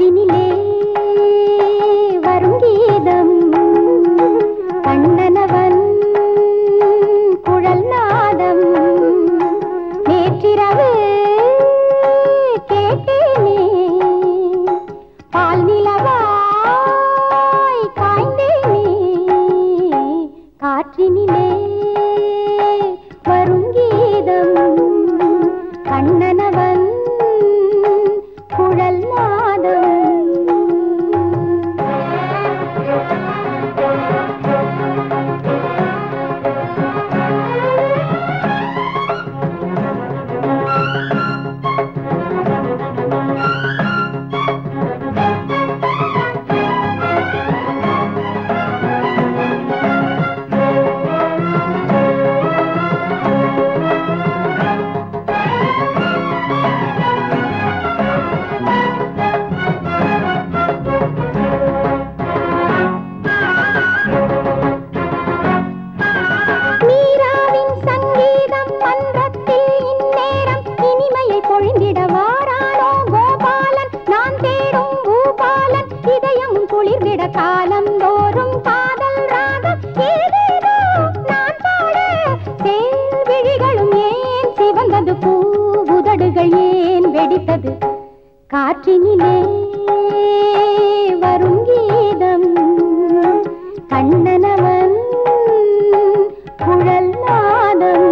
காற்றினிலே வரும் கீதம் கண்ணனவன் குழல் நாதம் நேற்றிரவு கேட்டேனே பால் நிலவாய் காய்ந்தேனே காற்றினிலே வரும் கீதம் கண்ணனவன் குழல் நாதம் மீராவின் சங்கீதம் மன்றத்தில் இந்நேரம் இனிமையை பொழிந்திட வாரானோ கோபாலன் நான் தேடும் பூபாலன் இதயம் குளிர்விட காலம் தோறும் காதல் ராகம் ஏதேதோ நான் பாட தேன் விழிகளும் ஏன் சிவந்தது பூ உதடுகள் ஏன் வெடித்தது காற்றினிலே வரும் கீதம் கண்ணனவன் குழல் நாதம்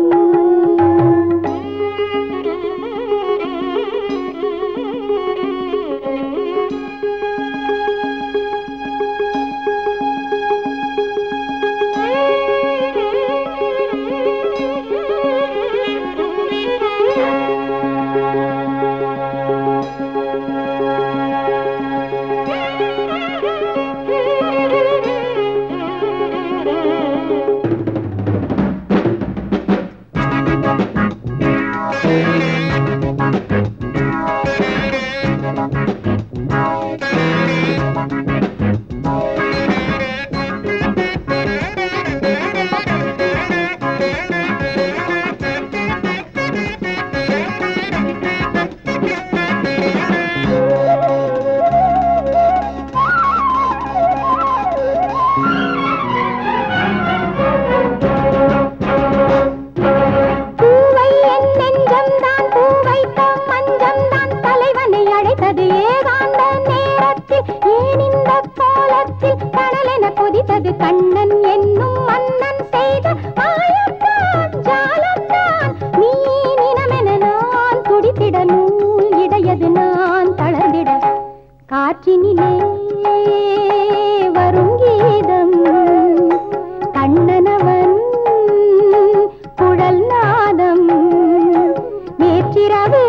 பூவை என் நெஞ்சம்தான் பூவைத்த மஞ்சம்தான் தலைவனை அழைத்தது ஏகாந்த நேரத்தில் ஏன் இந்த கோலத்தில் கடலென கொதித்தது கண்ணன் என்னும் மன்னன் செய்த மாயத்தான் ஜாலத்தான் நீ நினமென நான் துடித்திட நூல் இடையது நான் தளர்ந்திட காற்றினிலே வரும் கீதம் கண்ணனவன் குழல் நாதம் நேற்றிரவு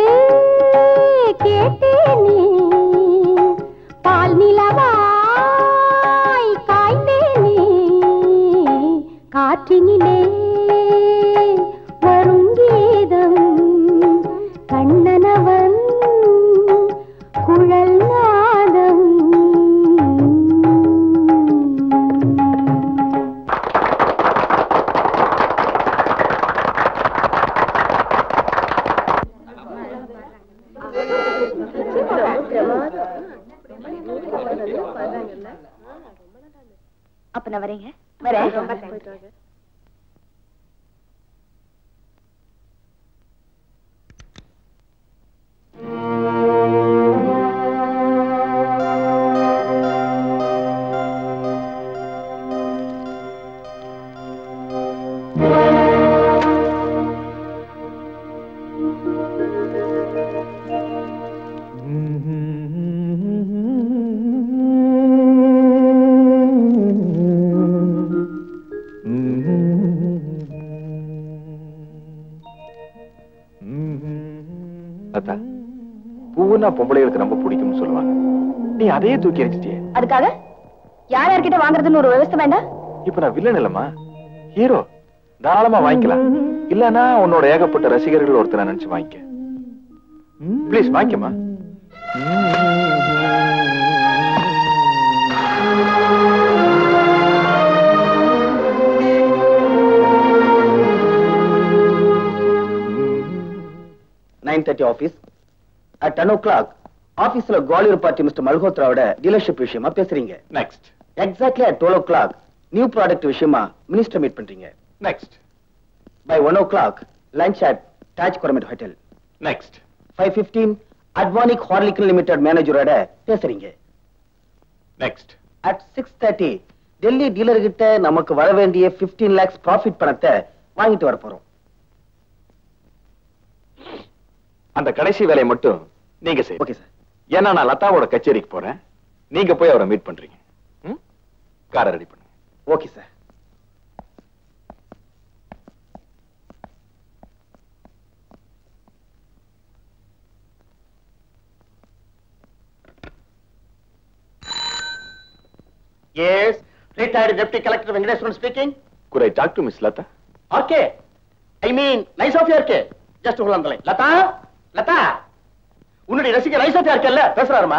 கேட்டேனே பால் நிலவாய் காய்ந்தேனே காற்றினிலே வரும் கீதம் கண்ணனவன் குழல் நாதம் அப்ப நான் வரேங்க வரேன் அத்தா பூவுன்னா பொம்பளைகளுக்கு ரொம்ப பிடிக்கும்னு சொல்லுவாங்க நீ அதையே தூக்கி எரிச்சிட்டியே அதுக்காக யார் யார்கிட்ட வாங்குறதுன்னு ஒரு விவசாயம் வேண்டாம் இப்ப நான் வில்லன் இல்லம்மா ஹீரோ தாராளமா வாங்கிக்கலாம் இல்லனா உன்னோட ஏகப்பட்ட ரசிகர்கள் ஒருத்தர் நினைச்சு வாங்கிக்க ப்ளீஸ் வாங்கிக்கமா nine thirty office at ten o'clock ஆபீஸ்ல குவாலியர் பார்ட்டி மிஸ்டர் மல்ஹோத்ராவோட டீலர்ஷிப் விஷயமா பேசுறீங்க next exactly at twelve o'clock new product விஷயமா மினிஸ்டர் மீட் பண்றீங்க next by one o'clock lunch at Taj Coromandel hotel next five fifteen அட்வானிக் ஹார்லிகன் limited மேனேஜரோட பேசுறீங்க next at six thirty Delhi dealer கிட்ட நமக்கு வர வேண்டிய 15 லேக்ஸ் ப்ராஃபிட் பணத்தை வாங்கிட்டு வர போறோம் அந்த கடைசி வேலையை மட்டும் நீங்க செய்யுங்க ஓகே சார் ஏன்னா நான் லதாவோட கச்சேரிக்கு போறேன் நீங்க போய் அவரை மீட் பண்றீங்க ம்? காரை ரெடி பண்ணுங்க okay sir yes retired deputy collector Venkateswaran speaking could I talk to Miss Lata? RK I mean niece of RK just உலந்தலை லதா லதா உன்னுடைய ரசிகர் நைஸ் ஆஃப் யார்கே இல்ல பேசுறாருமா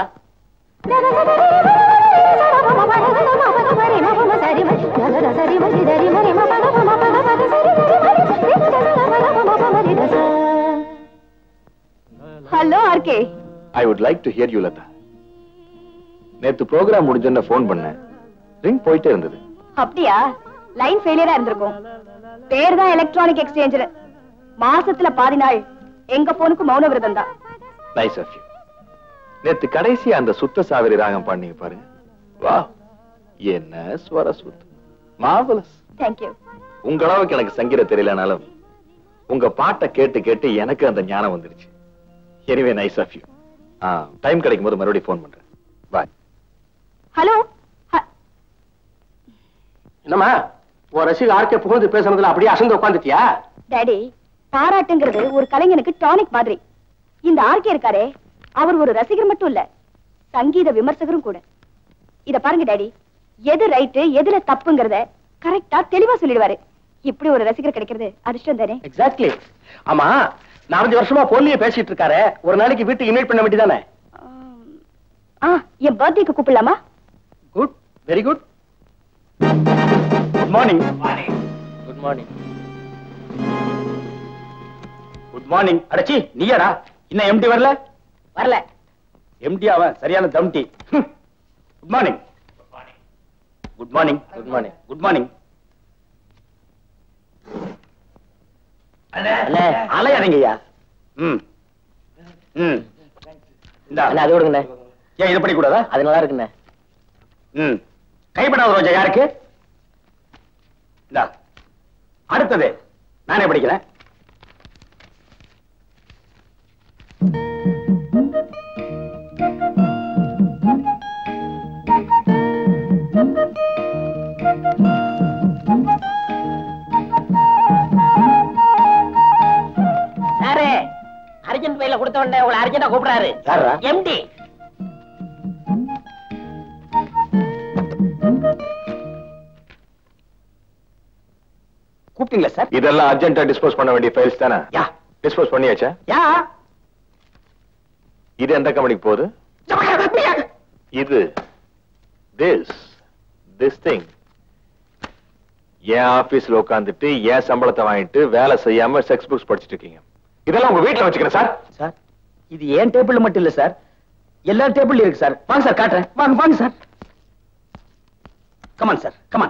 hello RK I would like to hear you, Lata. நேத்து programme முடிஞ்சோன்னு phone பண்ணேன் ring போயிட்டே இருந்தது அப்படியா லைன் ஃபெயிலியரா இருந்திருக்கும் பேர் தான் எலக்ட்ரானிக் எக்ஸ்சேஞ்ச் மாசத்துல பாதி நாள் எங்க போனுக்கு மௌன விரதம் தான் நைஸ் ஆஃப் யூ நேத்து கடைசி அந்த சுத்த சாவரி ராகம் பாடுனீங்க பாருங்க வா என்ன ஸ்வர சுத் மாவலஸ் தேங்க்யூ உங்க அளவுக்கு எனக்கு சங்கீதம் தெரியலனாலும் உங்க பாட்டை கேட்டு கேட்டு எனக்கு அந்த ஞானம் வந்துருச்சு anyway nice of you time கிடைக்கும் போது மறுபடியும் ஃபோன் பண்றேன் பாய் ஹலோ என்னம்மா உன் ரசிகர் ஆர்கே புகழ்ந்து பேசுனதுல அப்படியே அசந்து உட்காந்துட்டியா டாடி பாராட்டுங்கிறது ஒரு கலைஞனுக்கு டானிக் மாதிரி இந்த ஆர்கே இருக்காரே அவர் ஒரு ரசிகர் மட்டும் இல்ல சங்கீத விமர்சகரும் கூட இத பாருங்க டாடி எது ரைட்டு எதுல தப்புங்கிறத கரெக்டா தெளிவா சொல்லிடுவாரு இப்படி ஒரு ரசிகர் கிடைக்கிறது அதிர்ஷ்டம் தானே எக்ஸாக்ட்லி ஆமா நாலஞ்சு வருஷமா போன்லயே பேசிட்டு இருக்காரு ஒரு நாளைக்கு வீட்டுக்கு இன்வைட் பண்ண வேண்டியதானே ஆ என் பர்த்டேக்கு கூப்பிடலாமா good very good good morning good morning good morning அடச்சி நீயாடா இன்னும் எம்டி வரல வரல எம்டி அவன் சரியான தம்டி good morning good morning good morning good morning அண்ணே. அலையாதீங்கய்யா ம் ம் இந்தா அண்ணே அது விடுங்கண்ணே ஏன் இது படிக்கூடாதா அது நல்லா இருக்குண்ணே ம் கைப்படாத ரோஜா யாருக்கு இந்தா அடுத்தது நானே படிக்கிறேன் சாரே அர்ஜென்ட் பையில கொடுத்த உடனே உங்களை அர்ஜென்டா கூப்பிடுறாரு யாரா எம்டி கூப்பிட்டீங்களா சார் இதெல்லாம் அர்ஜென்ட்டா டிஸ்போஸ் பண்ண வேண்டிய ஃபைல்ஸ் தானே யா டிஸ்போஸ் பண்ணியாச்சா யா இது எந்த கம்பெனிக்கு போகுது இது திஸ் திஸ் திங் என் ஆபீஸ்ல உட்காந்துட்டு என் சம்பளத்தை வாங்கிட்டு வேலை செய்யாம செக்ஸ் புக்ஸ் படிச்சிட்டு இருக்கீங்க இதெல்லாம் உங்க வீட்டுல வச்சுக்கிறேன் சார் சார் இது ஏன் டேபிள்ல மட்டும் இல்ல சார் எல்லா டேபிள்ல இருக்கு சார் வாங்க சார் காட்டுறேன் வாங்க வாங்க சார் கமான் சார் கமான்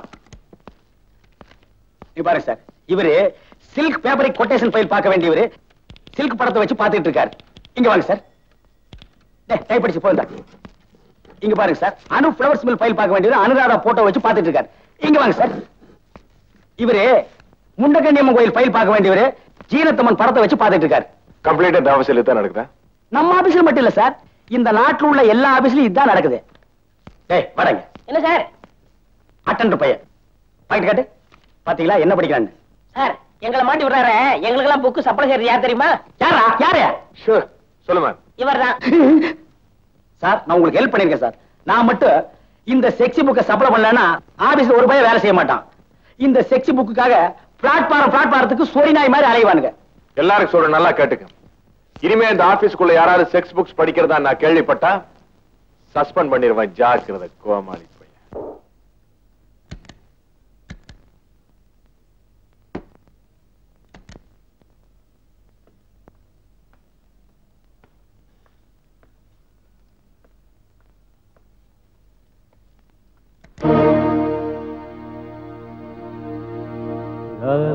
நீ பாருங்க சார் இவரு சில்க் பேப்பரிக் கொட்டேஷன் ஃபைல் பார்க்க வேண்டியவரு சில்க் படத்தை வச்சு பார்த்துட்டு இருக்காரு இங்க வாங்க சார் டைப் படிச்சு போயிருந்தா இங்க பாருங்க sir Anu flowers mill file பார்க்க வேண்டியவர் அனுராதா போட்டோ வச்சு பார்த்துட்டு இருக்காரு இங்க வாங்க சார் இவரு முண்டகண்ணியம்மன் கோயில் ஃபைல் பார்க்க வேண்டியவரு ஜீனத்தம்மன் படத்தை வச்சு பார்த்துட்டு இருக்காரு கம்ப்ளீட்டா இந்த ஆபீஸ்ல தான் நடக்குதா நம்ம ஆபீஸ்ல மட்டும் இல்ல சார் இந்த நாட்டுல உள்ள எல்லா ஆபீஸ்லயும் இதுதான் நடக்குது டேய் வாடங்க என்ன சார் அட்டன்டர் பையன் பாக்கெட் காட்டு பாத்தீங்களா என்ன படிக்கிறான்னு சார் எங்களை மாட்டி விடுறாரு எங்களுக்கு எல்லாம் புக்கு சப்ளை செய்யறது யார் தெரியுமா யாரா யாரு ஷூர் சொல்லுமா இவர்தான் சார் நான் உங்களுக்கு ஹெல்ப் பண்ணிருக்கேன் சார் நான் மட்டும் இந்த செக்ஸி புக்கை சப்ளை பண்ணலன்னா ஆபீஸ்ல ஒரு பையன் வேலை செய்ய மாட்டான் இந்த செக்ஸி புக்குக்காக பிளாட்பாரம் பிளாட்பாரத்துக்கு சொரி நாய் மாதிரி அலைவானுங்க எல்லாரும் சொல்ற நல்லா கேட்டுக்க இனிமே இந்த ஆபீஸ்க்குள்ள யாராவது செக்ஸ் புக்ஸ் படிக்கிறதா நான் கேள்விப்பட்டா சஸ்பெண்ட் பண்ணிடுவேன் ஜாக்கிரதை கோமாளி பையன்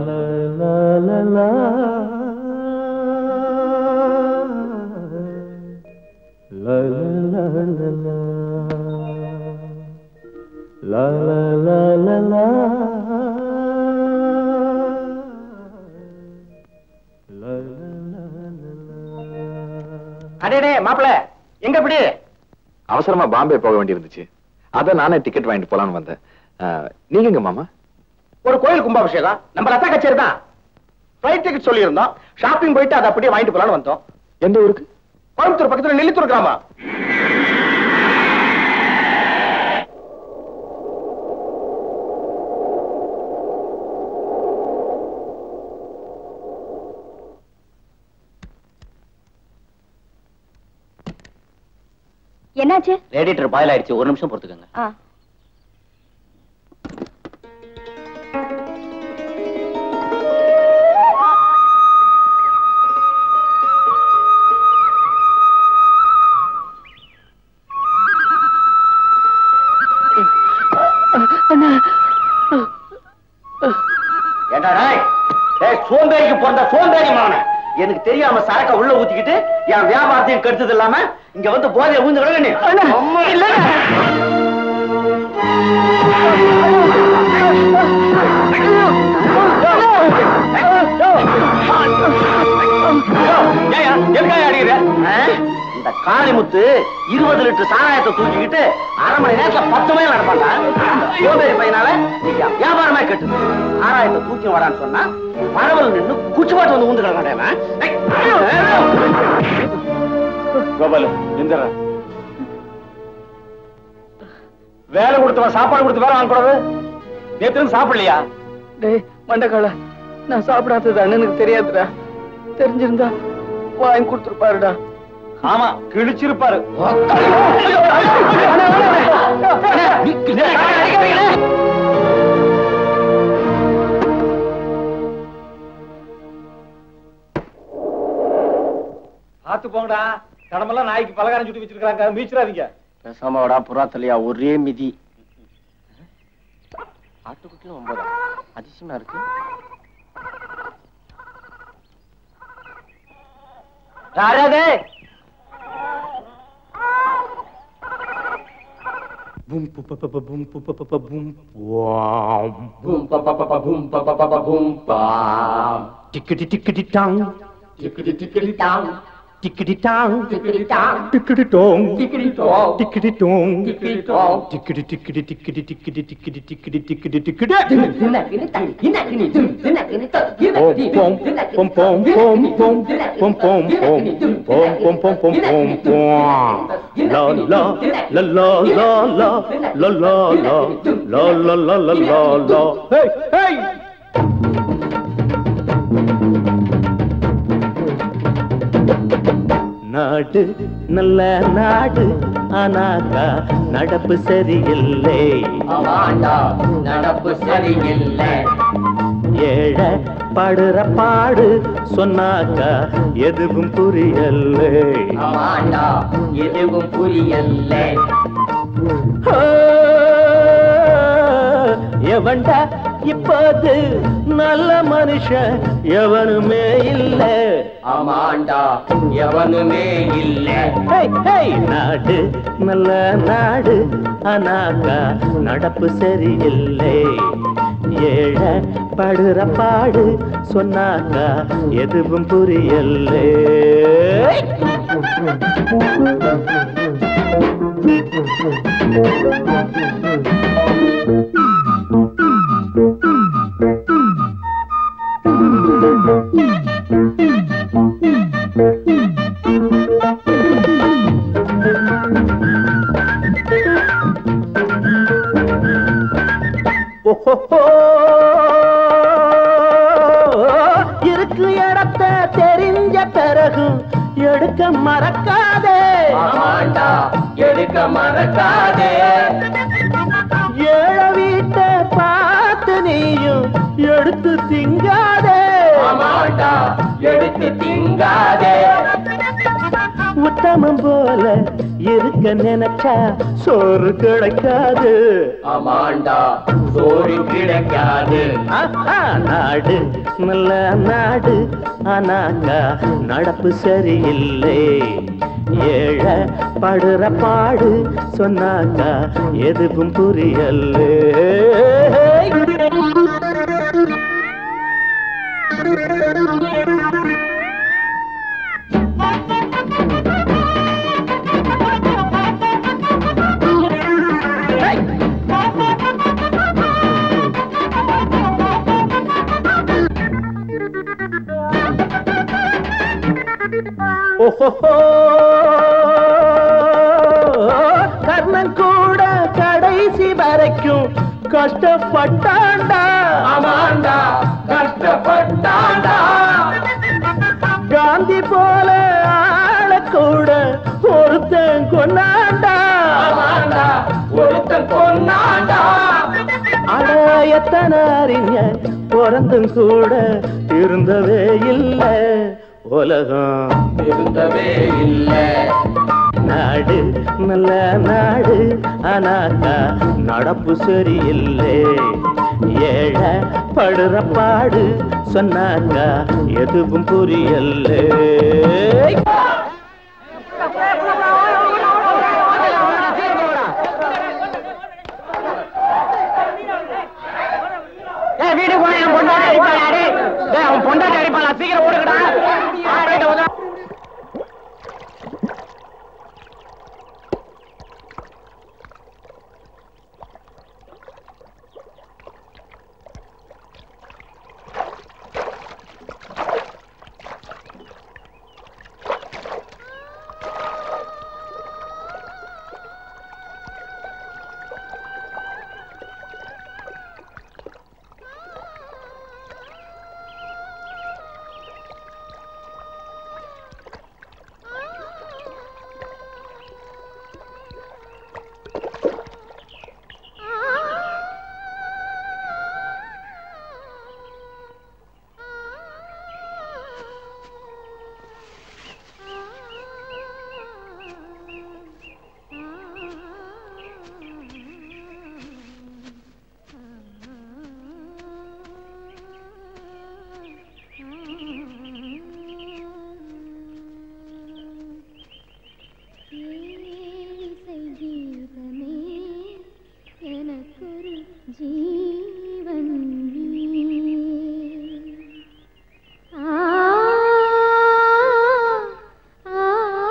அடேடே மாப்பிள எங்க இப்படி அவசரமா பாம்பே போக வேண்டியிருந்துச்சு அதான் நானே டிக்கெட் வாங்கிட்டு போலான்னு வந்தேன் அஹ், நீங்க எங்க மாமா ஒரு கோயில் கும்பாபிஷேகம் நம்ம ரத்த கச்சேரி தான் ஃபிளைட் டிக்கெட் சொல்லியிருந்தோம் ஷாப்பிங் போயிட்டு அதை அப்படியே வாங்கிட்டு போலான்னு வந்தோம் எந்த ஊருக்கு கோயம்புத்தூர் பக்கத்துல நெல்லித்தூர் கிராமம் என்னாச்சு ரேடியேட்டர் பாயில் ஆயிடுச்சு ஒரு நிமிஷம் பொறுத்துக்கங்க ஆ ஏண்டா டேய் டேய் சோம்பேறிக்கு பிறந்த சோம்பேறி மகனே எனக்கு தெரியாம சரக்க உள்ள ஊத்திக்கிட்டு என் வியாபாரத்தையும் கெடுத்தது இல்லாம இங்க வந்து போதைய ஊந்து கிடக்கு நீ அம்மா இல்ல இந்த காளிமுத்து இருபது லிட்டர் சாராயத்தை தூக்கிக்கிட்டு அரை மணி நேரத்துல பத்து மைல் நடப்பாண்டா சோம்பேறி பையனால நீங்க வியாபாரமே கெட்டு சாராயத்தை தூக்கி வரான்னு சொன்னா பரவல் நின்னு குச்சி பாட்டு வந்து ஊந்து கிடக்காண்டேன் கோபாலு எந்திர வேலை கொடுத்தவன் சாப்பாடு கொடுத்து வேலை வாங்கக்கூடாது நேத்து சாப்பிடலையா டேய் மண்டக்கால நான் சாப்பிடாதது அண்ணனுக்கு தெரியாதுடா தெரிஞ்சிருந்தா வாங்கி கொடுத்துருப்பாருடா ஆமா கிழிச்சிருப்பாரு பாத்து போங்கடா கடமெல்லாம் நாய்க்கு பலகாரம் சுட்டு வச்சிருக்காங்க மீச்சிடாதீங்க பேசாமடா புறாத்தலையா ஒரே மிதி ஆட்டுக்குட்டியும் ஒன்பதா அதிசயமா இருக்கு யாராவது Boom, pa pa pa pa boom, pa pa pa pa boom. Wow. Boom பா பா பா பூம் பா பா பா பூம் பாம் Tickety tickety tong, tickety tickety tom tickety tong, tickety tom tickety tong, tickety tom tickety tong, tickety tom tickety tickety tickety tickety tickety tickety tickety tickety. தினக்கினி தனி தினக்கினி தும் தினக்கினி த Pom pom pom pom pom pom pom pom pom pom pom pom pom pom pom. La la la la la la la la la la la la la la la. Hey hey. நாடு நல்ல நாடு ஆனாக்கா நடப்பு சரியில்லை ஆமாண்டா நடப்பு சரியில்லை ஏழ படுற பாடு சொன்னாக்கா எதுவும் புரியல்லை ஆமாண்டா எதுவும் புரியலை ஆ, எவன்டா இப்போது நல்ல மனுஷன் எவனுமே இல்ல ஆமாண்டா எவனுமே இல்லை ஹேய், ஹேய், நாடு நல்ல நாடு ஆனாக்கா நடப்பு சரியில்லை ஏழ படுற பாடு சொன்னாக்கா எதுவும் புரியல்லை ஓஹோஹோ. இருக்கு இடத்த தெரிஞ்ச பிறகு எடுக்க மறக்காதே ஆமாண்டா எடுக்க மறக்காதே ஏழ வீட்டை பார்த்து நீயும் எடுத்து திங்காதே ஆமாண்டா எடுத்து திங்காதே உத்தமம் போல இருக்க நினைச்சா சோறு கிடைக்காது ஆமாண்டா சோறு கிடைக்காது ஆஹா, நாடு நல்ல நாடு ஆனாக்கா நடப்பு சரியில்லை ஏழ படுற பாடு சொன்னாக்கா எதுவும் புரியல்லே ஓஹோஹோ கர்ணன் கூட கடைசி வரைக்கும் கஷ்டப்பட்டாண்டா ஆமாண்டா கஷ்டப்பட்டாண்டா காந்தி போல ஆள கூட ஒருத்தன் கொண்டாண்டா ஆமாண்டா ஒருத்தன் கொன்னாண்டா அட எத்தனை அறிஞர் பிறந்தும் கூட இருந்தவே இல்ல உலகம் இருந்தவே இல்லை நாடு நல்ல நாடு ஆனாக்கா நடப்பு சரியில்லை ஏழ படுற பாடு சொன்னாக்கா எதுவும் புரியல்லே ஏய் வீடு போய் என் பொண்டாட்டி அடிப்பாளா டேய் அவன் பொண்டாட்டி அடிப்பாளா சீக்கிரம் ஓடுங்கடா போயிட்டு வந்து இசை கீதமே எனக்கொரு ஜீவன் நீ. ஆ, ஆ,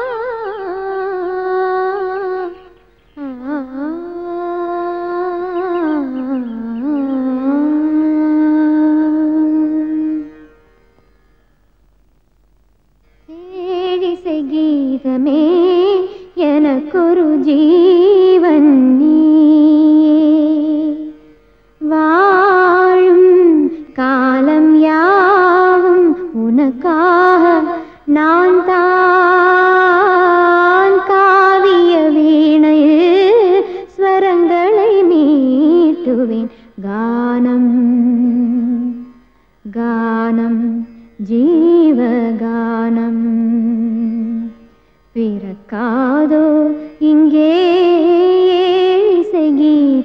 ஆ. ஏழிசை கீதமே எனக்கொரு ஜீவன் நீயே. வாழும் காலம் யாவும் உனக்காக நான் தான் காவிய வீணையில் ஸ்வரங்களை மீட்டுவேன் கானம் கானம் ஜீவகானம் பிறக்காதோ இங்கே இசை கீத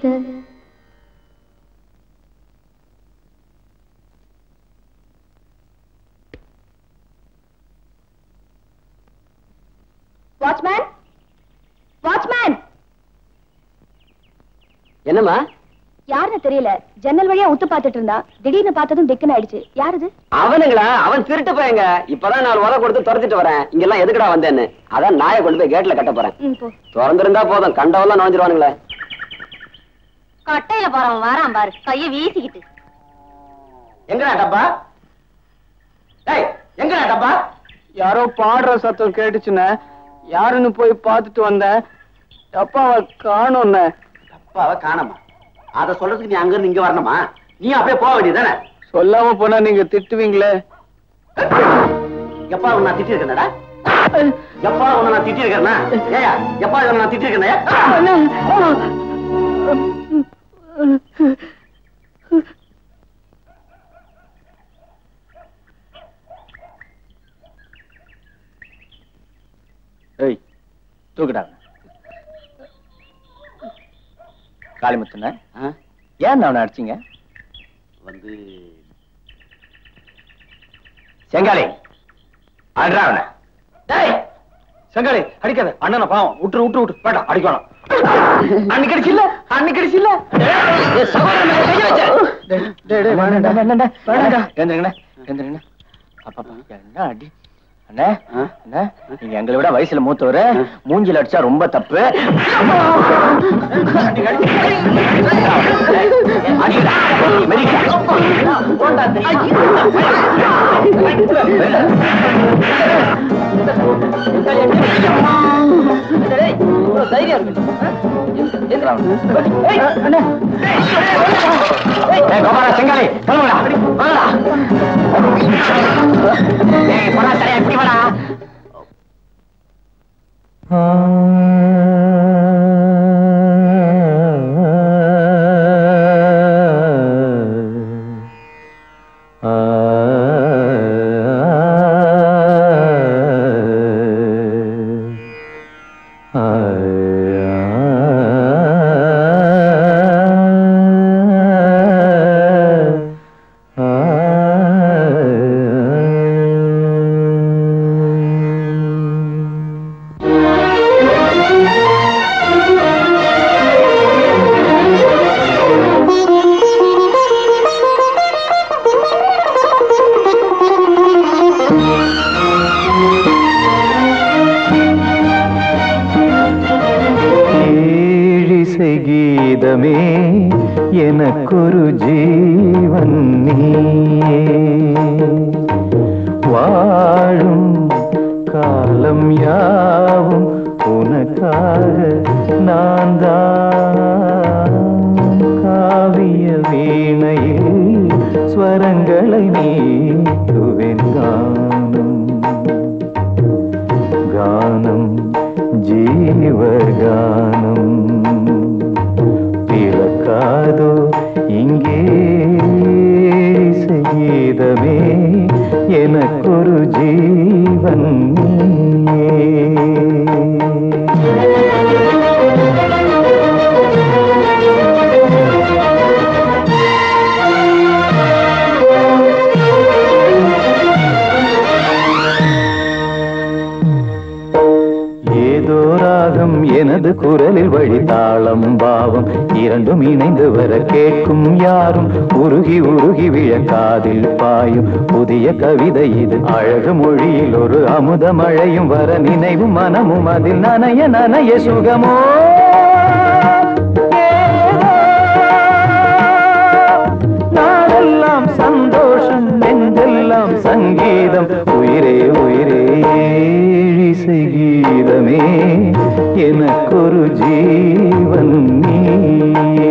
வாட்ச்மேன் வாட்ச்மேன் என்னம்மா யாருன்னு தெரியல ஜன்னல் வழியா உத்து பார்த்துட்டு இருந்தா திடீர்னு பார்த்ததும் திக்குன்னு ஆயிடுச்சு யாருது அவனுங்களா அவன் திருட்டு பையங்க இப்பதான் நாலு உத கொடுத்து துரத்திட்டு வரேன் இங்கெல்லாம் எதுக்குடா வந்தேன்னு அதான் நாயை கொண்டு போய் கேட்ல கட்ட போறேன் ம், போ திறந்திருந்தா போதும் கண்டவெல்லாம் நுழைஞ்சிருவானுங்களே கட்டையில போறவன் வாரான் பாரு கைய வீசிக்கிட்டு எங்கடா டப்பா டேய் எங்கடா டப்பா யாரோ பாடுற சத்தம் கேட்டுச்சுன்னு யாருன்னு போய் பார்த்துட்டு வந்தேன் அப்பாவை காணோன்னு டப்பாவை காணமா அத சொல்றதுக்கு நீ அங்க இருந்து இங்க வரணுமா நீ அப்படியே போக வேண்டியதானே சொல்லாம போனா நீங்க திட்டுவீங்களே எப்பா உன்னை நான் திட்டி இருக்கேன்டா எப்பா உன்னை நான் திட்டி இருக்கேன்னா ஏயா எப்பா உன்னை நான் திட்டி இருக்கேன் ஏய் தூக்குடா காளிமுத்துன ஏன் அவனை அடிச்சீங்க வந்து செங்காலி அட்ரா அவனை டேய் செங்காலி அடிக்காத அண்ணனை பாவம் விட்டுரு விட்டுரு விட்டு வேண்டாம் அடிக்கணும் அன்னைக்கு அடிச்சில்ல அன்னைக்கு அடிச்சில்ல என்ன அடி அண்ணே அண்ணே நீங்க எங்களை விட வயசுல மூத்தவரு மூஞ்சில அடிச்சா ரொம்ப தப்பு அடிடா. மெதிக்கா. ஏய், கோபாலா, செங்காலி, சொல்லுங்கடா, வாங்கடா. ஏய், போடா, தலையா, இப்படி வாடா. ஏழிசை கீதமே எனக்கொரு ஜீவன் நீயே வாழும் காலம் யாவும் உனக்காக நான் தான் காவிய வீணையில் ஸ்வரங்களை நீட்டுவேன் கானம் கானம் ஜீவகானம் பிறக்காதோ இங்கே செய்தமே எனக்கொரு ஜீவன் நீயே. ஏதோ ராகம் எனது குரலில் வழி தாளம் பாவம் இரண்டும் இணைந்து வர கேட்கும் யாரும் உருகி உருகி விழ காதில் பாயும் புதிய கவிதை இது அழகு மொழியில் ஒரு அமுத மழையும் வர நினைவும் மனமும் அதில் நனைய நனைய சுகமோ நாடெல்லாம் சந்தோஷம் நெஞ்செல்லாம் சங்கீதம் உயிரே உயிரே இசை கீதமே எனக்கொரு ஜீவன் நீயே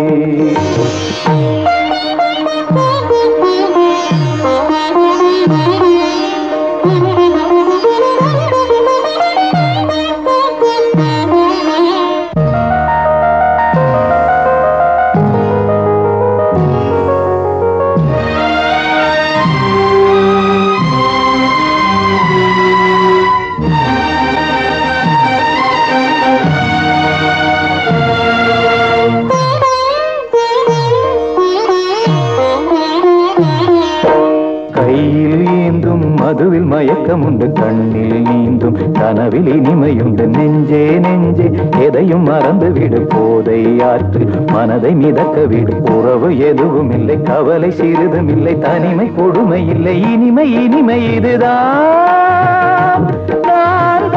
கையில் ஏந்தும் மதுவில் மயக்கம் உண்டு கண்ணில் நீந்தும் கனவில் இனிமையுண்டு நெஞ்சே நெஞ்சே எதையும் மறந்து விடு போதை ஆற்று மனதை மிதக்க விடு உறவு எதுவும் இல்லை கவலை சிறிதும் இல்லை தனிமை கொடுமை இல்லை இனிமை இனிமை இதுதான் நான்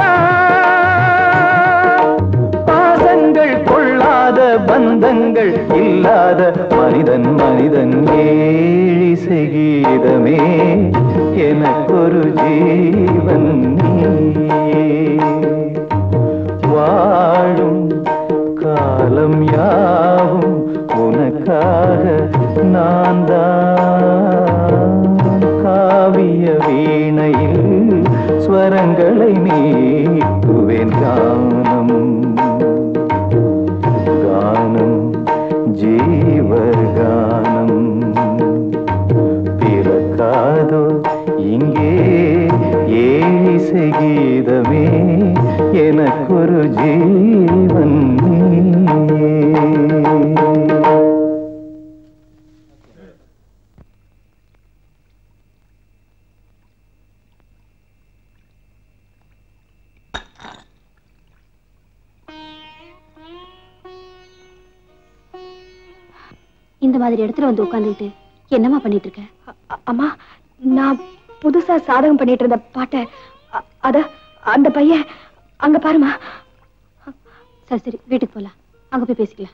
தான். பாசங்கள் கொள்ளாத பந்தங்கள் இல்லாத மனிதன் மனிதன் ஏழிசை கீதமே எனக்கொரு ஜீவன் நீயே. வாழும் காலம் யாவும் உனக்காக நான் தான் காவிய வீணையில் ஸ்வரங்களை நீட்டுவேன் கானம் கானம் ஜீவகானம் பிறக்காதோ இங்கே ஏசை கீதமே எனக்கொரு ஜீவன் நீயே. இந்த மாதிரி இடத்துல வந்து உட்காந்துக்கிட்டு என்னம்மா பண்ணிட்டு இருக்க அ- அ- அம்மா நான் புதுசா சாதகம் பண்ணிட்டு இருந்த பாட்டை அ- அத அந்த பையன் அங்க பாருமா சரி சரி வீட்டுக்கு போலாம் அங்க போய் பேசிக்கலாம்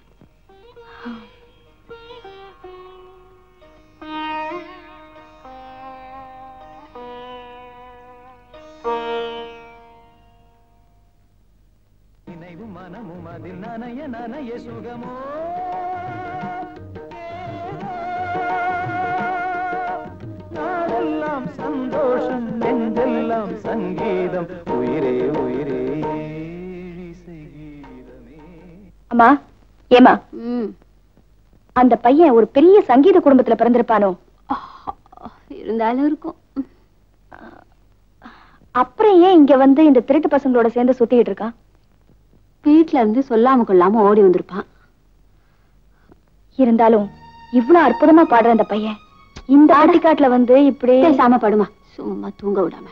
நாடெல்லாம் சந்தோஷம் நெஞ்செல்லாம் சங்கீதம் உயிரே உயிரே இசை கீதமே அம்மா ஏமா ம் அந்த பையன் ஒரு பெரிய சங்கீத குடும்பத்துல பிறந்திருப்பானோ இருந்தாலும் இருக்கும் அப்புறம் ஏன் இங்க வந்து இந்த திருட்டு பசங்களோட சேர்ந்து சுத்திட்டு இருக்கான் வீட்ல இருந்து சொல்லாம கொள்ளாம ஓடி வந்திருப்பான் இருந்தாலும் இவ்ளோ அற்புதமா பாடுற அந்த பையன் இந்த ஆட்டிக்காட்டுல வந்து இப்படி பேசாம படுமா சும்மா தூங்க விடாம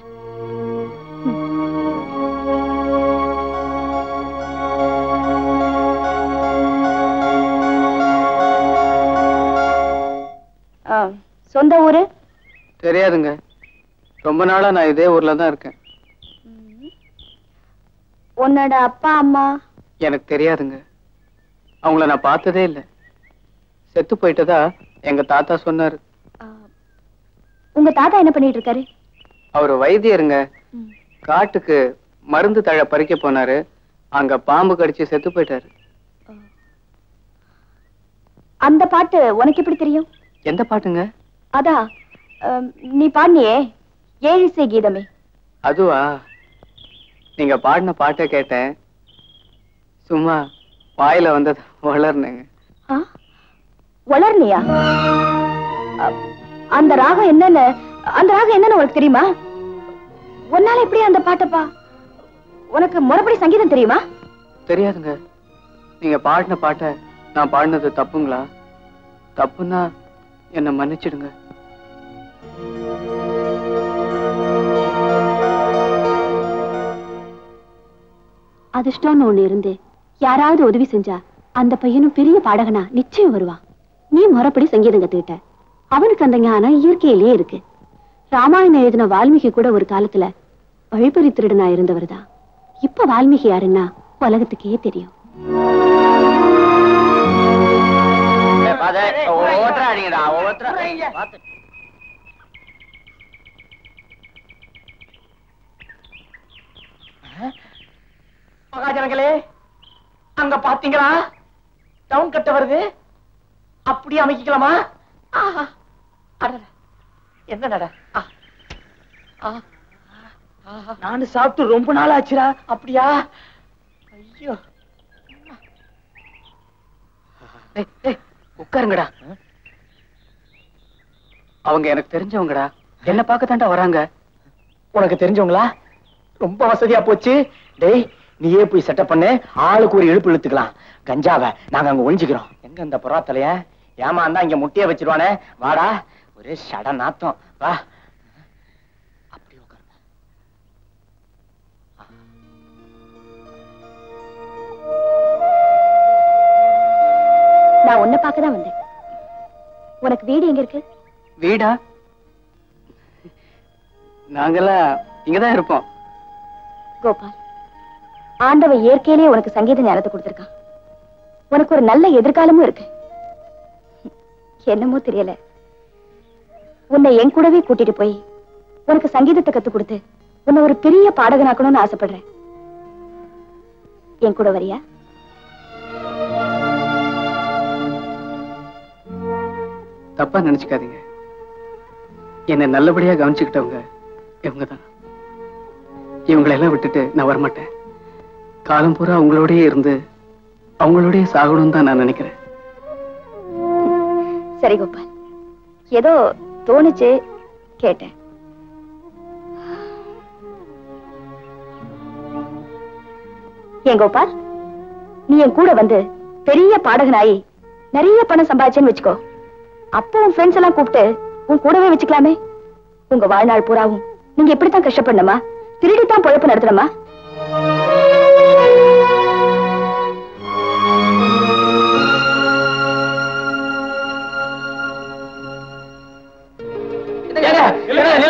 ஆ, சொந்த ஊரு தெரியாதுங்க ரொம்ப நாளா நான் இதே ஊர்ல தான் இருக்கேன் உன்னோட அப்பா அம்மா எனக்கு தெரியாதுங்க அவங்கள நான் பார்த்ததே இல்லை செத்து போயிட்டதா எங்க தாத்தா சொன்னாரு ஆ, உங்க தாத்தா என்ன பண்ணிட்டு இருக்காரு அவர் வைத்தியருங்க ம். காட்டுக்கு மருந்து தழை பறிக்க போனாரு அங்க பாம்பு கடிச்சு செத்து போயிட்டாரு அந்த பாட்டு உனக்கு எப்படி தெரியும் எந்த பாட்டுங்க அதான் ஆம், நீ பாடினியே ஏழிசை கீதமே அதுவா நீங்க பாடின பாட்டை கேட்டேன் சும்மா வாயில வந்தது வளர்னேங்க ஆ? வளர்னியா அ, அந்த ராகம் என்னன்னு அந்த ராகம் என்னன்னு உனக்கு தெரியுமா உன்னால எப்படி அந்த பாட்டப்பா உனக்கு முறைப்படி சங்கீதம் தெரியுமா தெரியாதுங்க நீங்க பாடின பாட்டை நான் பாடினது தப்புங்களா தப்புன்னா என்ன மன்னிச்சிடுங்க அதிர்ஷ்டம்னு ஒண்ணு இருந்து யாராவது உதவி செஞ்சா அந்த பையனும் பெரிய பாடகனா நிச்சயம் வருவான் நீ முறைப்படி சங்கீதம் கத்துக்கிட்ட அவனுக்கு அந்த ஞானம் இயற்கையிலேயே இருக்கு ராமாயணம் எழுதின வால்மீகி கூட ஒரு காலத்துல வழிப்பறி திருடனா இருந்தவர் தான் இப்ப வால்மீகி யாருன்னா உலகத்துக்கே தெரியும் மகாஜனங்களே அங்க பாத்தீங்களா டவுன் கட்ட வருது அப்படியே அமைக்கலாமா ஆஹா அடடா. என்ன நட ஆ. ஆ. ஆஹா. நானு சாப்பிட்டு ரொம்ப நாள் ஆச்சுடா அப்படியா ஐயோ ஏய், ஏய், உட்காருங்கடா அவங்க எனக்கு தெரிஞ்சவங்கடா என்ன பார்க்க தாண்டா வராங்க உனக்கு தெரிஞ்சவங்களா ரொம்ப வசதியா போச்சு டேய் நீயே போய் செட்டப் பண்ணு ஆளுக்கு ஒரு இழுப்பு இழுத்துக்கலாம் கஞ்சாவை நாங்க அங்க ஒளிஞ்சுக்கிறோம் எங்க அந்த புறா தலைய ஏமாந்தா இங்க முட்டைய வச்சிருவானே வாடா ஒரே சட நாத்தம் வா அப்படி உட்காருங்க நான் உன்னை பார்க்க தான் வந்தேன் உனக்கு வீடு எங்க இருக்கு வீடா நாங்கெல்லாம் இங்கதான் இருப்போம் கோபால் ஆண்டவன் இயற்கையிலேயே உனக்கு சங்கீத ஞானத்தை கொடுத்திருக்கான் உனக்கு ஒரு நல்ல எதிர்காலமும் இருக்கு என்னமோ தெரியல உன்னை என் கூடவே கூட்டிட்டு போய் உனக்கு சங்கீதத்தை கத்து கொடுத்து உன்னை ஒரு பெரிய பாடகனாக்கணும்னு ஆசைப்படுறேன் என் கூட வரியா தப்பா நினைச்சுக்காதீங்க என்னை நல்லபடியா கவனிச்சுக்கிட்டவங்க இவங்க தான் இவங்களெல்லாம் விட்டுட்டு நான் வரமாட்டேன் காலம் பூரா அவங்களோடயே இருந்து அவங்களோடயே சாகணும்னு தான் நான் நினைக்கிறேன் சரி கோபால் ஏதோ தோணுச்சு கேட்டேன் ஏன் கோபால் நீ என் கூட வந்து பெரிய பாடகனாயி நிறைய பணம் சம்பாதிச்சேன்னு வச்சுக்கோ அப்போ உன் ஃப்ரெண்ட்ஸ் எல்லாம் கூப்பிட்டு உன் கூடவே வச்சுக்கலாமே உங்க வாழ்நாள் பூராவும் நீங்க எப்படித்தான் கஷ்டப்படணுமா திருடித்தான் பொழப்பு நடத்தணுமா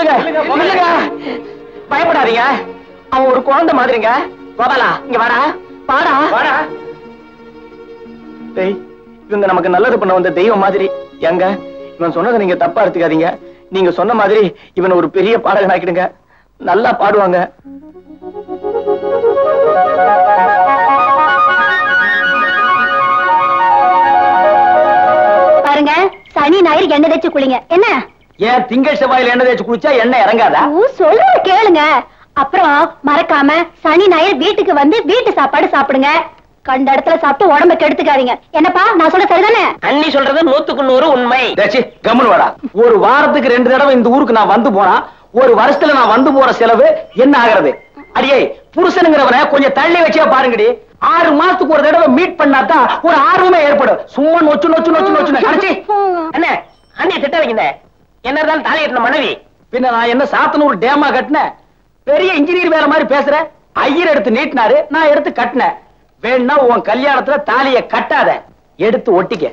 நில்லுங்க நில்லுங்க பயப்படாதீங்க அவன் ஒரு குழந்தை மாதிரிங்க கோபாலா இங்க வாடா வாடா வாடா டேய் இவங்க நமக்கு நல்லது பண்ண வந்த தெய்வம் மாதிரி எங்க இவன் சொன்னதை நீங்க தப்பா எடுத்துக்காதீங்க நீங்க சொன்ன மாதிரி இவனை ஒரு பெரிய பாடகன் ஆக்கிடுங்க நல்லா பாடுவாங்க பாருங்க சனி ஞாயிறு எண்ணெய் தேய்ச்சு குளிங்க என்ன ஏன் திங்கள் செவ்வாயில எண்ணெய் தேய்ச்சி குளிச்சா எண்ணெய் இறங்காதா ஊ, சொல்றத கேளுங்க அப்புறம் மறக்காம சனி ஞாயிறு வீட்டுக்கு வந்து வீட்டு சாப்பாடு சாப்பிடுங்க கண்ட இடத்துல சாப்பிட்டு உடம்ப கெடுத்துக்காதீங்க என்னப்பா நான் சொல்ல சரிதானே அண்ணி சொல்றது நூத்துக்கு நூறு உண்மை டேச்சி, கம்முனு வாடா ஒரு வாரத்துக்கு ரெண்டு தடவை இந்த ஊருக்கு நான் வந்து போனா ஒரு வருஷத்துல நான் வந்து போற செலவு என்ன ஆகிறது அடியே புருஷனுங்கிறவனை கொஞ்சம் தள்ளி வச்சே பாருங்கடி ஆறு மாசத்துக்கு ஒரு தடவை மீட் பண்ணாதான் ஒரு ஆர்வமே ஏற்படும் சும்மா நொச்சு நொச்சு நொச்சு நொச்சு அடிச்சி அண்ணே அண்ணிய திட்ட வைங்க என்ன இருந்தாலும் தாலி கட்டின மனைவி பின்ன நான் என்ன சாத்தனூர் டேமா கட்டினேன் பெரிய இன்ஜினியர் வேற மாதிரி பேசுறேன் ஐயர் எடுத்து நீட்டினாரு நான் எடுத்து கட்டினேன் வேணா உன் கல்யாணத்துல தாலிய கட்டாத எடுத்து ஒட்டிக்க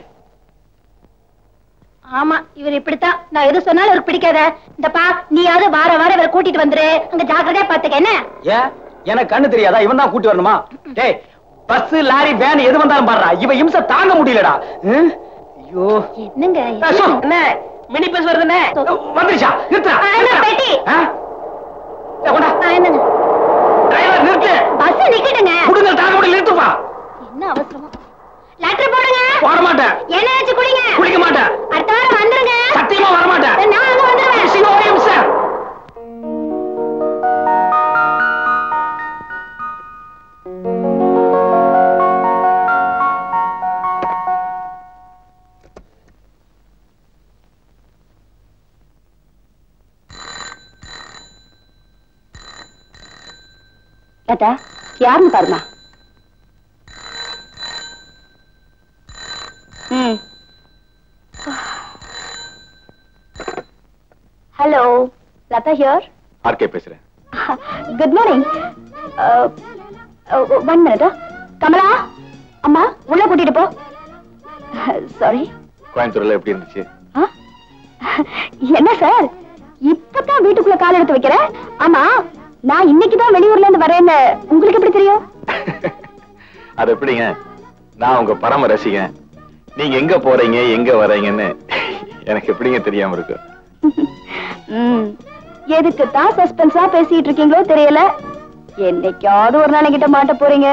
ஆமா இவர் இப்படித்தான் நான் எது சொன்னாலும் இவருக்கு பிடிக்காத இந்தப்பா நீயாவது வார வாரம் இவரை கூட்டிட்டு வந்துரு அங்க ஜாக்கிரதையா பாத்துக்க என்ன ஏன் எனக்கு கண்ணு தெரியாதா இவன் தான் கூட்டி வரணுமா டேய் பஸ் லாரி வேன் எது வந்தாலும் பாடுறா இவன் இம்சை தாங்க முடியலடா ம்? ஐயோ என்னங்க ஆ, சொல். என்ன மினி பஸ் வருதுண்ணே வந்துருச்சா நிறுத்துறா ஆ, என்ன பெட்டி? ஆ? ஏய், கொண்டா. ஆ, என்னங்க டிரைவர் நிறுத்து பஸ் நிக்கட்டுங்க குடுங்க தாங்க முடியல நிறுத்துப்பா என்ன அவசரம் லெட்டர் போடுங்க போட மாட்டேன் என்ன ஆச்சு குடிங்க குடிக்க மாட்டேன் அடுத்த வாரம் வந்துருங்க சத்தியமா வர மாட்டேன் நான் அங்க வந்துருவேன் சிவா, ஒரு நிமிஷம். லதா யாருன்னு பாருமா ம் ஹலோ லதா ஹியர் ஆர்கே பேசுறேன் good morning one minute Kamala அம்மா உள்ள கூட்டிட்டு போ சாரி கோயம்புத்தூர்ல எப்படி இருந்துச்சு என்ன சார் இப்பதான் வீட்டுக்குள்ள கால் எடுத்து வைக்கிறேன் ஆமா நான் இன்னைக்கு தான் வெளியூர்ல இருந்து வரேன்னு உங்களுக்கு எப்படி தெரியும் அது எப்படிங்க நான் உங்க பரம ரசிகன் நீங்க எங்க போறீங்க எங்க வரீங்கன்னு எனக்கு எப்படிங்க தெரியாம இருக்கு ம், எதுக்கு தான் சஸ்பென்ஸா பேசிட்டு இருக்கீங்களோ தெரியல என்னைக்காவது ஒரு நாள் கிட்ட மாட்ட போறீங்க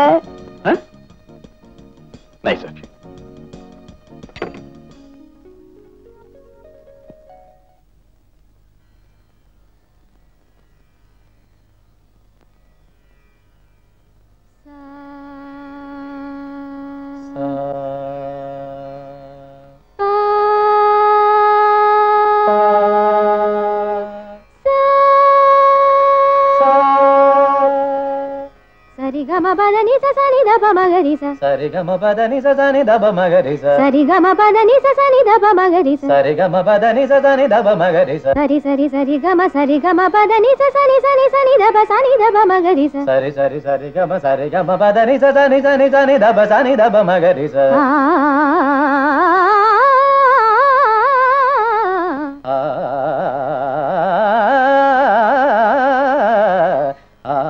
நைஸ் ஓகே சரி கம பத நி ச ச நி த ப ம க ரி ச சரிகம பதனி சதனி தப மகரிச சரி கம பத நி ச ச நி த ப ம க ரி ச சரிகம பதனி சதனி தப மகரிச சரி சரி சரி கம சரி கம பத நி ச ச நி ச நி ச நி த ப ச நி த ப ம க ரி ச சரி சரி சரிகம சரிகம பதனி சதனி சனி சனி தப சனி தப மகரிச ஆ ஆ ஆ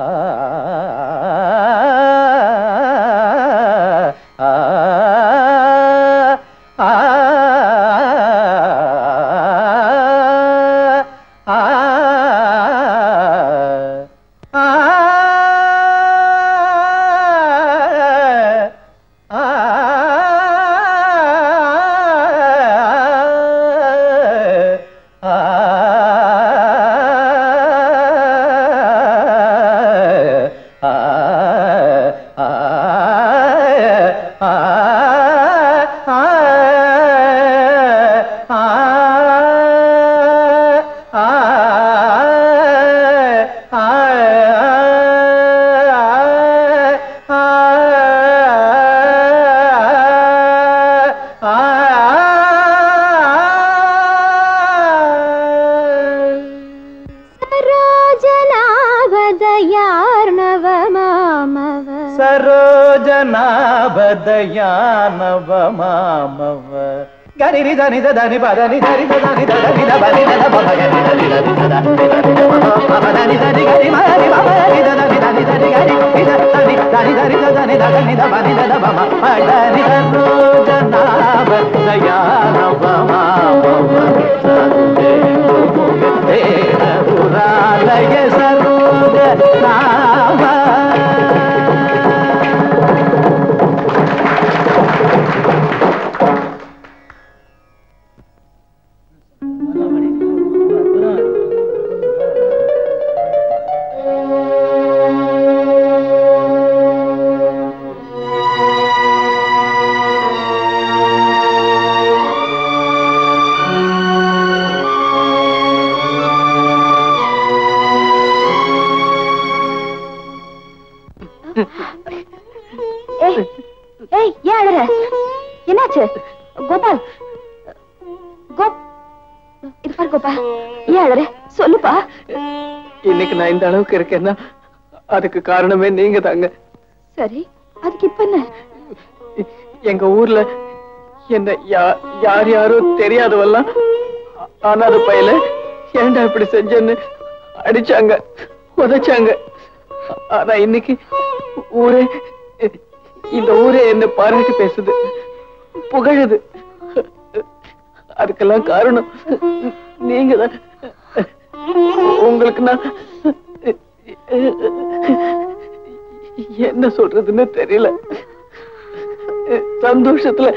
ரோஜனாவதயார் நவ மாமவ சரோஜனாபதயானவ மாமவ గరి రి దని దని పదని దని దని దని దని దని బమ గరి దని దని దని బమ దని దని గరి మరి బమ ని దని దని దని గరి ని దని దని దని దని దని దని దని బమ దని దని జనాబ దయాన బమ పురాలయ సరోజ నామ ஏய் ஏய் ஏன் அழற என்னாச்சு கோபால் கோப் இது பாரு கோபால் ஏன் அழற சொல்லுப்பா இன்னைக்கு நான் இந்த அளவுக்கு இருக்கேன்னா அதுக்கு காரணமே நீங்க தாங்க சரி அதுக்கு இப்ப என்ன எங்க ஊர்ல என்ன யா- யார் யாரோ தெரியாதவெல்லாம் அனாத பையல ஏன்டா இப்படி செஞ்சேன்னு அடிச்சாங்க உதைச்சாங்க ஆனா இன்னைக்கு ஊரே இந்த ஊரே என்ன பாராட்டி பேசுது புகழுது அதுக்கெல்லாம் காரணம் நீங்க தான் உங்களுக்கு நான் என்ன சொல்றதுன்னு தெரியல சந்தோஷத்துல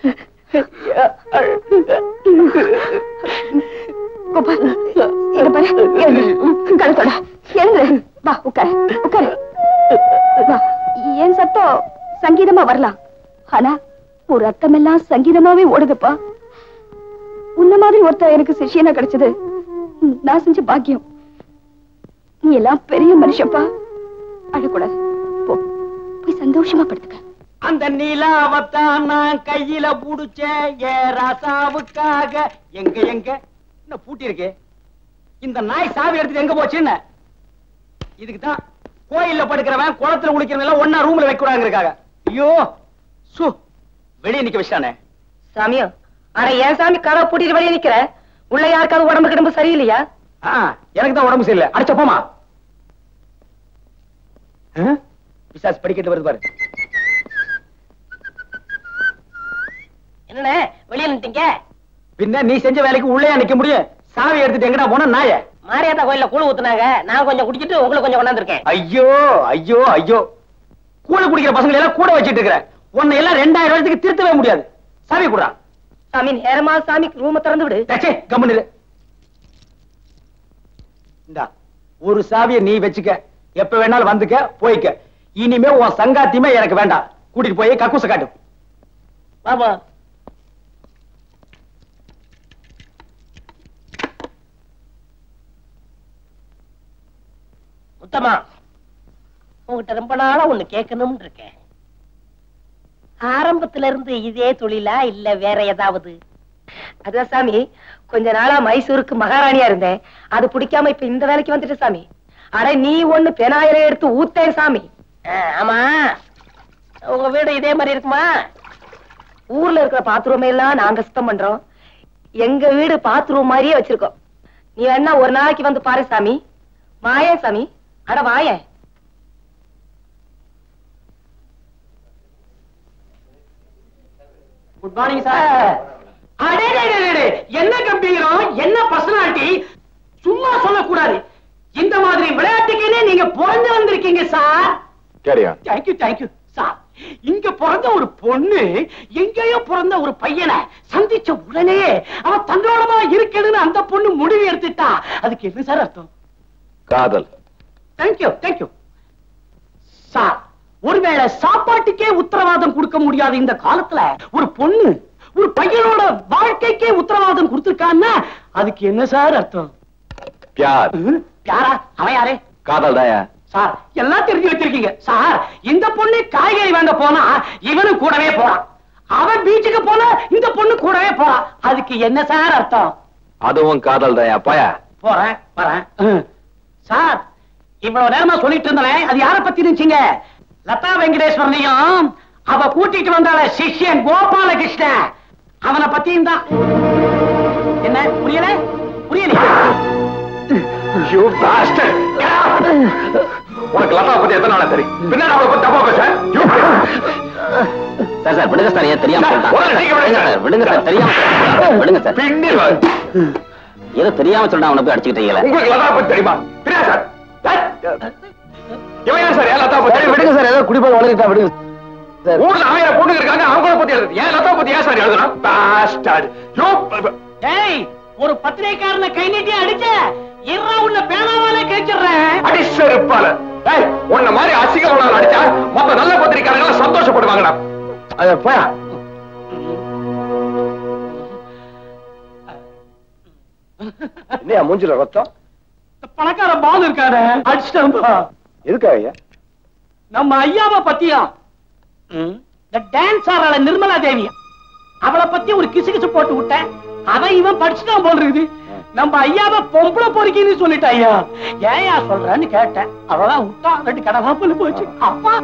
கோபால் இங்க பாரு எழுந்து கழுத்தோட எழுந்து வா உட்காரு உட்காரு வா என் சத்தம் சங்கீதமா வரலாம் ஆனா ஒரு ரத்தமெல்லாம் சங்கீதமாவே ஓடுதுப்பா உன்ன மாதிரி ஒருத்தர் எனக்கு சிஷியனா கிடைச்சது ம், நான் செஞ்ச பாக்கியம் நீ எல்லாம் பெரிய மனுஷப்பா அழக்கூடாது போ போய் சந்தோஷமா படுத்துக்க அந்த நிலாவத்தான் நான் கையில புடிச்சேன் ஏ ரசாவுக்காக எங்க எங்க என்ன பூட்டி இருக்கு இந்த நாய் சாவி எடுத்துட்டு எங்க போச்சுன்னு இதுக்கு தான் கோயில்ல படுக்கிறவன் குளத்துல குளிக்கிறவன் எல்லாம் ஒன்னா ரூம்ல வைக்கூடாங்க இருக்காங்க ஐயோ சு வெளியே நிக்க வச்சிட்டானே சாமியோ அட ஏன் சாமி கதவை பூட்டிட்டு வெளியே நிக்கிற உள்ள யாருக்காவது உடம்பு கிடம்பு சரியில்லையா ஆ, எனக்கு தான் உடம்பு சரியில்லை அடிச்ச போமா பிசாஸ் படிக்கட்டு வருது பாரு என்னண்ணே வெளியே நின்ட்டீங்க பின்ன நீ செஞ்ச வேலைக்கு உள்ளே நிக்க முடியும் சாவி எடுத்துட்டு எங்கடா போன நாய மாரியாத்தா கோயில்ல கூழ் ஊத்துனாங்க நான் கொஞ்சம் குடிச்சிட்டு உங்களுக்கு கொஞ்சம் கொண்டாந்துருக்கேன் ஐயோ ஐயோ ஐயோ கூட குடிக்கிற பசங்களை எல்லாம் கூட வச்சிட்டு இருக்கிற உன்னை எல்லாம் ரெண்டாயிரம் வருஷத்துக்கு திருத்தவே முடியாது சாவி கூடா சாமி நேரமா சாமிக்கு ரூம திறந்து விடு டச்சே கம்முன்னு இரு. இந்தா ஒரு சாவியை நீ வச்சுக்க எப்ப வேணாலும் வந்துக்க போய்க்க இனிமே உன் சங்காத்தியமே எனக்கு வேண்டாம் கூட்டிட்டு போய் கக்கூச காட்டு பாபா முத்தமா உங்ககிட்ட ரொம்ப நாளா ஒண்ணு கேட்கணும்னு இருக்கேன் ஆரம்பத்துல இருந்து இதே தொழிலா இல்ல வேற ஏதாவது அதான் சாமி கொஞ்ச நாளா மைசூருக்கு மகாராணியா இருந்தேன் அது பிடிக்காம இப்ப இந்த வேலைக்கு வந்துட்டு சாமி அட நீ ஒண்ணு பெனாயில எடுத்து ஊத்தேன் சாமி ஆ, ஆமா உங்க வீடு இதே மாதிரி இருக்குமா ஊர்ல இருக்கிற பாத்ரூம் எல்லாம் நாங்க சுத்தம் பண்றோம் எங்க வீடு பாத்ரூம் மாதிரியே வச்சிருக்கோம் நீ வேணா ஒரு நாளைக்கு வந்து பாரு சாமி வாயேன் சாமி அட வாயேன் குட் மார்னிங் சார் அடே டே, டே, டே, டே. என்ன கம்பீரம் என்ன பர்சனாலிட்டி சும்மா சொல்லக்கூடாது இந்த மாதிரி விளையாட்டுக்குன்னே நீங்க பிறந்து வந்திருக்கீங்க சார் கேரியா தேங்க்யூ தேங்க்யூ சார் இங்க பிறந்த ஒரு பொண்ணு எங்கேயோ பிறந்த ஒரு பையனை சந்திச்ச உடனே அவன் தன்னோடமா இருக்கணும்னு அந்த பொண்ணு முடிவு எடுத்துட்டா அதுக்கு என்ன சார் அர்த்தம் காதல் தேங்க்யூ தேங்க்யூ சார் ஒருவேளை சாப்பாட்டுக்கே உத்தரவாதம் கொடுக்க முடியாத இந்த காலத்துல ஒரு பொண்ணு ஒரு பையனோட வாழ்க்கைக்கே உத்தரவாதம் கொடுத்திருக்கான்னா அதுக்கு என்ன சார் அர்த்தம் பியார் ம்? யாரா அவன் யாரு காதல் தாயா சார் எல்லாம் தெரிஞ்சு வச்சிருக்கீங்க சார் இந்த பொண்ணு காய்கறி வாங்க போனா இவனும் கூடவே போறான் அவன் பீச்சுக்கு போனா இந்த பொண்ணு கூடவே போறான் அதுக்கு என்ன சார் அர்த்தம் அதுவும் காதல் தாயா பாயா போறேன் வரேன் ம். சார் இவ்வளவு நேரமா சொல்லிட்டு இருந்தேன் அது யார பத்தி இருந்துச்சுங்க லதா வெங்கடேஸ்வரனையும் அவ கூட்டிட்டு வந்தால சிஷ்யன் கோபாலகிருஷ்ணன் அவனை பத்தியும் தான் என்ன புரியல புரியலையா You bastard! உனக்கு லதா பத்தி எத்தனை நாளா தெரியும் பின்னாடி அவளை பத்தி தப்பா பேச You- சார் சார் விடுங்க சார் ஏன் தெரியாம சார், சொல்லிட்டான். முதல்ல நீங்க விடுங்க. சார், விடுங்க சார் தெரியாம சொல்லிட்டான். விடுங்க சார் பின்னிடுவா. ஏதோ தெரியாம சொல்லிட்டான் அவனை போய் அடிச்சுக்கிட்டீங்களே உங்களுக்கு லதா பத்தி தெரியுமா தெரியாது சார் ஏய், இவன் ஏன் சார் ஏன் லதா பத்தி விடுங்க சார் ஏதோ குடிப்போம் வளர்க்கிட்டா விடுங்க ஊர்ல ஆயிரம் பொண்ணுங்க இருக்காங்க அவங்கள பத்தி எழுதுது ஏன் லதா பத்தி ஏன் சார் எழுதுனா பாஸ்டர்ட் யோ ஏய் ஒரு பத்திரிகைக்காரனை கை நீட்டி அடிச்ச இரா உள்ள பேனாவால கேச்சிடுறேன் அடிச்சருப்பால ஏய் உன்ன மாதிரி அசிங்கமான அடிச்சா மொத்த நல்ல பத்திரிக்காரங்க எல்லாம் சந்தோஷப்படுவாங்கடா அத போயா இல்லையா மூஞ்சில ரத்தம் பணக்கார பால் இருக்காரு அடிச்சிட்டா எதுக்காக ஐயா நம்ம ஐயாவை பத்தியும் இந்த டான்ஸ் ஆடுறாள நிர்மலா தேவி அவளை பத்தி ஒரு கிசுகிசு போட்டு விட்டேன் அவன் இவன் படிச்சுட்டான் போல் இருக்குது நம்ம ஐயாவை பொம்பளை பொறுக்கின்னு சொல்லிட்டா ஐயா ஏயா சொல்றேன்னு கேட்டேன் அவதான் விட்டான் ரெண்டு கடவா புல்லு போச்சு அப்பா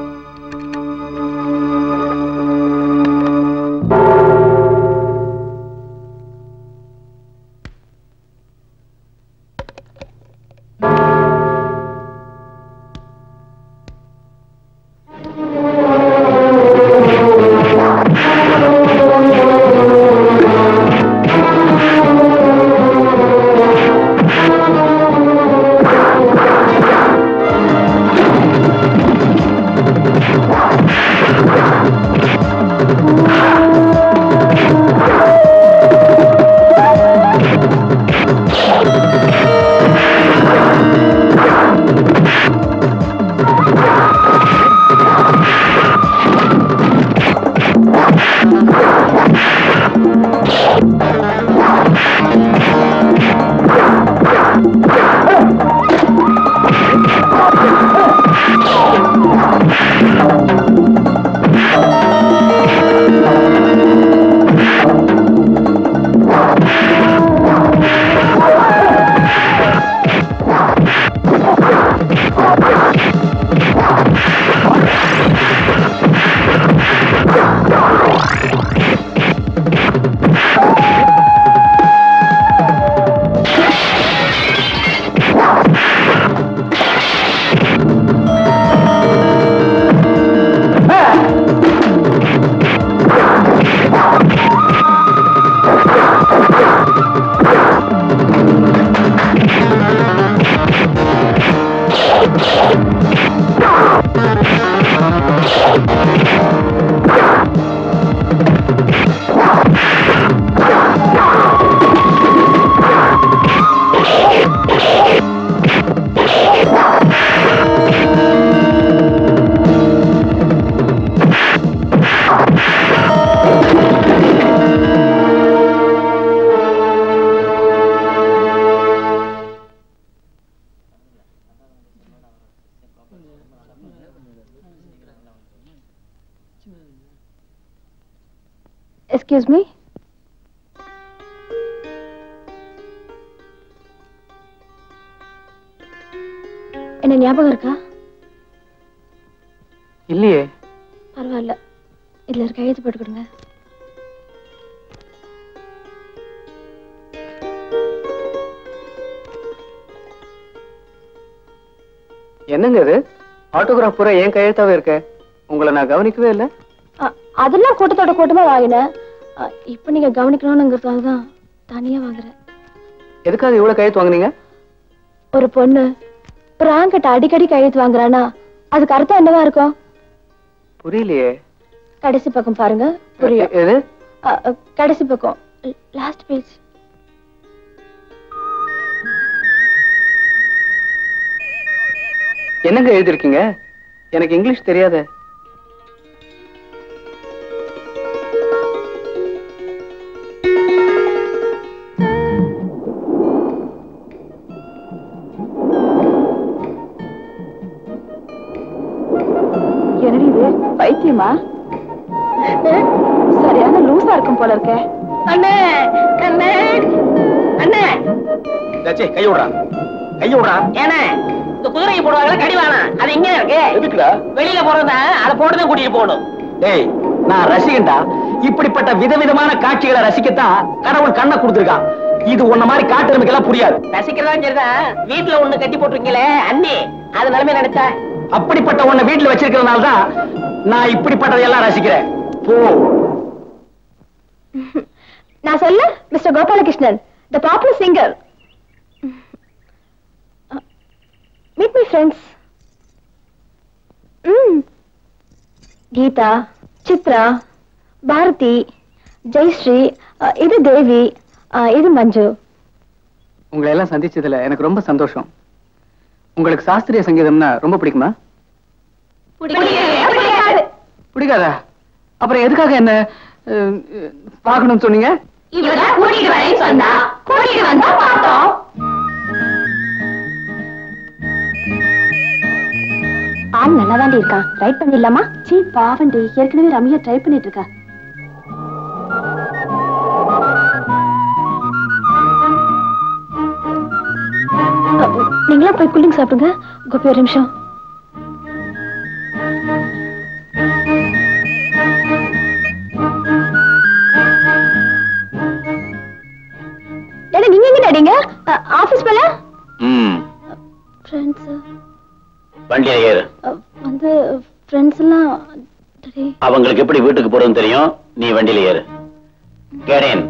எஸ்கியூஸ் மீ என்ன ஞாபகம் இருக்கா இல்லையே பரவாயில்ல இதுல இருக்க கையெழுத்து போட்டு கொடுங்க என்னங்க இது ஆட்டோகிராஃப் பூரா என் கையெழுத்தாவே இருக்க உங்களை நான் கவனிக்கவே இல்லை அ- அதெல்லாம் கூட்டத்தோட கூட்டமா வாங்கினேன் அ, இப்ப நீங்க கவனிக்கணும்ங்கிறதுக்காக தான் தனியா வாங்குறேன் எதுக்காக இவ்வளவு கையெழுத்து வாங்குனீங்க ஒரு பொண்ணு பிராங்கிட்ட அடிக்கடி கையெழுத்து வாங்குறானா அதுக்கு அர்த்தம் என்னவா இருக்கும் புரியலையே கடைசி பக்கம் பாருங்க புரியும் எது அ, அ, கடைசி பக்கம் லாஸ்ட் பேஜ் என்னங்க எழுதிருக்கீங்க எனக்கு இங்கிலீஷ் தெரியாதே என்னடி இது பைத்தியமா சரியான லூசா இருக்கும் போல இருக்க அண்ணே அண்ணே அண்ணே தச்சி கை விடுறா கை விடுறா ஏண்ணே இந்த குதிரையை போடுவாங்களா கடிவானா அது இங்க இருக்கு எதுக்குடா வெளியில போறதா அதை போட்டுதான் கூட்டிட்டு போகணும் டேய் நான் ரசிகன்டா இப்படிப்பட்ட விதவிதமான காட்சிகளை ரசிக்கத்தான் கடவுள் கண்ணை கொடுத்திருக்கான் இது உன்ன மாதிரி காட்டுறதுக்கெல்லாம் புரியாது ரசிக்கிறதான் சரிதான் வீட்டுல ஒண்ணு கட்டி போட்டிருக்கீங்களே அண்ணி அது நிலைமை நினைச்சா அப்படிப்பட்ட உன்னை வீட்டுல வச்சிருக்கிறதுனால தான் நான் இப்படிப்பட்டதையெல்லாம் ரசிக்கிறேன் போ நான் சொல்ல mister Gopalakrishnan the popular singer meet my friends Geetha Chitra Bharathi Jayashree ah, இது தேவி அஹ், இது மஞ்சு உங்களை எல்லாம் சந்திச்சதுல எனக்கு ரொம்ப சந்தோஷம் உங்களுக்கு சாஸ்திரிய சங்கீதம்னா ரொம்ப பிடிக்குமா பிடிக்காதா அப்புறம் எதுக்காக என்ன அஹ், அஹ், பார்க்கணும்னு சொன்னீங்க ஆள் நல்லா இருக்கான் ரைட் பண்ணிடலாமா சீ பாவண்டி ஏற்கனவே ரம்யா ட்ரை பண்ணிட்டு இருக்கா அஹ், நீங்களா போய் கூலிங் சாப்பிடுங்க கோபி ஒரு நிமிஷம் டாடி நீங்க எங்க டாடிங்க ஆபீஸ் போல ம் ஃப்ரெண்ட்ஸ் வண்டியில ஏறு வந்து ஃப்ரெண்ட்ஸ் எல்லாம் டாடி அவங்களுக்கு எப்படி வீட்டுக்கு போறதுன்னு தெரியும் நீ வண்டியில ஏறு கேடேன்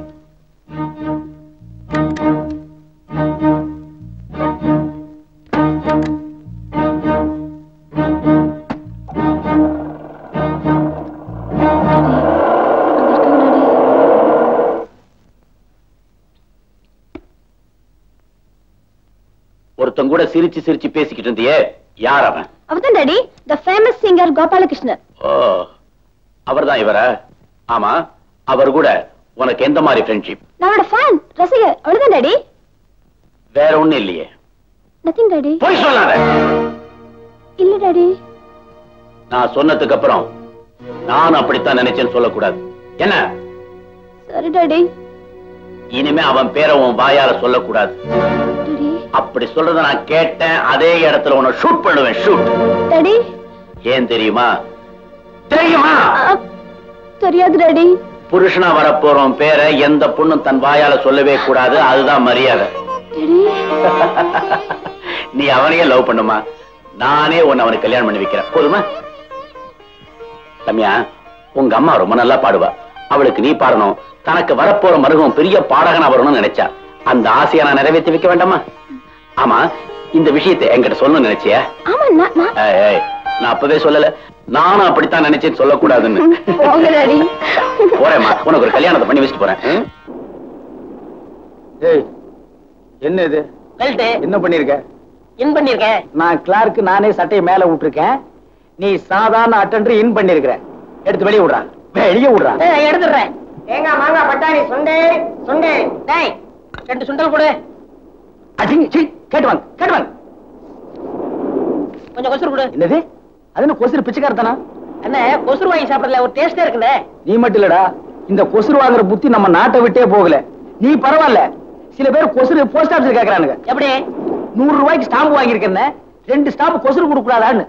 ஒருத்தன் கூட சிரிச்சு சிரிச்சு பேசிக்கிட்டு இருந்தியே யார் அவன் அவர்தான் daddy the famous singer Gopalakrishnan ஓ அவர்தான் இவரா ஆமா அவர் கூட உனக்கு எந்த மாதிரி ஃப்ரெண்ட்ஷிப் நம்மளோட ஃபேன் ரசிகர் அவ்வளவுதான் டாடி வேற ஒண்ணும் இல்லையே நத்திங் டாடி போய் சொல்லாத இல்ல டாடி நான் சொன்னதுக்கு அப்புறம் நான் அப்படித்தான் நினைச்சேன்னு சொல்லக்கூடாது என்ன சரி டாடி இனிமே அவன் பேரை உன் வாயால சொல்லக்கூடாது டாடி அப்படி சொல்றத நான் கேட்டேன் அதே இடத்துல உன்னை ஷூட் பண்ணுவேன் ஷூட் டாடி ஏன் தெரியுமா தெரியுமா ஆ, தெரியாது டாடி புருஷனா வரப்போறோம் பேரை எந்த பொண்ணும் தன் வாயால சொல்லவே கூடாது அதுதான் மரியாதை டாடி நீ அவனையே லவ் பண்ணுமா நானே உன்னை அவனுக்கு கல்யாணம் பண்ணி வைக்கிறேன் போதுமா ரம்யா உங்க அம்மா ரொம்ப நல்லா பாடுவா அவளுக்கு நீ பாடணும் தனக்கு வரப்போற மருகம் பெரிய பாடகனா வரணும்னு நினைச்சா அந்த ஆசையை நான் நிறைவேற்றி வைக்க வேண்டாமா ஆமா இந்த விஷயத்தை என்கிட்ட சொல்லணும்னு நினைச்சியா ஆமா நான் நான் ஏய், ஏய், நான் அப்பவே சொல்லல நானும் அப்படித்தான் நினைச்சேன்னு சொல்லக்கூடாதுன்னு போங்க டாடி போறேம்மா உனக்கு ஒரு கல்யாணத்தை பண்ணி வச்சுட்டு போறேன் ம்? ஏய் என்ன இது பெல்ட் என்ன பண்ணிருக்க இன் பண்ணிருக்கேன் நான் கிளார்க்கு நானே சட்டையை மேல விட்டுருக்கேன் நீ சாதாரண அட்டெண்டர் இன் பண்ணிருக்கிற எடுத்து வெளியே விடுறா வெளியே விடுறா ஏய், எடுத்துடுறேன் தேங்காய் மாங்காய் பட்டாணி சுண்டே சுண்டே டேய் ரெண்டு சுண்டல் கொடு அடிங்க சீ கேட்டு வாங்க கேட்டு வாங்க கொஞ்சம் கொசுறு கொடு என்னது அது என்ன கொசுறு பிச்சைக்காரத்தானா என்ன கொசுறு வாங்கி சாப்பிடறதுல ஒரு டேஸ்டே இருக்குண்ணே நீ மட்டும் இல்லடா இந்த கொசுறு வாங்குற புத்தி நம்ம நாட்டை விட்டே போகல நீ பரவாயில்ல சில பேர் கொசுறு போஸ்ட் ஆபீஸ்ல கேக்குறானுங்க எப்படி நூறு ரூபாய்க்கு ஸ்டாம்பு வாங்கியிருக்கேன் ரெண்டு ஸ்டாம்பு கொசுறு கொடுக்கூடாதான்னு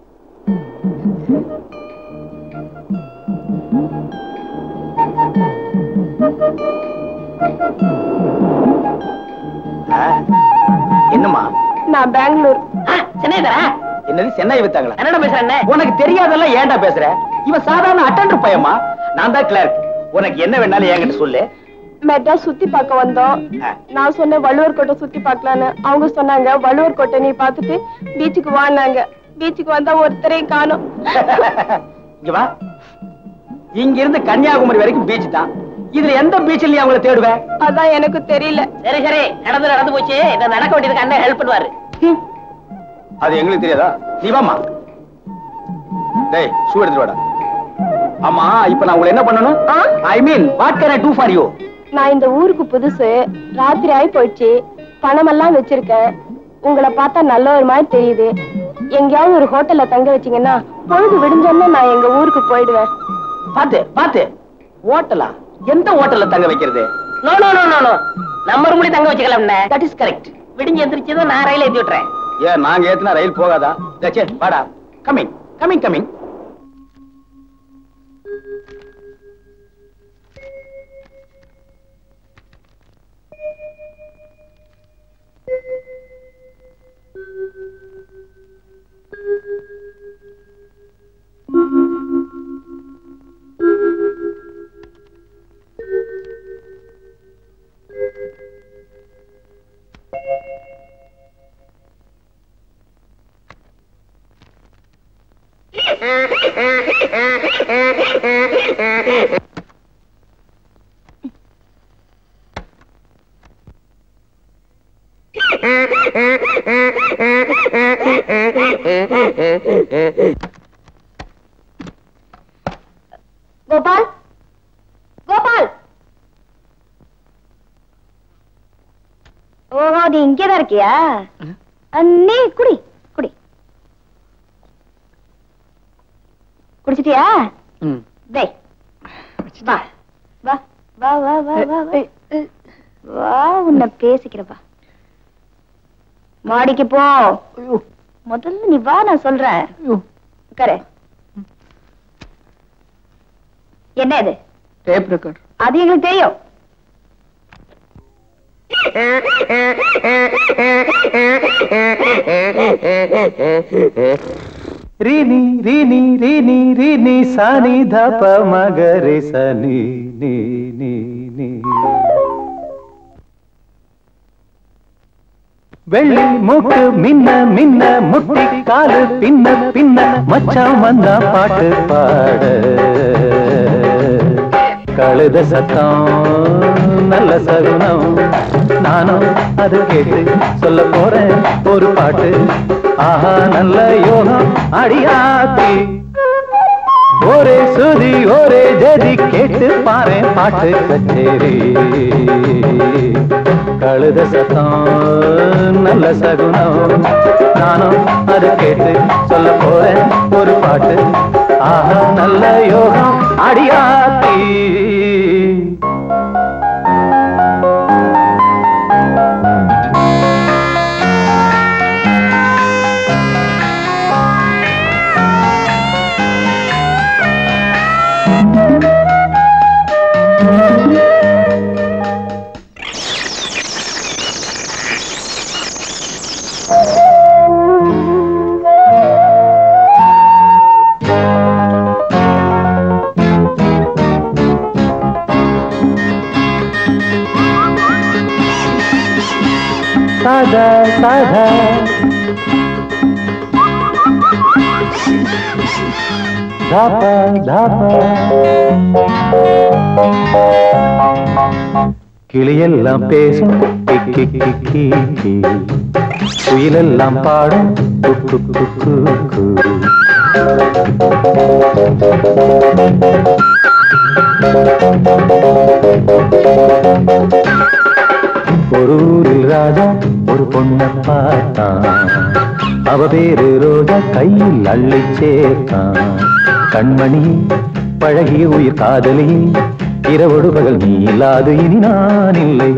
ஆ, என்னம்மா நான் பெங்களூர் ஆ, சென்னை தரா என்னது சென்னை வித்தாங்களா என்னடா பேசுறேன் உனக்கு தெரியாதெல்லாம் ஏன்டா பேசுற இவன் சாதாரண அட்டெண்டர் பையமா நான் தான் கிளார்க் உனக்கு என்ன வேணாலும் என்கிட்ட சொல்லு மெட்ராஸ் சுத்தி பார்க்க வந்தோம் ஆ. நான் சொன்னேன் வள்ளுவர் கோட்டை சுத்தி பார்க்கலான்னு அவங்க சொன்னாங்க வள்ளுவர் கோட்டை நீ பார்த்துட்டு பீச்சுக்கு வான்னாங்க பீச்சுக்கு வந்தா ஒருத்தரையும் காணோம் இங்க வா இங்க இருந்து கன்னியாகுமரி வரைக்கும் பீச் தான் இதுல எந்த பீச்சில் நீ அவங்கள தேடுவேன் அதான் எனக்கு தெரியல சரி சரி நடந்து நடந்து போச்சு இதை நடக்க வேண்டியதுக்கு அண்ணன் ஹெல்ப் பண்ணுவாரு அது எங்களுக்கு தெரியாதா நீ வாமா டேய் ஷூ எடுத்துட்டு வாடா ஆமா இப்ப நான் உங்களை என்ன பண்ணணும் ஆ? I mean what can I do for you நான் இந்த ஊருக்கு புதுசு ராத்திரி ஆகி போயிடுச்சு பணமெல்லாம் வச்சிருக்கேன் உங்களை பார்த்தா நல்ல ஒரு மாதிரி தெரியுது எங்கேயாவது ஒரு ஹோட்டல்ல தங்க வச்சீங்கன்னா பொழுது விடிஞ்சோன்னா நான் எங்க ஊருக்கு போயிடுவேன் பாத்து பாத்து ஹோட்டலா எந்த ஹோட்டல்ல தங்க வைக்கிறது no no no no no நம்ம ரூம்லயே தங்க வச்சுக்கலாம் தட் இஸ் கரெக்ட் விடிஞ்சு எந்திரிச்சதும் நான் ரயில் ஏத்தி விட்டுறேன் ஏன் நாங்க ஏத்துனா ரயில் போகாதா தச்சே வாடா coming coming coming Gopal Gopal ஓஹோ நீ இங்கேதான் இருக்கியா அஹ், நீ குடி குடி குடிச்சிட்டியா டேய் வா வா வா வா வா வா வா வா உன்னை பேசிக்கிறப்பா மாடிக்கு போ முதல்ல நீ வா நான் சொல்றேன் உட்காரு என்ன இது டேப் ரெக்கார்ட் அது எங்களுக்கு தெரியும் రీని రీని రీని రీని సాని ధప మగరి సని నీ నీ నీ வெள்ளி மூக்கு மின்ன மின்ன முட்டி காலு பின்ன பின்ன மச்சான் வந்தா பாட்டு பாட கழுத சத்தம் நல்ல சகுனம் நானும் அது கேட்டு சொல்ல போறேன் ஒரு பாட்டு ஆஹா நல்ல யோகம் அடியாத்தி ஒரே சுதி ஒரே ஜதி கேட்டு பாரு பாட்டு கச்சேரி கழுத சத்தம் நல்ல சகுனம் நானும் அதை கேட்டு சொல்ல போறேன் ஒரு பாட்டு ஆஹா நல்ல யோகம் அடியாத்தி சாதா சாதா தாப்பா தாப்பா கிளியெல்லாம் பேசும் கிக்கி கிக்கி கி. குயிலெல்லாம் பாடும் குக்கு குக்கு கு. ஒரு ஊரில் ராஜா ஒரு பொண்ணை பார்த்தான் அவ பேரு ரோஜா கையில் அள்ளி சேர்த்தான் கண்மணி பழகிய உயிர் காதலி இரவோடு பகல் நீ இல்லாது இனி நான் இல்லை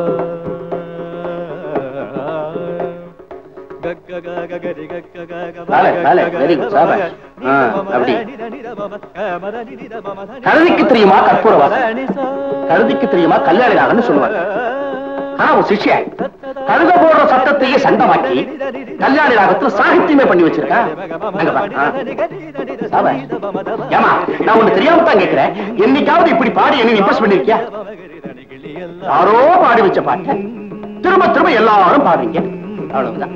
வேலை, வேலை, very good, சாபாஷ். ஆ, அப்படி. கழுதைக்கு தெரியுமா கற்பூர வாசம் கழுதைக்கு தெரியுமா கல்யாணி ராகன்னு சொல்லுவாங்க ஆனா ஒரு சிஷ்ய கழுத போடுற சத்தத்தையே சண்டமாக்கி கல்யாணி ராகத்துல சாகித்யமே பண்ணி வச்சிருக்கா அங்க பாரு, ஆ. சாபாஷ். ஏமா நான் ஒண்ணு தெரியாம தான் கேக்குறேன் என்னைக்காவது இப்படி பாடி என்ன இம்ப்ரெஸ் பண்ணிருக்கியா யாரோ பாடி வச்ச பாட்டு திரும்ப திரும்ப எல்லாரும் பாடுறீங்க அவ்வளவுதான்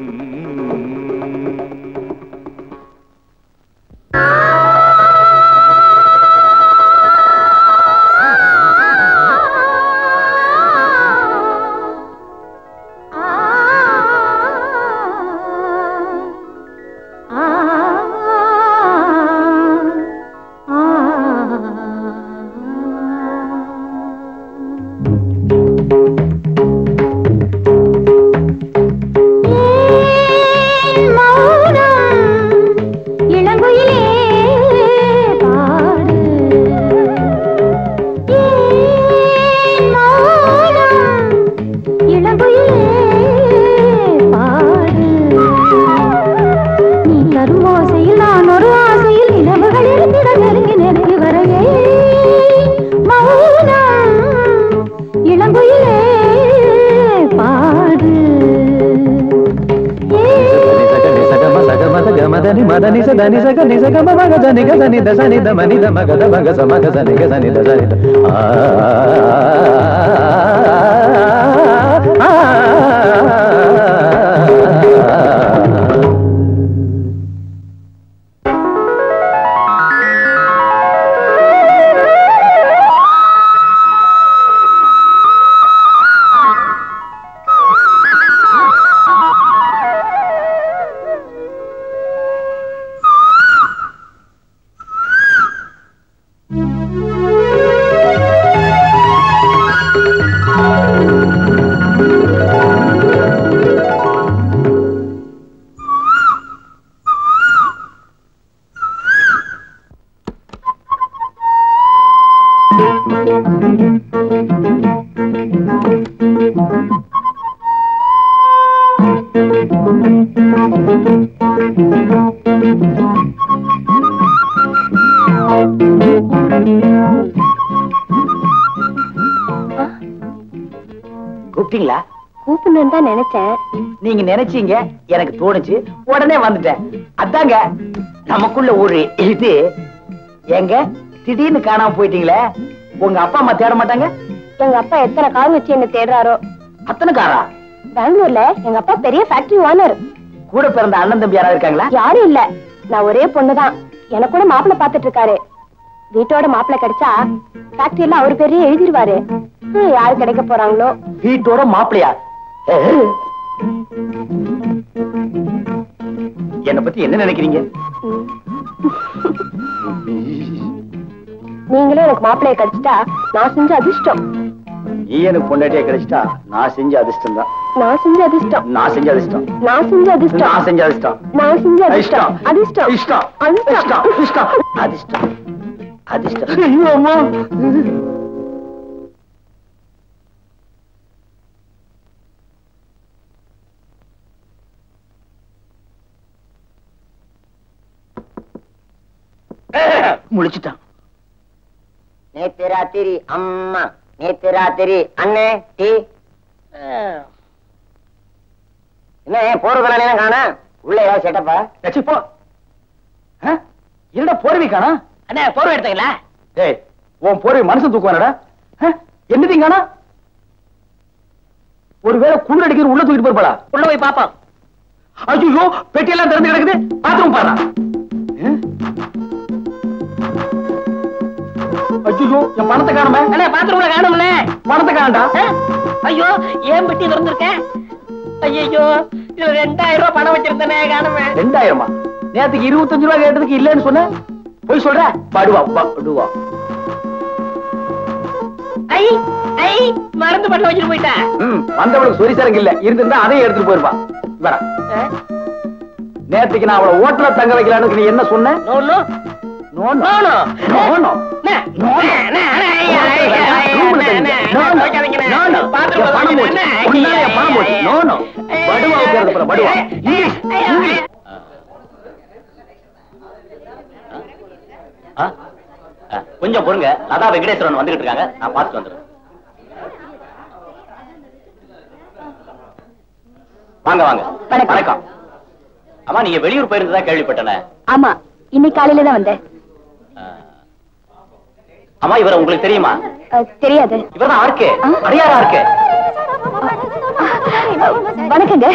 இளங்குயிலே பாடு ஏன் மௌனம்? இளங்குயிலே பாடு நீ தரும் ஓசையில் நான் ஒரு ஆசையில் நிலவுகள் இருந்திட நெருங்கி நெருங்கி வரையே மௌனம் இளங்குயிலே பாடு మదని మదని సదని సగ నిజ గమ మగ జని గ జని ద సని ద మని ద మగ ద మగ స మగ సని గ సని ద సని ద ఆ ఆ ఆ கூப்பிட்டீங்களா கூப்பிடணும்னு தான் நினைச்சேன் நீங்க நினைச்சீங்க எனக்கு தோணுச்சு உடனே வந்துட்டேன் அதாங்க நமக்குள்ள ஒரு இது எங்க திடீர்னு காணாம போயிட்டீங்களே உங்க அப்பா அம்மா தேட மாட்டாங்க எங்க அப்பா எத்தனை கார் வச்சு என்ன தேடுறாரோ அத்தனை காரா பெங்களூர்ல எங்க அப்பா பெரிய ஃபேக்டரி ஓனர் கூட பிறந்த அண்ணன் தம்பி யாராவது இருக்காங்களா யாரும் இல்ல நான் ஒரே பொண்ணுதான் எனக்கு கூட மாப்பிள்ளை பாத்துட்டு இருக்காரு வீட்டோட மாப்பிள்ளை கிடைச்சா ஃபேக்டரியில அவர் பெரிய எழுதிருவாரு ஹம், யாரு கிடைக்க போறாங்களோ வீட்டோட மாப்பிளையா என்ன பத்தி என்ன நினைக்கிறீங்க நீங்களே எனக்கு மாப்பிள்ளைய கிடைச்சிட்டா நான் செஞ்ச அதிர்ஷ்டம் நீ எனக்கு பொண்டாட்டியா கிடைச்சிட்டா நான் செஞ்ச அதிர்ஷ்டம் தான் நான் செஞ்ச அதிர்ஷ்டம் நான் செஞ்ச அதிர்ஷ்டம் நான் செஞ்ச அதிர்ஷ்டம் நான் செஞ்ச அதிர்ஷ்டம் நான் செஞ்ச அதிர்ஷ்டம் அதிர்ஷ்டம் இஷ்டம் அதிர்ஷ்டம் இஷ்டம் அதிர்ஷ்டம் அதிர்ஷ்டம் ஐயோ அம்மா முழிச்சிட்டான் நேத்து ராத்திரி அம்மா நேத்து ராத்திரி அண்ணே டீ என்ன ஏன் போறதுனால காண உள்ள ஏதாவது செட்டப்பா ஏச்சி, போ ஆ? என்னடா போர்வை காணா அண்ணே போர்வை எடுத்தீங்களா டேய் உன் போர்வை மனுஷன் தூக்குவானடா ஆ? என்னதையும் காணா ஒருவேளை குளிர் அடிக்கிற உள்ள தூக்கிட்டு போயிருப்பாளா உள்ள போய் பாப்போம் ஐயோ பெட்டியெல்லாம் திறந்து கிடக்குது பாத்ரூம் பாரா ஐயோ என் பணத்தை காணுமே அண்ணே பாத்ரூம்ல காணும்ல பணத்தை காணடா ஐயோ ஏன் பெட்டி திறந்திருக்கேன் ஐயோ இதுல ரெண்டாயிரம் ரூபாய் பணம் வச்சிருந்தேனே காணுமே ரெண்டாயிரமா நேத்துக்கு இருபத்தஞ்சு ரூபாய் கேட்டதுக்கு இல்லைன்னு சொன்ன போய் சொல்ற படுவா படுவா ஐ ஐ மருந்து பட்டம் வச்சுட்டு போயிட்டேன் ம் வந்தவளுக்கு சொரி சரங்கு இல்ல இருந்திருந்தா அதையும் எடுத்துட்டு போயிருப்பா வர நேத்துக்கு நான் அவளை ஓட்டல தங்க வைக்கலான்னு நீ என்ன சொன்ன no no no no no no no no அண்ணே, அண்ணே, அண்ணே, அண்ணே, ஐயா, ஐயா, ஐயா, ரூம்ல அண்ணே, தங்க. அண்ணே, நோ, நோ. துவைக்காதீங்கண்ணே. No, no. பாத்ரூம்ல என் பணம் போச்சு. துவைக்காதீங்கண்ணே. உன்னால என் பணம் போச்சு. No, no. ஐயா, படுவா ஐயா, உட்கார்ந்து போற, படுவா. ஐயா, ஐயா, ஐயா. ஆ? ஆ, கொஞ்சம் பொறுங்க லதா வெங்கடேஸ்வரன் வந்துகிட்டு இருக்காங்க நான் பார்த்துட்டு வந்துடுறேன் வாங்க வாங்க வணக்கம். வணக்கம் அம்மா நீங்க வெளியூர் போயிருந்ததா கேள்விப்பட்டேனே ஆமா இன்னைக்கு காலையில தான் வந்தேன் ஆ. அம்மா இவரை உங்களுக்கு தெரியுமா அஹ், தெரியாது இவர்தான் ஆர்கே ஆ? அடியாரா ஆர்கே அஹ், வணக்கங்க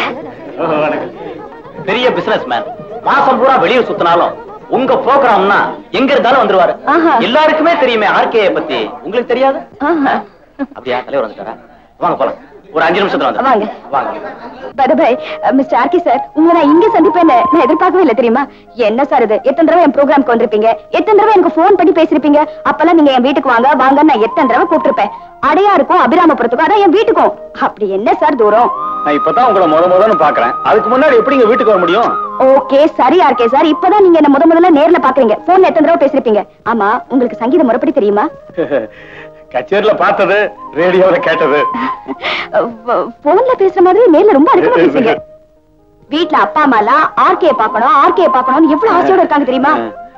பெரிய பிசினஸ் மேன் மாசம் பூரா வெளியூர் சுத்தினாலும் உங்க ப்ரோக்ராம்னா எங்க இருந்தாலும் வந்துருவாரு ஆஹா. எல்லாருக்குமே தெரியுமே ஆர்கே பத்தி உங்களுக்கு தெரியாது ஆஹா. அப்படியா தலைவர் வந்துட்டாரா வாங்க போலாம் ஒரு அஞ்சு நிமிஷத்துல வந்து வாங்க. வாங்க பரபாய் மிஸ்டர் ஆர்கே சார் உங்களை நான் இங்க சந்திப்பேன்னு நான் எதிர்பார்க்கவே இல்லை தெரியுமா என்ன சார் இது எத்தனை தடவை என் ப்ரோக்ராம்க்கு வந்திருப்பீங்க எத்தனை தடவை எனக்கு ஃபோன் பண்ணி பேசிருப்பீங்க அப்பெல்லாம் நீங்க என் வீட்டுக்கு வாங்க வாங்க நான் எத்தனை தடவை கூப்பிட்டிருப்பேன் அடையாருக்கும் அபிராமபுரத்துக்கும் அதான் என் வீட்டுக்கும் அப்படி என்ன சார் தூரம் நான் இப்பதான் உங்களை முத முதன்னு பாக்குறேன் அதுக்கு முன்னாடி எப்படி இங்க வீட்டுக்கு வர முடியும் ஓகே சரி ஆர்கே சார் இப்பதான் நீங்க என்ன முத முதல்ல நேர்ல பாக்குறீங்க போன்ல எத்தனை தடவை பேசிருப்பீங்க ஆமா உங்களுக்கு சங்கீத முறைப்படி தெரியுமா கச்சேரியில பார்த்தது ரேடியோல கேட்டது போன்ல பேசுற மாதிரி நேர்ல ரொம்ப அதிகமா பேசுறீங்க வீட்ல அப்பா அம்மா எல்லாம் ஆர்கே பாக்கணும் ஆர்கே பாக்கணும்னு எவ்வளவு ஆசையோட இருக்காங்க தெரியுமா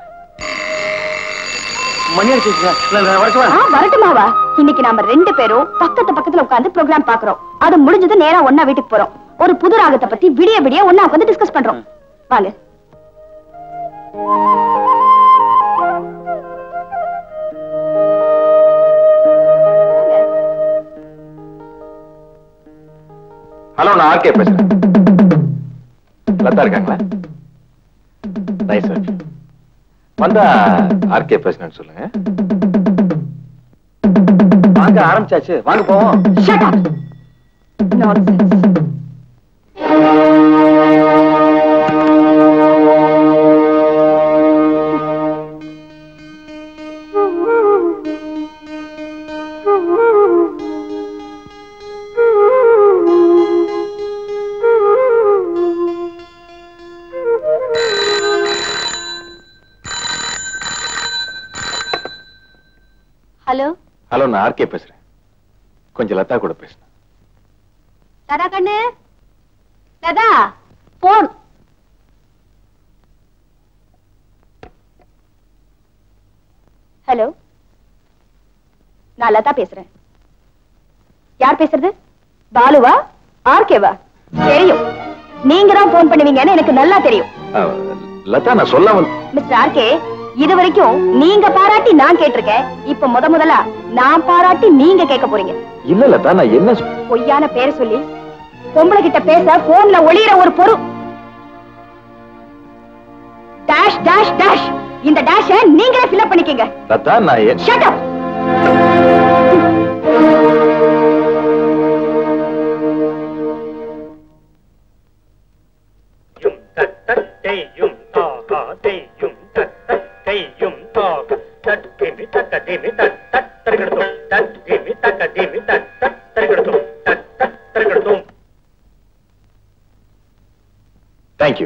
மணி அடிச்சு ஆ, வரட்டுமாவா இன்னைக்கு நாம ரெண்டு பேரும் பக்கத்து பக்கத்துல உட்கார்ந்து ப்ரோக்ராம் பாக்குறோம் அது முடிஞ்சது நேரா ஒண்ணா வீட்டுக்கு போறோம் ஒரு புது ராகத்தை பத்தி விடிய விடிய ஒண்ணா உட்கார்ந்து டிஸ்கஸ் பண்றோம் வாங்க ஹலோ நான் ஆர்கே பேசுறேன் லதா இருக்காங்களா நைஸ் வந்தா ஆர்கே பேசுறேன்னு சொல்லுங்க வாங்க ஆரம்பிச்சாச்சு வாங்க போவோம் Shut up. Nonsense. Hello hello நான் ஆர்கே பேசுறேன் கொஞ்சம் லதா கூட பேசுறேன் லதா கண்ணு லதா போன் ஹலோ நான் லதா பேசுறேன் யார் பேசுறது பாலுவா ஆர்கேவா தெரியும் நீங்க தான் போன் பண்ணுவீங்கன்னு எனக்கு நல்லா தெரியும் அஹ், லதா நான் சொல்ல வந்து மிஸ்டர் ஆர்கே இது வரைக்கும் நீங்க பாராட்டி நான் கேட்டிருக்கேன் இப்ப முத முதலா நான் பாராட்டி நீங்க கேட்க போறீங்க இல்ல லதா நான் என்ன சொ- பொய்யான பேரை சொல்லி பொம்பளை கிட்ட பேச போன்ல ஒளியிற ஒரு பொரு டேஷ் டேஷ் டேஷ் இந்த டேஷ நீங்களே ஃபில் பண்ணிக்கங்க லதா நான் எ- ஷட் அப் யும் தட் தட் தேயும் தாகா தேயும் தட் தட் தேயும் தாகா தட் திமி தக்க திமி தட் தட் தரகடுதும் தட் திமி தக்க திமி தட் தட் தரகடுதும் தட் தட் தரகடுதும் தேங்க்யூ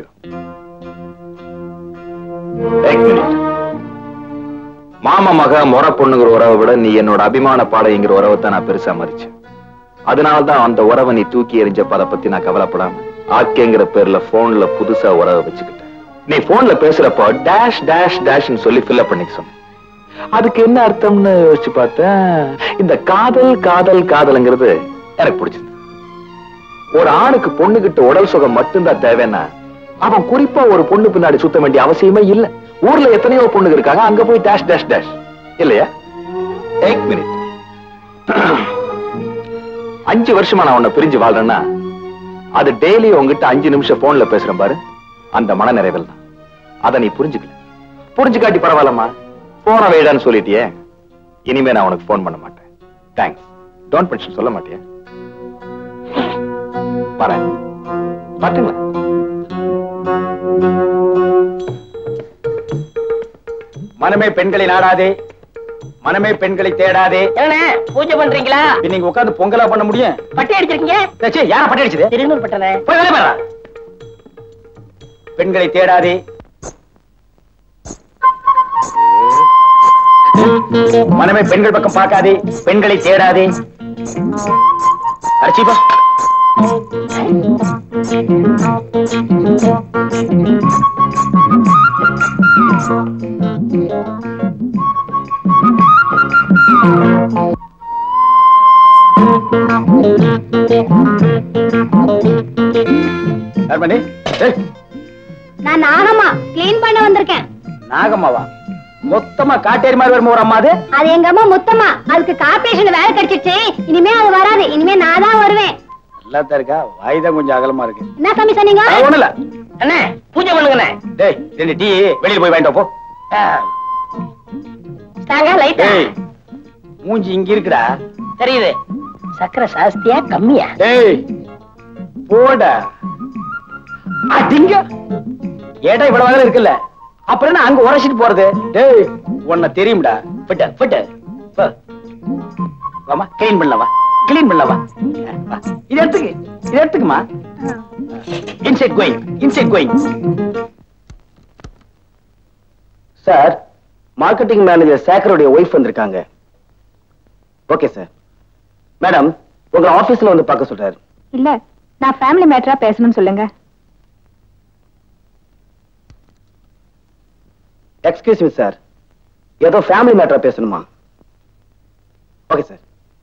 மாமா மக முறை பொண்ணுங்கிற உறவை விட நீ என்னோட அபிமான பாடைங்கிற உறவை தான் நான் பெருசா மதிச்சேன் அதனால்தான் அந்த உறவை நீ தூக்கி எறிஞ்சப்ப அதை பத்தி நான் கவலைப்படாம ஆக்கேங்கிற பேர்ல போன்ல புதுசா உறவை வச்சுக்கிட்டேன் நீ போன்ல பேசுறப்போ டேஷ் டேஷ் டேஷ்னு சொல்லி ஃபில்அப் பண்ணிக்க சொன்னேன் அதுக்கு என்ன அர்த்தம்னு யோசிச்சு பார்த்தேன் இந்த காதல் காதல் காதல்ங்கிறது எனக்கு பிடிச்சது ஒரு ஆணுக்கு பொண்ணுகிட்ட உடல் சுகம் மட்டும்தான் தேவைன்னா அவன் குறிப்பா ஒரு பொண்ணு பின்னாடி சுத்த வேண்டிய அவசியமே இல்ல ஊர்ல எத்தனையோ பொண்ணுங்க இருக்காங்க அங்க போய் டேஷ் டேஷ் டேஷ் இல்லையா ஏக் மினிட் அஞ்சு வருஷமா நான் உன்னை பிரிஞ்சு வாழ்றேன்னா அது டெய்லி உங்ககிட்ட அஞ்சு நிமிஷம் போன்ல பேசுறேன் பாரு அந்த மன நிறைவில் தான் அதை நீ புரிஞ்சுக்கல புரிஞ்சுக்காட்டி பரவாயில்லம்மா போன வைடான்னு சொல்லிட்டியே இனிமே நான் உனக்கு போன் பண்ண மாட்டேன் தேங்க்ஸ் டோன்ட் பென்ஷன் சொல்ல மாட்டியா வரேன் பாத்துங்களா மனமே பெண்களை நாடாதே மனமே பெண்களை தேடாதே என்ன பூஜை பண்றீங்களா இப்ப நீங்க உட்கார்ந்து பொங்கலா பண்ண முடியும் பட்டி அடிச்சிருக்கீங்க சே, யார பட்டி அடிச்சது திருநூறு பட்டன போய் வேலை பாரு பெண்களை தேடாதே மனமே பெண்கள் பக்கம் பார்க்காதே பெண்களை தேடாதே அடிச்சிப்பா யார் பண்ணி ஏய், நான் நாகம்மா கிளீன் பண்ண வந்திருக்கேன் நாகம்மாவா மொத்தமா காட்டேரி மாதிரி வருமா ஒரு அம்மா அது அது எங்க அம்மா முத்தம்மா அதுக்கு கார்பரேஷன் வேலை கிடைச்சிருச்சு இனிமே அது வராது இனிமே நான் தான் வருவேன் நல்லா தான் இருக்கா வாய் தான் கொஞ்சம் அகலமா இருக்கு என்ன சாமி சொன்னீங்க அது ஒண்ணும் இல்ல அண்ணே பூஜை பண்ணுங்கண்ணே டேய் ரெண்டு டீ வெளிய போய் வாங்கிட்டு வா, போ தாங்க லைட்டா டேய் மூஞ்சி இங்க இருக்குடா தெரியுது சக்கரை சாஸ்தியா கம்மியா டேய் போடா அடிங்க ஏடா இவ்வளவு வேலை இருக்குல்ல அப்புறம் என்ன அங்க உரைச்சிட்டு போறது டேய் உன்னை தெரியும்டா ஃபிட்ட ஃபிட்ட வா வாமா க்ளீன் பண்ணல வா க்ளீன் பண்ணல வா வா. இது எடுத்துக்கு இது எடுத்துக்குமா inside going inside going sir marketing manager சேகருடைய ஒய்ஃப் வந்திருக்காங்க ஓகே சார் மேடம் உங்க ஆபீஸ்ல வந்து பார்க்க சொல்றாரு இல்ல நான் ஃபேமிலி மேட்டரா பேசணும்னு சொல்லுங்க எக்ஸ்கியூஸ் மீ சார் ஏதோ ஃபேமிலி மேட்டரா பேசணுமா ஓகே சார்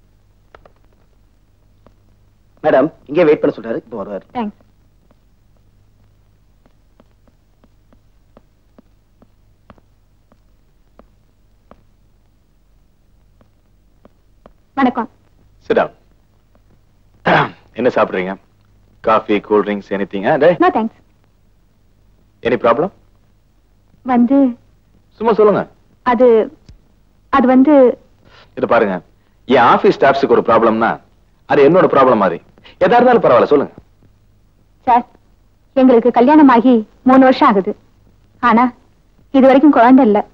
மேடம் இங்கே வெயிட் பண்ண சொல்றாரு இப்போ வருவாரு தேங்க்ஸ் வணக்கம் சிடா என்ன சாப்பிடுறீங்க coffee cool drinks any thing no thanks any problem வந்து சும்மா சொல்லுங்க அது அது வந்து இது பாருங்க என் ஆபீஸ் ஸ்டாஃப்ஸுக்கு ஒரு ப்ராப்ளம்னா அது என்னோட ப்ராப்ளம் மாதிரி எதா இருந்தாலும் பரவாயில்ல சொல்லுங்க சார் எங்களுக்கு கல்யாணம் ஆகி மூணு வருஷம் ஆகுது ஆனா இது வரைக்கும் குழந்தை இல்ல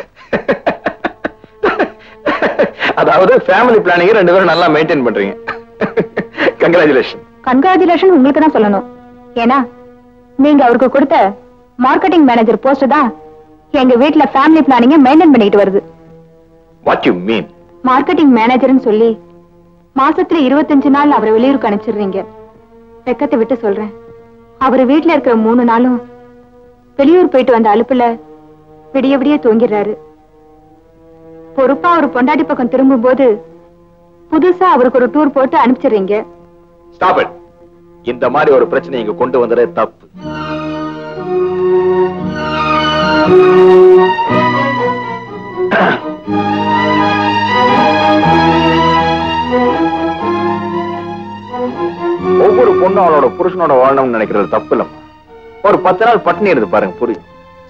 அதாவது ஃபேமிலி பிளானிங் ரெண்டு பேரும் நல்லா மெயின்டைன் பண்றீங்க கங்க்ராச்சுலேஷன் கங்க்ராச்சுலேஷன் உங்களுக்கு தான் சொல்லணும் ஏன்னா நீங்க அவருக்கு கொடுத்த மார்க்கெட்டிங் மேனேஜர் போஸ்ட் தான் எங்க வீட்ல ஃபேமிலி பிளானிங்க மெயின்டைன் பண்ணிட்டு வருது வாட் யூ மீன் மார்க்கெட்டிங் மேனேஜர்னு சொல்லி மாசத்துல இருபத்தஞ்சு நாள் அவரை வெளியூருக்கு அனுப்பிச்சிடுறீங்க வெக்கத்தை விட்டு சொல்றேன் அவர் வீட்ல இருக்கிற மூணு நாளும் வெளியூர் போயிட்டு வந்த அலுப்புல விடிய விடிய தூங்கிடுறாரு பொறுப்பா அவர் பொண்டாட்டி பக்கம் திரும்பும் போது புதுசா அவருக்கு ஒரு டூர் போட்டு அனுப்பிச்சிடுறீங்க ஸ்டாப் இட் இந்த மாதிரி ஒரு பிரச்சனை இங்க கொண்டு வந்ததே தப்பு ஒவ்வொரு பொண்ணும் அவளோட புருஷனோட வாழணும்னு நினைக்கிறது தப்பு இல்லம்மா ஒரு பத்து நாள் பட்டினி இருந்து பாருங்க புரியும்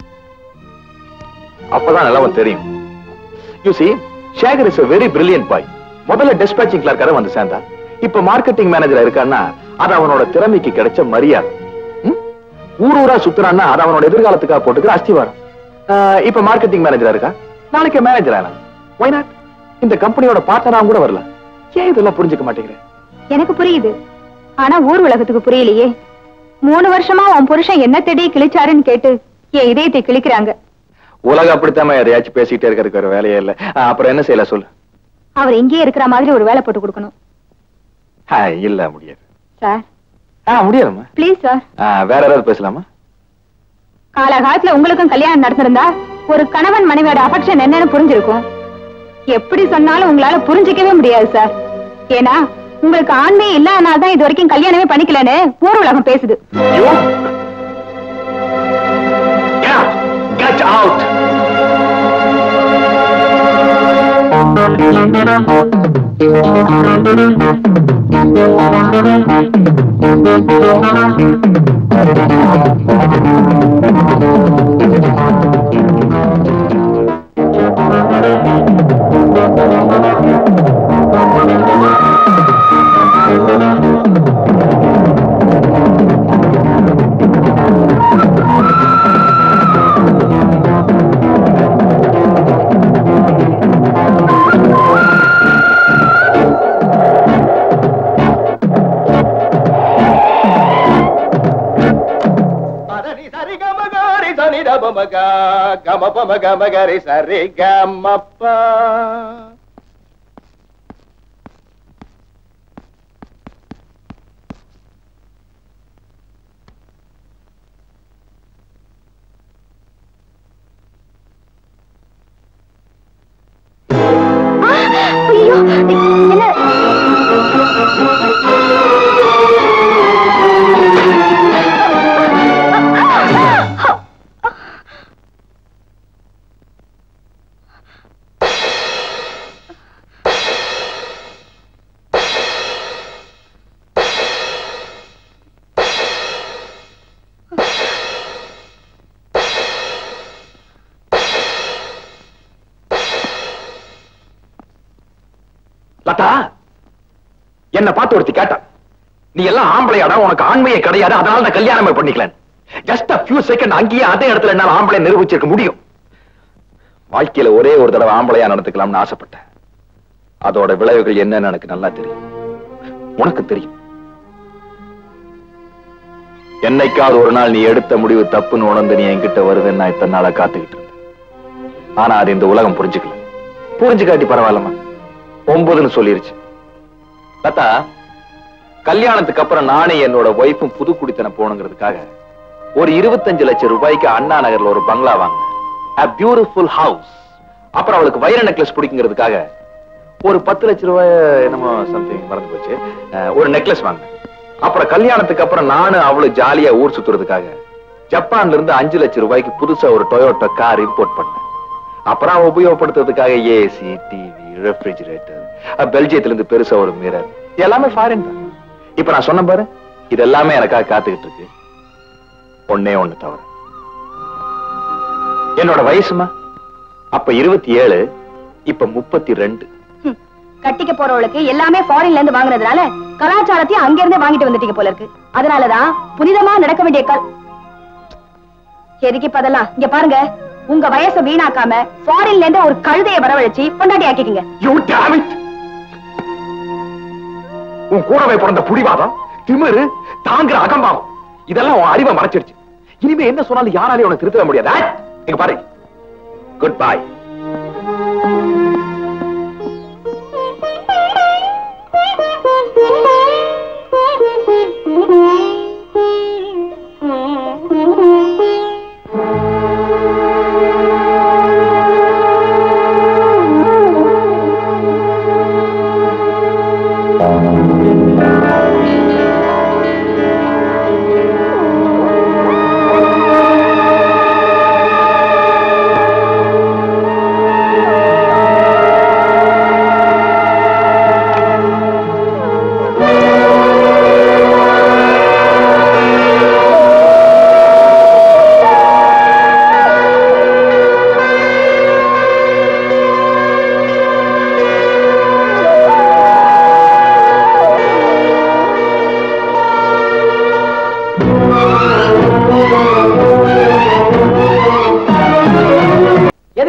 அப்பதான் நிலவன் தெரியும் you see Sekar is a very brilliant boy முதல்ல டிஸ்பேச்சிங் கிளர்க்கார வந்து சேர்ந்தா இப்ப மார்க்கெட்டிங் மேனேஜர் இருக்கான்னா அது அவனோட திறமைக்கு கிடைச்ச மரியாதை ம்? ஊர் ஊரா சுத்துறான்னா அது அவனோட எதிர்காலத்துக்காக போட்டுக்கிற அஸ்திவாரம் ஆஹ், இப்ப மார்க்கெட்டிங் மேனேஜரா இருக்கா நாளைக்கு மேனேஜர் ஆனா ஒய் நாட் இந்த கம்பெனியோட பார்ட்னரா கூட வரல ஏன் இதெல்லாம் புரிஞ்சுக்க மாட்டேங்கிறேன் எனக்கு புரியுது ஆனா ஊர் உலகத்துக்கு புரியலையே மூணு வருஷமா உன் புருஷன் என்ன தேடி கிழிச்சாருன்னு கேட்டு என் இதயத்தை கிழிக்கிறாங்க உலகம் அப்படித்தான் எதையாச்சும் பேசிட்டே இருக்கிறதுக்கு ஒரு வேலையே இல்ல ஆஹ், அப்புறம் என்ன செய்யலாம் சொல்லு அவர் இங்கேயே இருக்கிற மாதிரி ஒரு வேலை போட்டு கொடுக்கணும் ஆஹ், இல்ல முடியாது சார் ஆ முடியாதும்மா ப்ளீஸ் சார் ஆஹ், வேற ஏதாவது பேசலாமா காலகாலத்துல உங்களுக்கும் கல்யாணம் நடந்திருந்தா ஒரு கணவன் மனைவியோட அஃபெக்ஷன் என்னன்னு புரிஞ்சிருக்கும் எப்படி சொன்னாலும் உங்களால புரிஞ்சிக்கவே முடியாது சார் ஏன்னா உங்களுக்கு ஆண்மையே இல்லாதனால தான் இது வரைக்கும் கல்யாணமே பண்ணிக்கலன்னு ஊர் உலகம் பேசுது You? Get out! Get out! சரி கம கரி சனி ரபம கம பம கம கரி சரி கமப்பா ஐயோ என்ன லதா என்ன பார்த்து ஒருத்தி கேட்டா நீ எல்லாம் ஆம்பளையாடா உனக்கு ஆண்மையே கிடையாது அதனால நான் கல்யாணமே பண்ணிக்கல ஜஸ்ட் a few செகண்ட் அங்கேயே அதே இடத்துல என்னால ஆம்பளை நிரூபிச்சிருக்க முடியும் வாழ்க்கையில ஒரே ஒரு தடவை ஆம்பளையா நடந்துக்கலாம்னு ஆசைப்பட்டேன் அதோட விளைவுகள் என்னன்னு எனக்கு நல்லா தெரியும் உனக்கு தெரியும் என்னைக்காவது ஒரு நாள் நீ எடுத்த முடிவு தப்புன்னு உணர்ந்து நீ என்கிட்ட வருதுன்னு நான் இத்தனை நாளா காத்துக்கிட்டு இருந்தேன் ஆனா அது இந்த உலகம் புரிஞ்சுக்கல புரிஞ்சுக்காட்டி பரவாயில்லம்மா ஒன்பதுன்னு சொல்லிருச்சு லதா கல்யாணத்துக்கு அப்புறம் நானே என்னோட ஒய்ஃபும் புது குடித்தனம் போகணுங்கிறதுக்காக ஒரு இருபத்தஞ்சு லட்சம் ரூபாய்க்கு அண்ணா நகர்ல ஒரு பங்களா வாங்க a பியூட்டிஃபுல் ஹவுஸ் அப்புறம் அவளுக்கு வைர நெக்லஸ் பிடிக்குங்கிறதுக்காக ஒரு பத்து லட்சம் ரூபாய் என்னமோ சம்திங் மறந்து போச்சு அஹ், ஒரு நெக்லஸ் வாங்க அப்புறம் கல்யாணத்துக்கு அப்புறம் நானும் அவளும் ஜாலியா ஊர் சுத்துறதுக்காக ஜப்பான்ல இருந்து அஞ்சு லட்சம் ரூபாய்க்கு புதுசா ஒரு டொயோட்டோ கார் இம்போர்ட் பண்ணேன் அப்புறம் அவன் உபயோகப்படுத்துறதுக்காக ஏசி டிவி ரெஃப்ரிஜிரேட்டர் பெல்ஜியத்துல இருந்து பெருசா ஒரு மிரர் எல்லாமே ஃபாரின் தான் இப்ப நான் சொன்ன பாரு இது எல்லாமே எனக்காக காத்துக்கிட்டு இருக்கு ஒண்ணே ஒண்ணு தவிர என்னோட வயசுமா அப்ப இருபத்தி ஏழு இப்ப முப்பத்தி ரெண்டு ஹம், கட்டிக்க போறவளுக்கு எல்லாமே ஃபாரின்ல இருந்து வாங்குனதுனால கலாச்சாரத்தையும் அங்க இருந்தே வாங்கிட்டு வந்துட்டீங்க போல இருக்கு அதனாலதான் புனிதமா நடக்க வேண்டிய கல் எதுக்கு இப்ப அதெல்லாம் இங்க பாருங்க உங்க வயசை வீணாக்காம ஃபாரின்ல இருந்து ஒரு கழுதைய வரவழைச்சு பொண்டாட்டி ஆக்கிக்கங்க You damn it! உன் கூடவே பிறந்த புடிவாதம் திமிரு தாங்குற அகம்பாவம் இதெல்லாம் உன் அறிவை மறைச்சிடுச்சு இனிமே என்ன சொன்னாலும் யாராலையும் உனக்கு திருத்தவே முடியாது ஆ? இங்க பாரு குட் பை Thank you.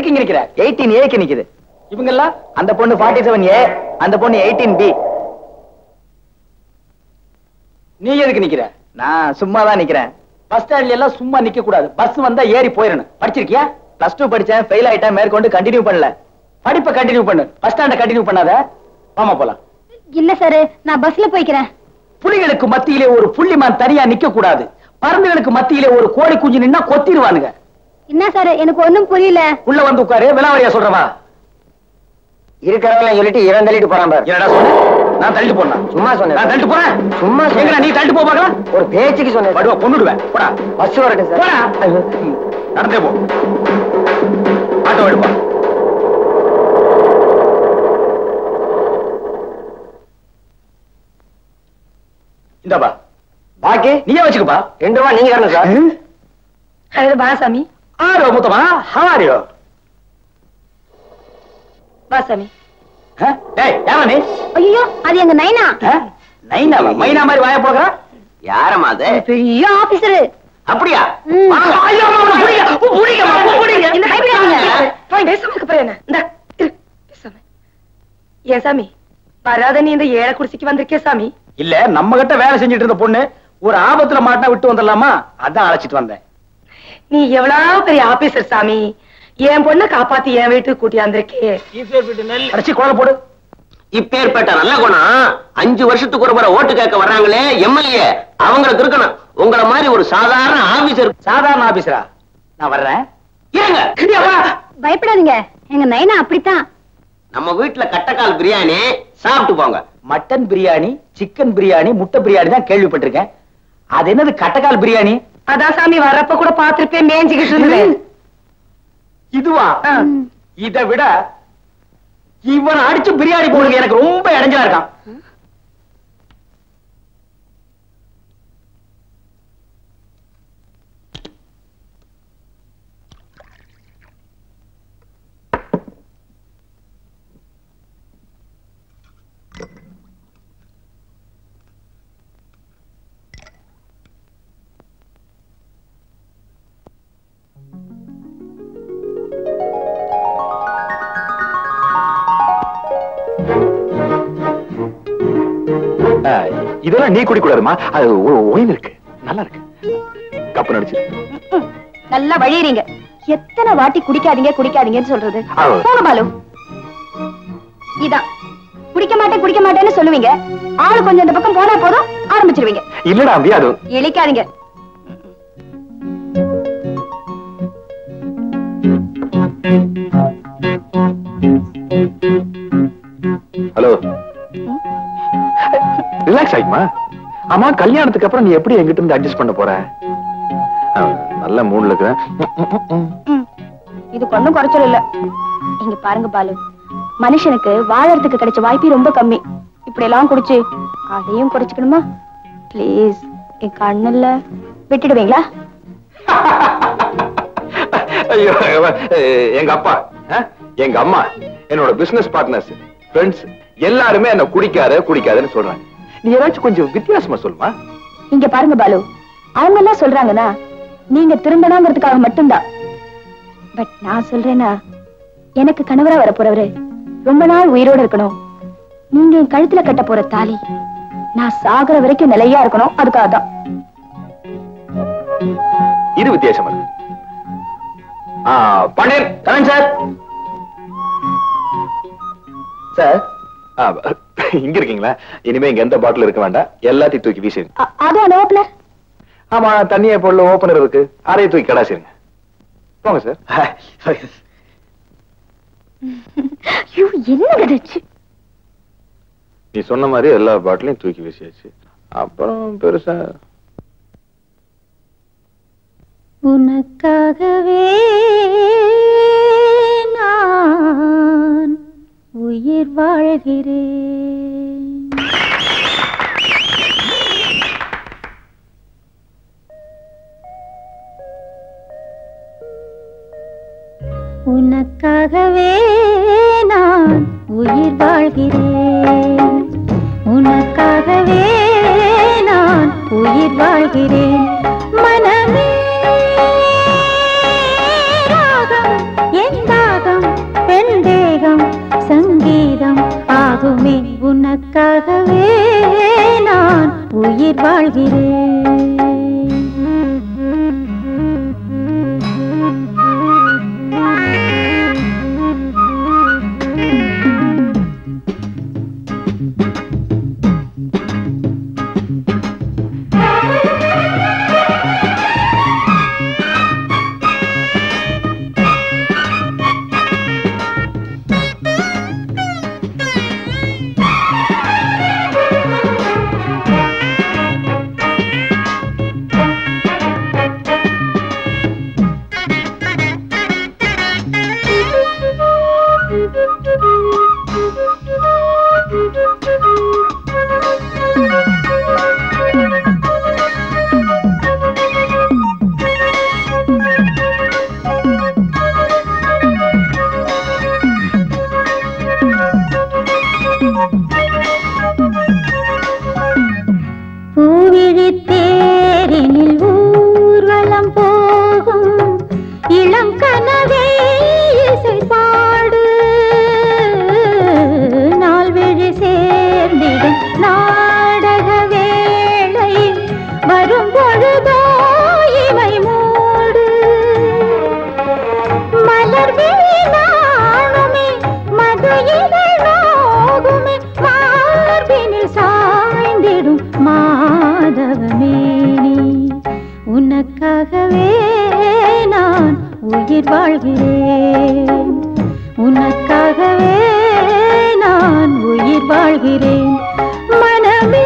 எதுக்கு இங்க நிக்கிற எயிட்டீன் ஏக்கு நிக்குது இவங்க எல்லாம் அந்த பொண்ணு ஃபார்ட்டி செவன் ஏ அந்த பொண்ணு எயிட்டீன் பி நீ எதுக்கு நிக்கிற நான் சும்மா தான் நிக்கிறேன் பஸ் ஸ்டாண்ட்ல எல்லாம் சும்மா நிக்க கூடாது பஸ் வந்தா ஏறி போயிடணும் படிச்சிருக்கியா பிளஸ் டூ படிச்சேன் ஃபெயில் ஆயிட்டேன் மேற்கொண்டு கண்டினியூ பண்ணல படிப்பை கண்டினியூ பண்ணு பஸ் ஸ்டாண்ட கண்டினியூ பண்ணாத வாமா போலாம் இல்ல சார் நான் பஸ்ல போய்க்கிறேன் புலிகளுக்கு மத்தியிலே ஒரு புள்ளிமான் தனியா நிக்க கூடாது பறந்துகளுக்கு மத்தியிலே ஒரு கோழி குஞ்சு நின்னா கொத்திடுவானுங்க என்ன சார் எனக்கு ஒண்ணும் புரியல உள்ள வந்து உட்காரு விலாவரியா சொல்றவா இருக்கிறவங்க சொல்லிட்டு இவன் தள்ளிட்டு போறான் பாரு என்னடா சொன்ன நான் தள்ளிட்டு போறேன் சும்மா சொன்னேன். நான் தள்ளிட்டு போறேன் சும்மா சொன்னேன். எங்கடா நீ தள்ளிட்டு போ பார்க்கலாம் ஒரு பேச்சுக்கு சொன்னேன் படுவா கொன்னுடுவேன் போடா பஸ் வரட்டும் போடா சார் ம், நடந்தே போ ஆட்டோ எடுப்பா இந்தாப்பா பாக்கி நீயே வச்சுக்கப்பா ரெண்டு ரூபா நீங்க தரணும் சார் அது பாசாமி ஆரோ முத்தமா ஹவாரியோ பாசாமி டேய் யாரா நீ ஐயோ அது எங்க நைனா ஆ? நைனாவா மைனா மாதிரி வாய போகிறா யாரம்மா அது பெரிய ஆபீசரு அப்படியா ம். வாங்க. ஐயோ, அம்மா, அம்மா, புடிங்க, புடிங்க, அம்மா, புடிங்க. இந்த பயப்படாதீங்க போய் பேசாம அப்புறம் என்ன இந்த இரு, பேசாம ஏன் சாமி வராத நீ இந்த ஏழை குடிசைக்கு வந்திருக்கே சாமி இல்ல நம்ம கிட்ட வேலை செஞ்சுட்டு இருந்த பொண்ணு ஒரு ஆபத்துல மாட்டினா விட்டு வந்துடலாமா அதான் அழைச்சிட்டு வந்தேன் நீ எவ்வளவு பெரிய ஆபீசர் சாமி என் பொண்ணை காப்பாத்தி என் வீட்டுக்கு கூட்டியாந்திருக்கே அடைச்சி குழந்தை போடு இப்பேற்பட்ட நல்ல குணம் அஞ்சு வருஷத்துக்கு ஒரு முறை ஓட்டு கேட்க வர்றாங்களே எம்எல்ஏ அவங்களுக்கு இருக்கணும் உங்கள மாதிரி ஒரு சாதாரண ஆபீசர் சாதாரண ஆபீசரா நான் வர்றேன் இருங்க பயப்படாதீங்க எங்க நைனா அப்படித்தான் நம்ம வீட்டுல கட்டக்கால் பிரியாணி சாப்பிட்டு போங்க மட்டன் பிரியாணி சிக்கன் பிரியாணி முட்டை பிரியாணி தான் கேள்விப்பட்டிருக்கேன் அது என்னது கட்டக்கால் பிரியாணி அதான் சாமி வர்றப்ப கூட பாத்திருப்பேன் மேய்ஞ்சுக்கிட்டு இருந்தேன் இதுவா ஆ. இதை விட இவனை அடிச்சு பிரியாணி போடுங்க எனக்கு ரொம்ப இடைஞ்சலா இருக்கான் இதெல்லாம் நீ குடிக்கூடாதுமா அது ஒயின் இருக்கு நல்லா இருக்கு கப்பு நடிச்சு நல்லா வழியறீங்க எத்தனை வாட்டி குடிக்காதீங்க குடிக்காதீங்கன்னு சொல்றது ஆ. போங்க பாலு இதான் குடிக்க மாட்டேன் குடிக்க மாட்டேன்னு சொல்லுவீங்க ஆளு கொஞ்சம் இந்த பக்கம் போனா போதும் ஆரம்பிச்சிருவீங்க இல்லடா அம்பி அது இழிக்காதீங்க ஹலோ ரிலாக்ஸ் ஆயிக்குமா ஆமா கல்யாணத்துக்கு அப்புறம் நீ எப்படி எங்கிட்ட இருந்து அட்ஜஸ்ட் பண்ண போற ஆ, நல்ல மூட்ல இருக்கிறேன் ம். இதுக்கு ஒண்ணும் குறைச்சல் இல்ல இங்க பாருங்க பாலு மனுஷனுக்கு வாழறதுக்கு கிடைச்ச வாய்ப்பு ரொம்ப கம்மி இப்படி எல்லாம் குடிச்சு அதையும் குறைச்சுக்கணுமா ப்ளீஸ் என் கண்ணுல விட்டுடுவீங்களா ஐயோ அஹ், எங்க அப்பா அஹ், எங்க அம்மா என்னோட பிசினஸ் பார்ட்னர்ஸ் ஃப்ரெண்ட்ஸ் எல்லாருமே என்ன குடிக்காத குடிக்காதன்னு சொல்றாங்க நீ ஏதாச்சும் கொஞ்சம் வித்தியாசமா சொல்லுமா இங்க பாருங்க பாலு அவங்க எல்லாம் சொல்றாங்கன்னா நீங்க திருந்தணுங்கிறதுக்காக மட்டும்தான் பட் நான் சொல்றேன்னா எனக்கு கணவரா வர போறவரு ரொம்ப நாள் உயிரோட இருக்கணும் நீங்க என் கழுத்துல கட்ட போற தாலி நான் சாகுற வரைக்கும் நிலையா இருக்கணும் அதுக்காக தான் இது வித்தியாசமா இருக்கு ஆ, பன்னீர் கரண் சார் சார் ஆ, இங்க இருக்கீங்களா இனிமே இங்க எந்த பாட்டில் இருக்க வேண்டாம் எல்லாத்தையும் தூக்கி வீசிடுங்க அ- அதுவும் அந்த ஓப்பனர் ஆமா தண்ணியை பொருள் ஓப்பனர் இருக்கு அதையும் தூக்கி கடாசிருங்க போங்க சார் ஐயோ என்னங்க இது? நீ சொன்ன மாதிரி எல்லா பாட்டிலையும் தூக்கி வீசியாச்சு அப்புறம் பெருசா உனக்காகவே நான் உயிர் வாழ்கிறேன் உனக்காகவே நான் உயிர் வாழ்கிறேன் உனக்காகவே நான் உயிர் வாழ்கிறேன் மனமே ராகம் என் தாகம் உனக்காகவே நான் உயிர் வாழ்கிறேன் பூவிழித்தேரினில் ஊர்வலம் போகும் இளங்கனவே இசை பாடு நால்வழி சேர்ந்திடும் நாடக வேளை வரும் பொழுதோ இவை மூடு மலர் நாணுமே மது இதழோகுமே மார்பினில் சாய்ந்திடும் மாதவமேனி உனக்காகவே நான் உயிர் வாழ்கிறேன் உனக்காகவே நான் உயிர் வாழ்கிறேன் மனமே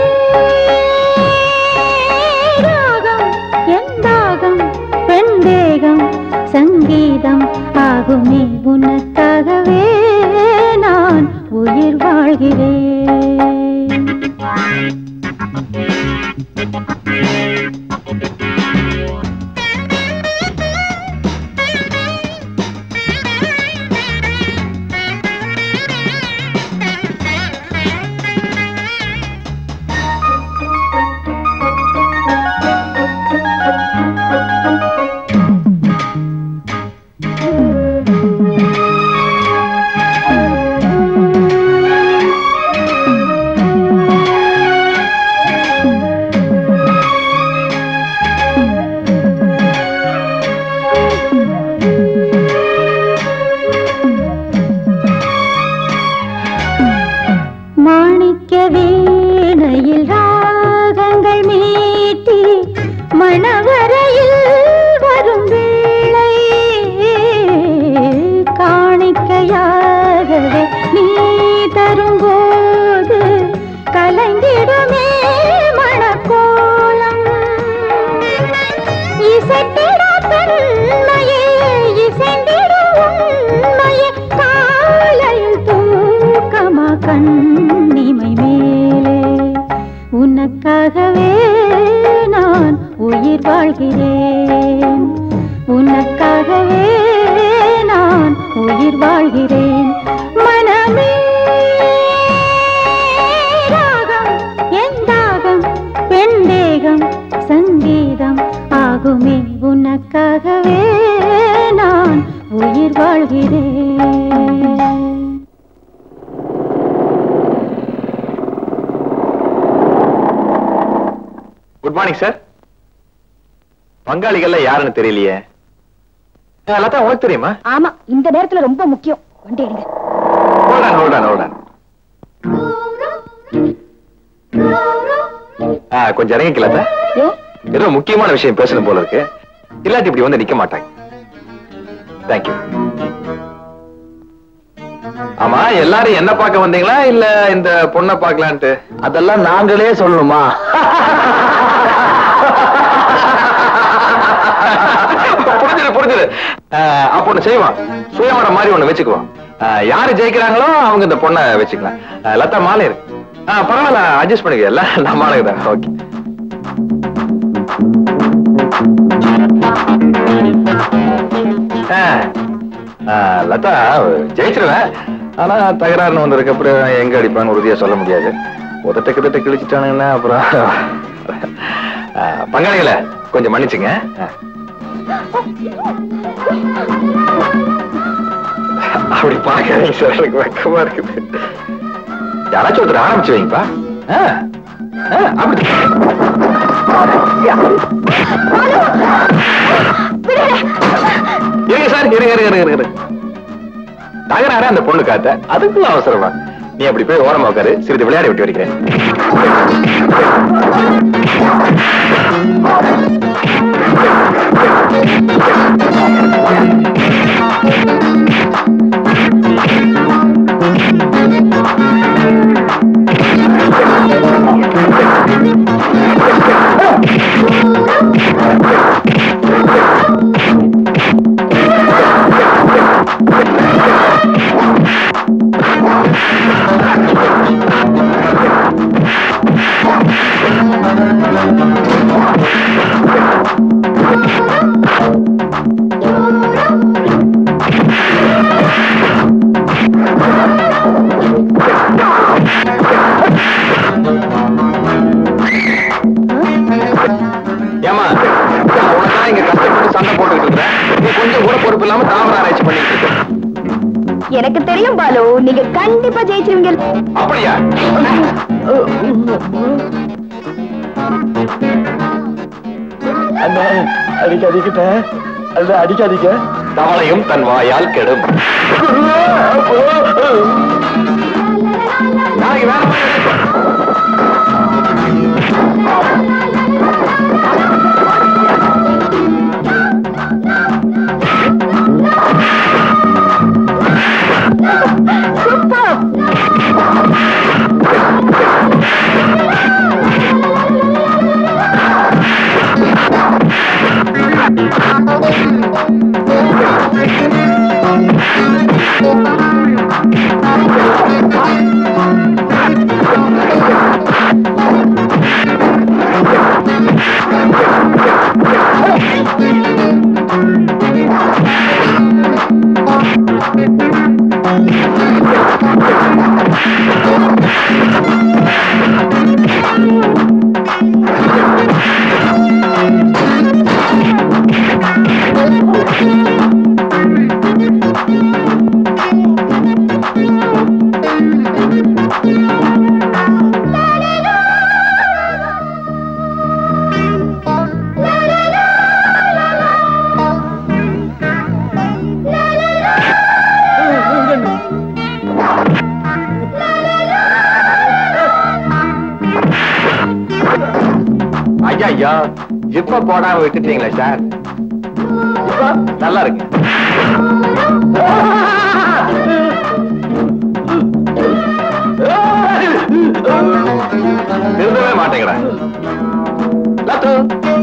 ராகம் எந்தாகம் பெண் தேகம் சங்கீதம் ஆகுமே உனக்காகவே நான் உயிர் வாழ்கிறேன் மாணிக்க வீணையில் ராகங்கள் மீட்டி மணவரையில் வரும் வேளை காணிக்கையாகவே நீ தரும்போது கலைந்திடுமே மணக்கோலம் இசைத்திட பெண்மையே இசைந்திடும் உண்மையே காலையில் தூக்கமா கண்ணிமை மேலே உனக்காகவே நான் உயிர் வாழ்கிறேன் உனக்காகவே நான் உயிர் வாழ்கிறேன் மனமே ராகம் எந்தாகம் பெண் தேகம் சங்கீதம் ஆகுமே உனக்காகவே நான் உயிர் வாழ்கிறேன் குட் மார்னிங் சார் பங்காளிகள்ல யாருன்னு தெரியலையே அஹ், லதா உனக்கு தெரியுமா ஆமா இந்த நேரத்துல ரொம்ப முக்கியம் வண்டி எடுங்க ஹோல்டன் ஹோல்டன் ஹோல்டன் கொஞ்சம் இறங்கிக்கல லதா ஏ ஏதோ முக்கியமான விஷயம் பேசணும் போல இருக்கு இல்லாட்டி இப்படி வந்து நிக்க மாட்டாங்க தேங்க்யூ ஆமா எல்லாரும் என்ன பார்க்க வந்தீங்களா இல்ல இந்த பொண்ணை பார்க்கலான்ட்டு அதெல்லாம் நாங்களே சொல்லணுமா புரிஞ்சுது புரிஞ்சுது அஹ், அப்ப ஒண்ணு செய்வான் சுயமரம் மாதிரி ஒண்ணு வச்சுக்குவோம் அஹ், யாரு ஜெயிக்கிறாங்களோ அவங்க இந்த பொண்ணை வச்சுக்கலாம் அஹ், லதா மாலை இருக்கு அஹ், பரவாயில்ல அட்ஜஸ்ட் பண்ணிக்க எல்லாம் நான் மாலை தான் ஓகே லதா ஜெயிச்சிருவேன் ஆனா தகராறுன்னு வந்ததுக்கு அப்புறம் எங்க அடிப்பான்னு உறுதியா சொல்ல முடியாது உதட்ட கிதட்ட கிழிச்சிட்டானுங்கன்னா அப்புறம் அஹ், பங்காளிகளை கொஞ்சம் மன்னிச்சுங்க அஹ். அப்படி பார்க்காதீங்க சார் எனக்கு வெக்கமா இருக்குது யாராச்சும் ஒருத்தர் ஆரம்பிச்சு வைங்கப்பா ஆ, ஆ, அப்படி இருங்க சார் இருங்க இருங்க இருங்க இருங்க தகராறு அந்த பொண்ணு காத்த அதுக்கும் அவசரமா நீ அப்படி போய் ஓரமா உட்காரு சிறிது விளையாடி விட்டு வருகிறேன் ஏமா நான் உனக்கா இங்க கஷ்டப்பட்டு சண்டை போட்டுக்கிட்டு இருக்கிறேன் நீ கொஞ்சம் கூட பொறுப்பு இல்லாம தாமரை ஆராய்ச்சி பண்ணிட்டு இருக்க எனக்கு தெரியும் பாலு நீங்க கண்டிப்பா ஜெயிச்சிருவீங்க அப்படியா அண்ணா அடிக்காதீங்க அண்ணா அடிக்காதீங்க தவளையும் தன் வாயால் கெடும் நாளைக்கு வேற மாதிரி இருக்கு. ஐயா ஐயா ஜிப்ப போடாம விட்டுட்டீங்களா சார் இப்ப நல்லா இருக்கு திருந்தவே மாட்டேங்கிறா லத்து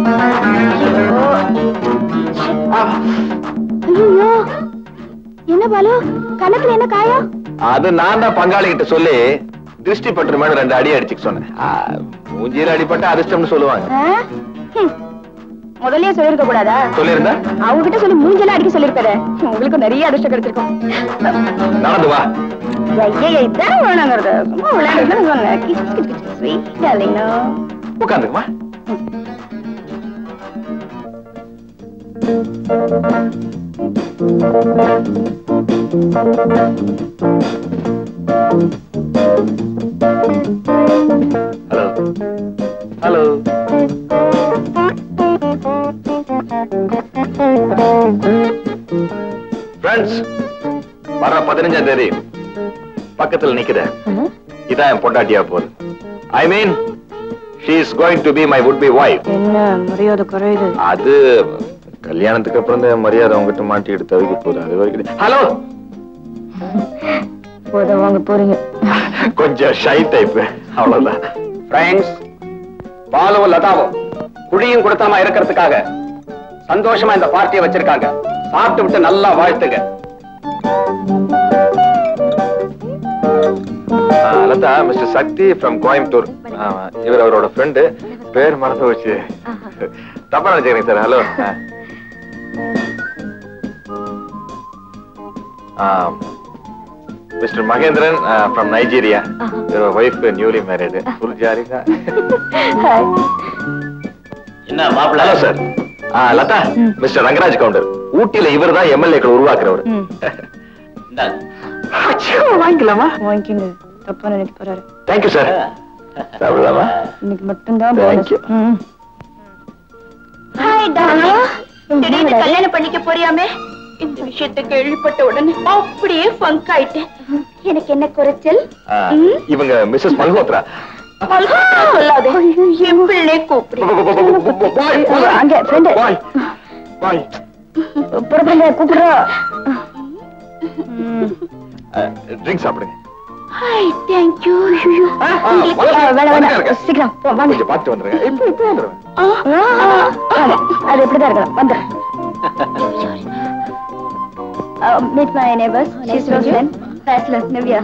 ஐயோ என்ன பாலு கணத்துல என்ன காயம் அது நான் தான் பங்காளி கிட்ட சொல்லி திருஷ்டி பட்டு மேல ரெண்டு அடி அடிச்சுக்க சொன்னேன் ஆ, மூஞ்சியில அடிபட்ட அதிர்ஷ்டம்னு சொல்லுவாங்க ஆ? ஹம். முதல்லயே சொல்லிருக்க கூடாதா சொல்லியிருந்தா அவங்க கிட்ட சொல்லி மூஞ்செல்லாம் அடிக்க சொல்லிருப்பாரு உங்களுக்கு நிறைய அதிர்ஷ்டம் கிடைச்சிருக்கும் நடந்து வா ஐயா இதான் வேணாங்கிறது சும்மா விளையாடுறது சொன்னேன் kiss kiss kiss sweet darling உட்காந்துக்குமா ஹலோ ஹலோ ஃப்ரெண்ட்ஸ் வர பதினஞ்சாம் தேதி பக்கத்துல நிக்குத இதான் என் பொண்டாட்டியா போகுது I mean she is going to be my would be wife என்ன மரியாதை குறையுது அது கல்யாணத்துக்கு அப்புறம் தான் மரியாதை அவங்ககிட்ட மாட்டிக்கிட்டு தவிக்க போகுது அது வரைக்கும் ஹலோ போத வாங்க போறீங்க கொஞ்சம் ஷை டைப் அவ்வளவுதான் ஃப்ரெண்ட்ஸ் பாலுவும் லதாவும் குழியும் கொடுத்தாம இருக்கிறதுக்காக சந்தோஷமா இந்த பார்ட்டியை வச்சிருக்காங்க சாப்பிட்டு விட்டு நல்லா வாழ்த்துங்க ஆ, லதா மிஸ்டர் சக்தி ஃப்ரம் கோயம்புத்தூர் ஆமா, இவர் அவரோட ஃப்ரெண்டு பேர் மறந்து போச்சு தப்பா நினைச்சுக்கிறீங்க sir hello mister Mahendran from Nigeria இவர் wife newly married full jolly தான் என்ன மாப்பிள்ள hello sir Latha mister Rangaraj Gounder ஊட்டியில இவர் தான் எம்எல்ஏக்கள் உருவாக்குறவர் இந்தாங்க. வாங்கிக்கலாமா வாங்கிக்கோங்க தப்பா நினைக்க போறாரு தேங்க்யூ சார் சாப்பிடலாமா இன்னைக்கு மட்டும்தான் Thank you. ஹாய் டாலா திடீர்னு கல்யாணம் பண்ணிக்க போறியாமே இந்த விஷயத்தை கேள்விப்பட்ட உடனே அப்படியே ஃபங்க் ஆயிட்டேன் எனக்கு என்ன குறைச்சல் ஆ, இவங்க மிஸ்ஸஸ் மல்ஹோத்ரா மல்ஹோத்ரா சொல்லாதே என் பிள்ளை கூப்பிடு அங்க ஃப்ரெண்டு பாய் பாய் புறப்படுங்க கூப்பிடுறா ட்ரிங்க் சாப்பிடுங்க ஹாய் தேங்க் யூ ஆ, உங்களுக்கு வணக்கம், ஆ, வேணாம் வணக்கம் வேணாம் இருக்கேன். சீக்கிரம் போ, வாங்க கொஞ்சம் பார்த்து வந்துருங்க இப்போ இப்போ வந்துருவேன் ஆ, வாங்க. அது எப்படிதான் இருக்கணும் வந்துடுறேன் meet my neighbours she's Roslyn bachelor Nivya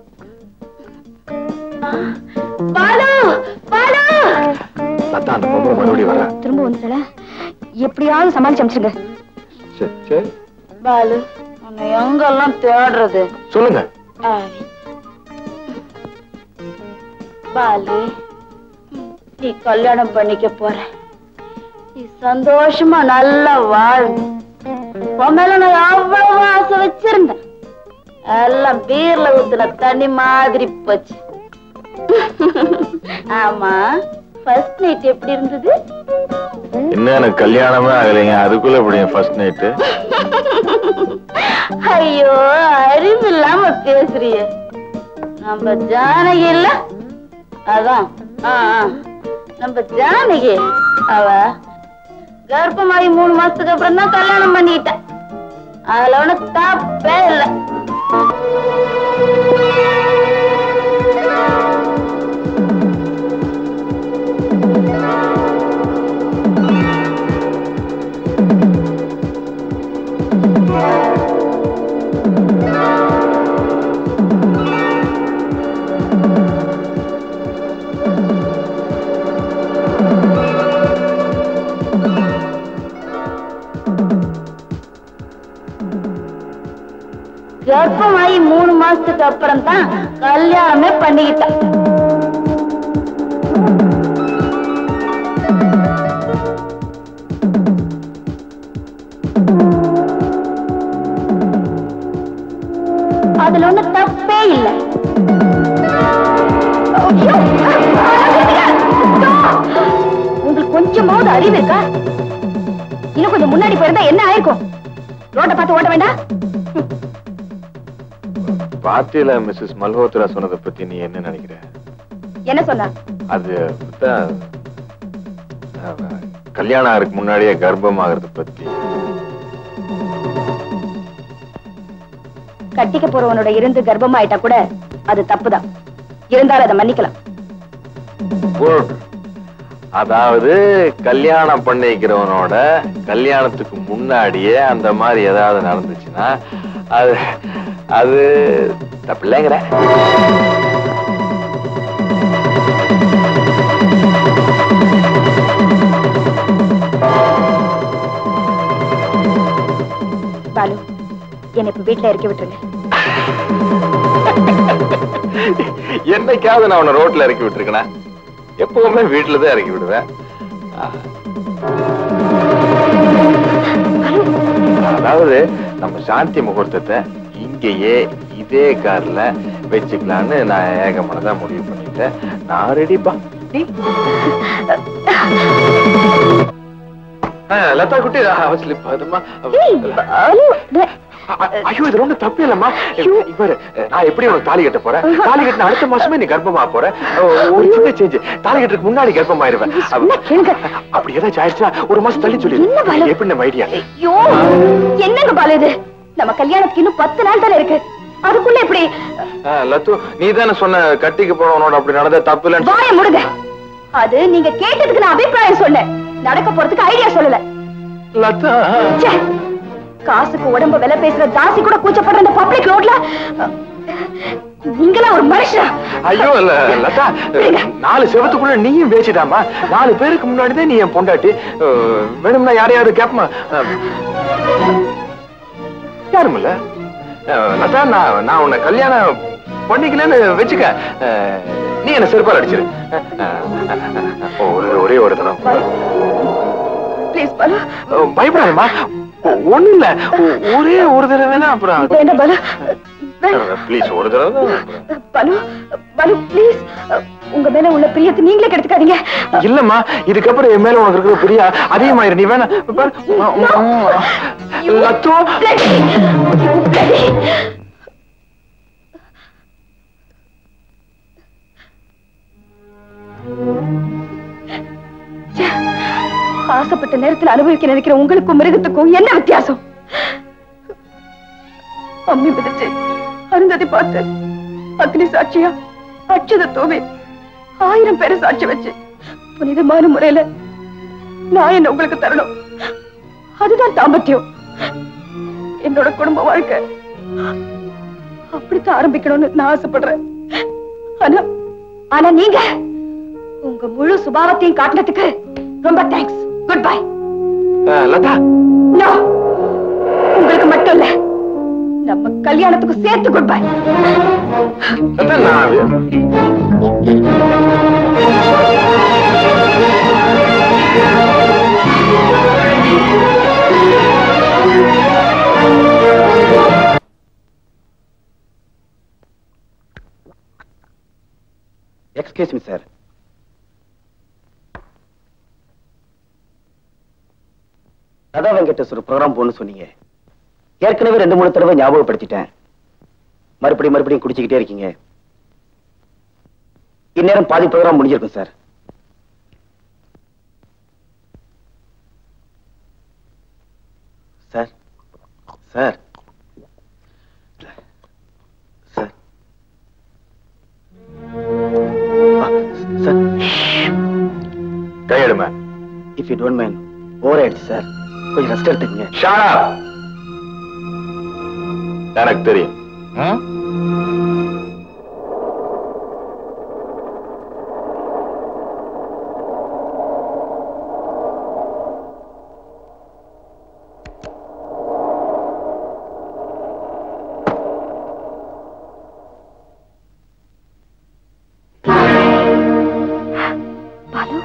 Balu Balu Latha அந்த பொம்பளை மறுபடியும் வரேன் திரும்ப வந்துட்டல எப்படியாவது சமாளிச்சு அமிச்சிருங்க சரி சரி பாலு உன்னை எங்கெல்லாம் தேடுறது சொல்லுங்க பாலு நீ கல்யாணம் பண்ணிக்க போற நீ சந்தோஷமா நல்லா வாழ் உன் மேல நான் அவ்வளவு ஆசை வச்சிருந்தேன் எல்லாம் பீர்ல ஊத்துன தண்ணி மாதிரி போச்சு ஆமா ஃபர்ஸ்ட் நைட் எப்படி இருந்தது இன்னும் எனக்கு கல்யாணமே ஆகலைங்க அதுக்குள்ள இப்படி ஃபர்ஸ்ட் நைட்டு ஐயோ அறிவு இல்லாம பேசுறிய நம்ம ஜானகி இல்ல அதான் ஆ, ஆ. நம்ம ஜானகி அவ கர்ப்பமாகி மூணு மாசத்துக்கு அப்புறம் தான் கல்யாணம் பண்ணிக்கிட்டேன் அதுல ஒண்ணு தப்பே இல்ல கர்ப்பமாகி மூணு மாசத்துக்கு அப்புறம் தான் கல்யாணமே பண்ணிக்கிட்டேன் அதுல ஒண்ணு தப்பே இல்லை ஐயோ! உங்களுக்கு கொஞ்சமாவது அறிவு இருக்கா இன்னும் கொஞ்சம் முன்னாடி போயிருந்தா என்ன ஆயிருக்கும் ரோட்டை பார்த்து ஓட்ட வேண்டாம் பார்ட்டியில மிஸ்ஸஸ் மல்ஹோத்ரா சொன்னதை பத்தி நீ என்ன நினைக்கிற என்ன சொன்னா அது தான், அஹ், கல்யாணம் ஆகிறதுக்கு முன்னாடியே கர்ப்பம் ஆகிறத பத்தி கட்டிக்க போறவனோட இருந்து கர்ப்பமாயிட்டா கூட அது தப்புதான் இருந்தாலும் அதை மன்னிக்கலாம் Good. அதாவது கல்யாணம் பண்ணிக்கிறவனோட கல்யாணத்துக்கு முன்னாடியே அந்த மாதிரி ஏதாவது நடந்துச்சுன்னா அது அது தப்பில்லைங்கிற பாலு என்னை இப்ப வீட்டுல இறக்கி விட்டுருங்க என்னைக்காவது நான் உன்னை ரோட்ல இறக்கி விட்டுருக்கேனா எப்பவுமே வீட்டுல தான் இறக்கி விடுவேன் அதாவது நம்ம சாந்தி முகூர்த்தத்தை இங்கேயே இதே கார்ல வச்சுக்கலான்னு நான் ஏகமனதா முடிவு பண்ணிட்டேன் நான் ரெடிப்பா லதா குட்டி அவசியம் அதுமா ஐயோ இது ரொம்ப தப்பு இல்லம்மா இவரு நான் எப்படி உனக்கு தாலி கட்ட போறேன் தாலி கட்டின அடுத்த மாசமே நீ கர்ப்பமா போற ஒரு சின்ன சேஞ்ச் தாலி கட்டுறதுக்கு முன்னாடி கர்ப்பமாயிருவேன் அப்படி ஏதாச்சும் ஆயிடுச்சா ஒரு மாசம் தள்ளி சொல்லி எப்படி நம்ம ஐடியா ஐயோ என்னங்க பாலு இது நம்ம கல்யாணத்துக்கு இன்னும் பத்து நாள் தானே இருக்கு அதுக்குள்ள எப்படி லத்து நீ தானே சொன்ன கட்டிக்கு போனவனோட அப்படி நடந்த தப்பு இல்லைன்னு வாய முடுங்க அது நீங்க கேட்டதுக்கு நான் அபிப்பிராயம் சொன்னேன் நடக்க போறதுக்கு ஐடியா சொல்லல லதா ச்சே, காசுக்கு உடம்பு விலை பேசுற தாசி கூட கூச்சப்படுற இந்த பப்ளிக் ரோட்ல நீங்களா ஒரு மனுஷன் ஐயோ இல்ல லதா நாலு செவத்துக்குள்ள நீயும் பேசிட்டாமா நாலு பேருக்கு முன்னாடி தான் நீ என் பொண்டாட்டி அஹ், வேணும்னா யாரையாவது கேப்பமா யாருமில்ல அஹ், லதா நான் நான் உன்னை கல்யாணம் பண்ணிக்கலன்னு வச்சுக்க அஹ், நீ என்ன செருப்பால் அடிச்சிரு அஹ், ஒரு ஒரே ஒரு தடவை ப்ளீஸ் பாலு பயப்படாதம்மா ஒண்ணு இல்ல ஒ- ஒரே ஒரு தடவை வேணா அப்புறம் வேண்டாம் பாலு வேணாம். ப்ளீஸ் ஒரு தடவை பலு பலு ப்ளீஸ் உங்க மேல உள்ள பிரியத்தை நீங்களே கெடுத்துக்காதீங்க இல்லம்மா இதுக்கப்புறம் என் மேல உனக்கு இருக்கிற பிரியா அதிகமாயிரு நீ வேணா பாரு. லத்து Bloody! You bloody! ச்சே, ஆசைப்பட்ட நேரத்தில் அனுபவிக்க நினைக்கிற உங்களுக்கும் மிருகத்துக்கும் என்ன வித்தியாசம் அம்மி மிதிச்சு அருந்ததி பார்த்து அக்னி சாட்சியா அட்சத தூவி ஆயிரம் பேரை சாட்சி வச்சு புனிதமான முறையில நான் என்ன உங்களுக்கு தரணும் அதுதான் தாம்பத்தியம் என்னோட குடும்ப வாழ்க்கை அப்படித்தான் ஆரம்பிக்கணும்னு நான் ஆசைப்படுறேன் ஆனா ஆனா நீங்க உங்க முழு சுபாவத்தையும் காட்டினதுக்கு ரொம்ப thanks good bye Latha no உங்களுக்கு மட்டும் இல்ல நம்ம கல்யாணத்துக்கு சேர்த்து குட் பை லதா நான் எக்ஸ்கியூஸ் மீ சார் கதா வெங்கடேஸ்வர ப்ரோக்ராம் போகணும்னு சொன்னீங்க ஏற்கனவே ரெண்டு மூணு தடவை ஞாபகப்படுத்திட்டேன் மறுபடியும் மறுபடியும் குடிச்சுக்கிட்டே இருக்கீங்க இந்நேரம் பாதி ப்ரோக்ராம் முடிஞ்சிருக்கும் sir sir sir sir sir கையெடுமே if you don't mind over ஆயிடுச்சு சார் கொஞ்சம் ரெஸ்ட் எடுத்துக்கங்க ஷாட் அப் எனக்கு தெரியும் ம்? பாலு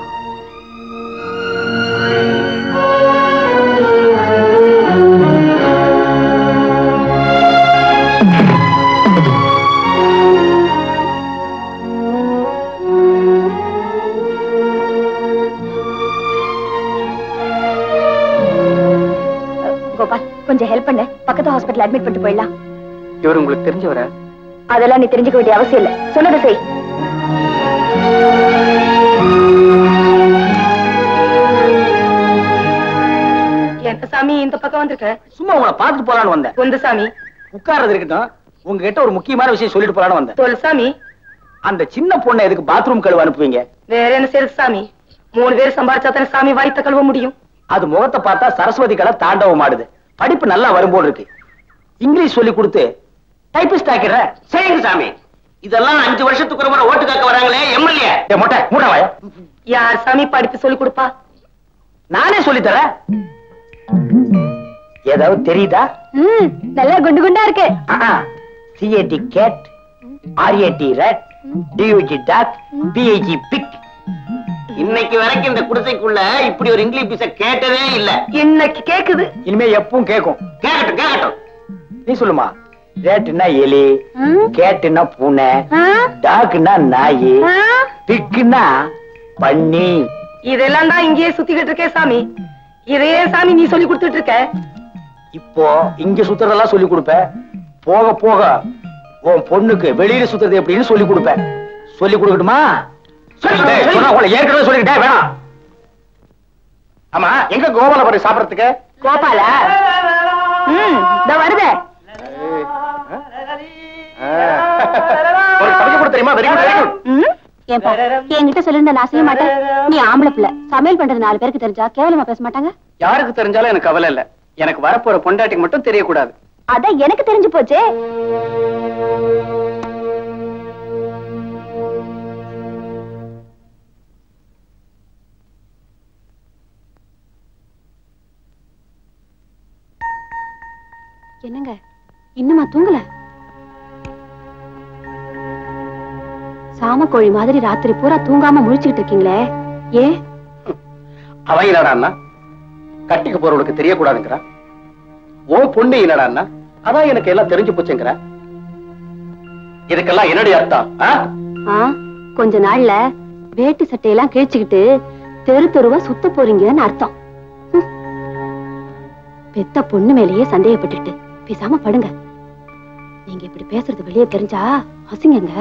கோபால் கொஞ்சம் ஹெல்ப் பண்ணு பக்கத்து ஹாஸ்பிட்டல் அட்மிட் பண்ணிட்டு போயிடலாம் இவர் உங்களுக்கு தெரிஞ்சவரா அதெல்லாம் நீ தெரிஞ்சுக்க வேண்டிய அவசியம் இல்லை சொன்னதை செய் என்ன சாமி இந்த பக்கம் வந்திருக்க சும்மா உங்களை பார்த்துட்டு போலான்னு வந்தேன் குந்து சாமி உட்கார்றது இருக்கட்டும் உங்ககிட்ட ஒரு முக்கியமான விஷயம் சொல்லிட்டு போலான்னு வந்தேன் தொல் சாமி அந்த சின்ன பொண்ணை எதுக்கு பாத்ரூம் கழுவ அனுப்புவீங்க வேற என்ன செய்யுது சாமி மூணு பேர் சம்பாரிச்சா தானே சாமி வாய்த்த கழுவ முடியும் அது முகத்தை பார்த்தா சரஸ்வதி கலை தாண்டவம் ஆடுது படிப்பு நல்லா வரும்போது இருக்கு இங்கிலீஷ் சொல்லி கொடுத்து டைபிஸ்ட் ஆக்கிடுற சரிங்க சாமி இதெல்லாம் அஞ்சு வருஷத்துக்கு ஒரு முறை ஓட்டு கேட்க வராங்களே எம்எல்ஏ ஏ மொட்டை மூடாவாயா யார் சாமி படிப்பு சொல்லி கொடுப்பா நானே சொல்லித் தரேன் ஏதாவது தெரியுதா ம் நல்லா குண்டு குண்டா இருக்கு CAT cat RAD red DUG dog BIG big இன்னைக்கு வரைக்கும் இந்த குடிசைக்குள்ள இப்படி ஒரு இங்கிலீஷ் பீஸ கேட்டதே இல்ல இன்னைக்கு கேக்குது இனிமே எப்பவும் கேட்கும் கேட்கட்டும் கேட்கட்டும் நீ சொல்லுமா ரேட்டுன்னா எலி ம். கேட்டுன்னா பூனை ஆ? டாக்குன்னா நாய் ஆ? பிக்குன்னா பன்னி இதெல்லாம் தான் இங்கேயே சுத்திக்கிட்டு இருக்கேன் சாமி இதையே சாமி நீ சொல்லி கொடுத்துட்டு இருக்க இப்போ இங்க சுத்துறதெல்லாம் சொல்லி கொடுப்பேன் போக போக உன் பொண்ணுக்கு வெளியில சுத்துறது எப்படின்னு சொல்லி கொடுப்பேன் சொல்லி கொடுக்கட்டுமா டேய், சொன்னா உங்களை ஏற்கனவே சொல்லிக்கிட்டே வேணாம் ஆமா எங்க கோபாலபுரம் சாப்பிடறதுக்கு கோபாலா ம் இதோ வருதே ஒரு சமைக்க கூட தெரியுமா வெரி குட் வெரி குட் ம்? ஏன்பா என்கிட்ட சொல்லிருந்தா நான் செய்ய மாட்டேன் நீ ஆம்பளை பிள்ளை சமையல் பண்றது நாலு பேருக்கு தெரிஞ்சா கேவலமா பேச மாட்டாங்க யாருக்கு தெரிஞ்சாலும் எனக்கு கவலை இல்ல எனக்கு வரப்போற பொண்டாட்டிக்கு மட்டும் தெரியக்கூடாது அதான் எனக்கு தெரிஞ்சு போச்சே என்னங்க இன்னுமா தூங்கல சாமக்கோழி மாதிரி ராத்திரி பூரா தூங்காம முழிச்சுக்கிட்டு இருக்கீங்களே ஏ அவன் என்னடான்னா கட்டிக்க போறவளுக்கு தெரியக்கூடாதுங்கிறா ஓ பொண்ணு என்னடான்னா அதான் எனக்கு எல்லாம் தெரிஞ்சு போச்சுங்கிறா இதுக்கெல்லாம் என்னடி அர்த்தம் ஆ? ஆ கொஞ்ச நாள்ல வேட்டி சட்டையெல்லாம் கிழிச்சுக்கிட்டு தெரு தெருவா சுத்த போறீங்கன்னு அர்த்தம் ஹம். பெத்த பொண்ணு மேலேயே சந்தேகப்பட்டுட்டு பேசாம படுங்க நீங்க இப்படி பேசுறது வெளியே தெரிஞ்சா அசிங்கங்க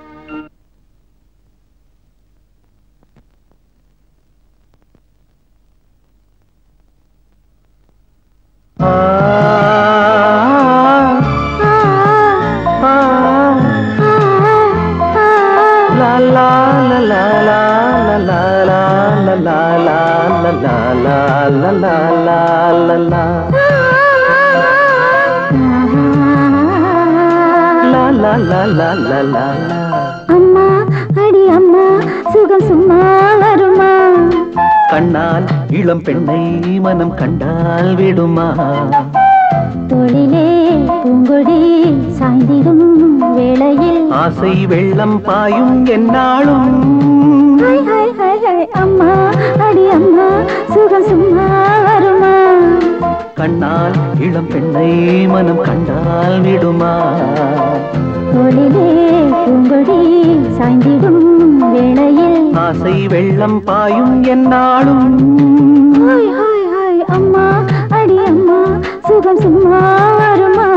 அம்மா அடி அம்மா சுகம் சும்மா வருமா கண்ணால் இளம் பெண்ணை மனம் கண்டால் விடுமா தொழிலே பூங்கொடி சாய்ந்திடும் வேளையில் ஆசை வெள்ளம் பாயும் என்னாலும் ஹாய் ஹாய் ஹாய் ஹாய் அம்மா அடி அம்மா சுகம் சும்மா வருமா கண்ணால் இளம் பெண்ணை மனம் கண்டால் விடுமா தொழிலே பூங்கொடி சாய்ந்திடும் வேளையில் ஆசை வெள்ளம் பாயும் என்னாலும் ஹாய் ஹாய் ஹாய் அம்மா அடி அம்மா சுகம் சும்மா வருமா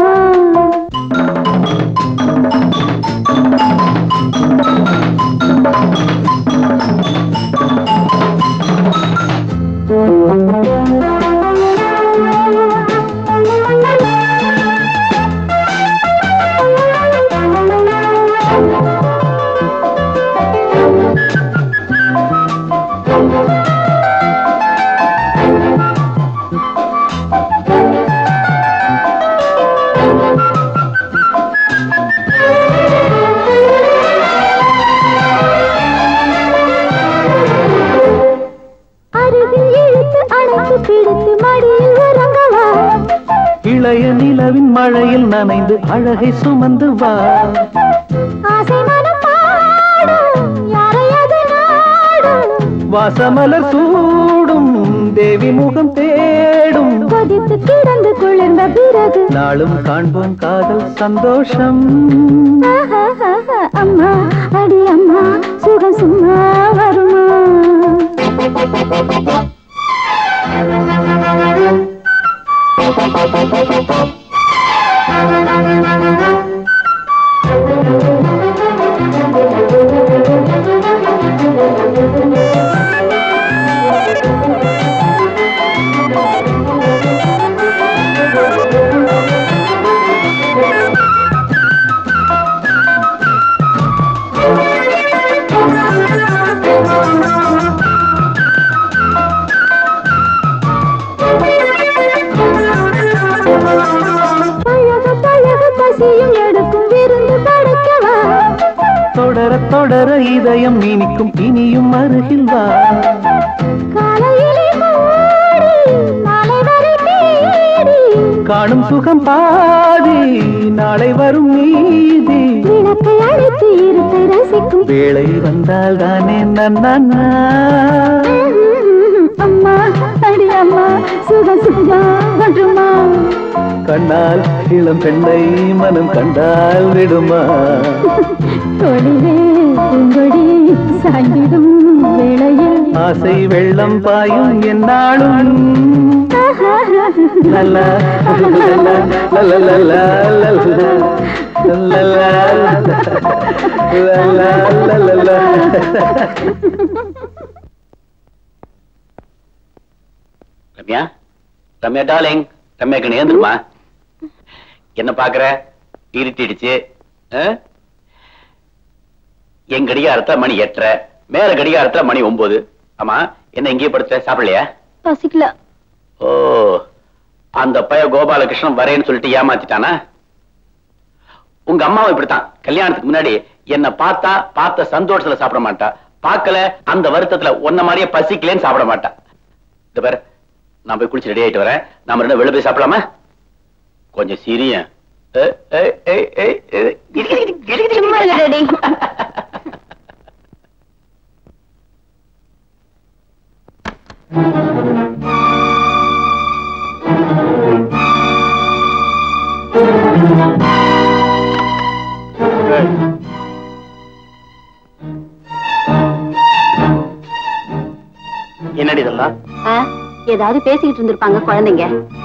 அருகில் இழுத்து அணைத்து பிடித்து மடியில் உறங்கவா இளைய நிலவின் மழையில் நனைந்து அழகை சுமந்து வா ஆசை மனம் பாடும் யாரை அது நாடும் வாசமலர் சூடும் தேவி முகம் தேடும் கொதித்து கிடந்து குளிர்ந்த பிறகு நாளும் காண்போம் காதல் சந்தோஷம் ஆஹாஹாஹா, அம்மா அடி அம்மா சுகம் சும்மா வருமா பழக பழக பசியும் எடுக்கும் விருந்து படைக்கவா தொடர தொடர இதயம் இனிக்கும் இனியும் அருகில் வா காலையிலே மூடி நாளை வரை தேடி காணும் சுகம் பாதி நாளை வரும் நீதி விளக்கை அழைத்து இருப்பை ரசிக்கும் வேளை வந்தால் தானே நன்னா அம்மா அடி அம்மா சுக சுகமா வருமா கண்ணால் இளம் பெண்ணை மனம் கண்டால் விடுமா தொழிலே பூங்கொடி சாய்ந்திடும் வேளையில் ஆசை வெள்ளம் பாயும் என்னாலும் லல்லா, லல்லா, லல்லா, லல்லா, லல்லா, லல்லா, லல்லா. ரம்யா ரம்யா டார்லிங் ரம்யா கணி ஏந்துருமா என்ன பாக்குற இருட்டிடுச்சு ஆ? என் கடிகாரத்துல மணி எட்டரை மேல கடிகாரத்துல மணி ஒன்பது ஆமா என்ன இங்கேயே படுத்த சாப்பிடலையா பசிக்கல ஓ அந்த பைய கோபாலகிருஷ்ணன் வரேன்னு சொல்லிட்டு ஏமாத்திட்டானா உங்க அம்மாவும் இப்படித்தான் கல்யாணத்துக்கு முன்னாடி என்ன பார்த்தா பார்த்த சந்தோஷத்துல சாப்பிட மாட்டா பார்க்கல அந்த வருத்தத்துல உன்ன மாதிரியே பசிக்கலன்னு சாப்பிட மாட்டா இந்த பாரு நான் போய் குளிச்சு ரெடி ஆயிட்டு வரேன் நாம ரெண்டு வெளில போய் சாப்பிடலாமா கொஞ்சம் சிரிய ஏதாவது பேசிக்கிட்டு இருந்திருப்பாங்க குழந்தைங்க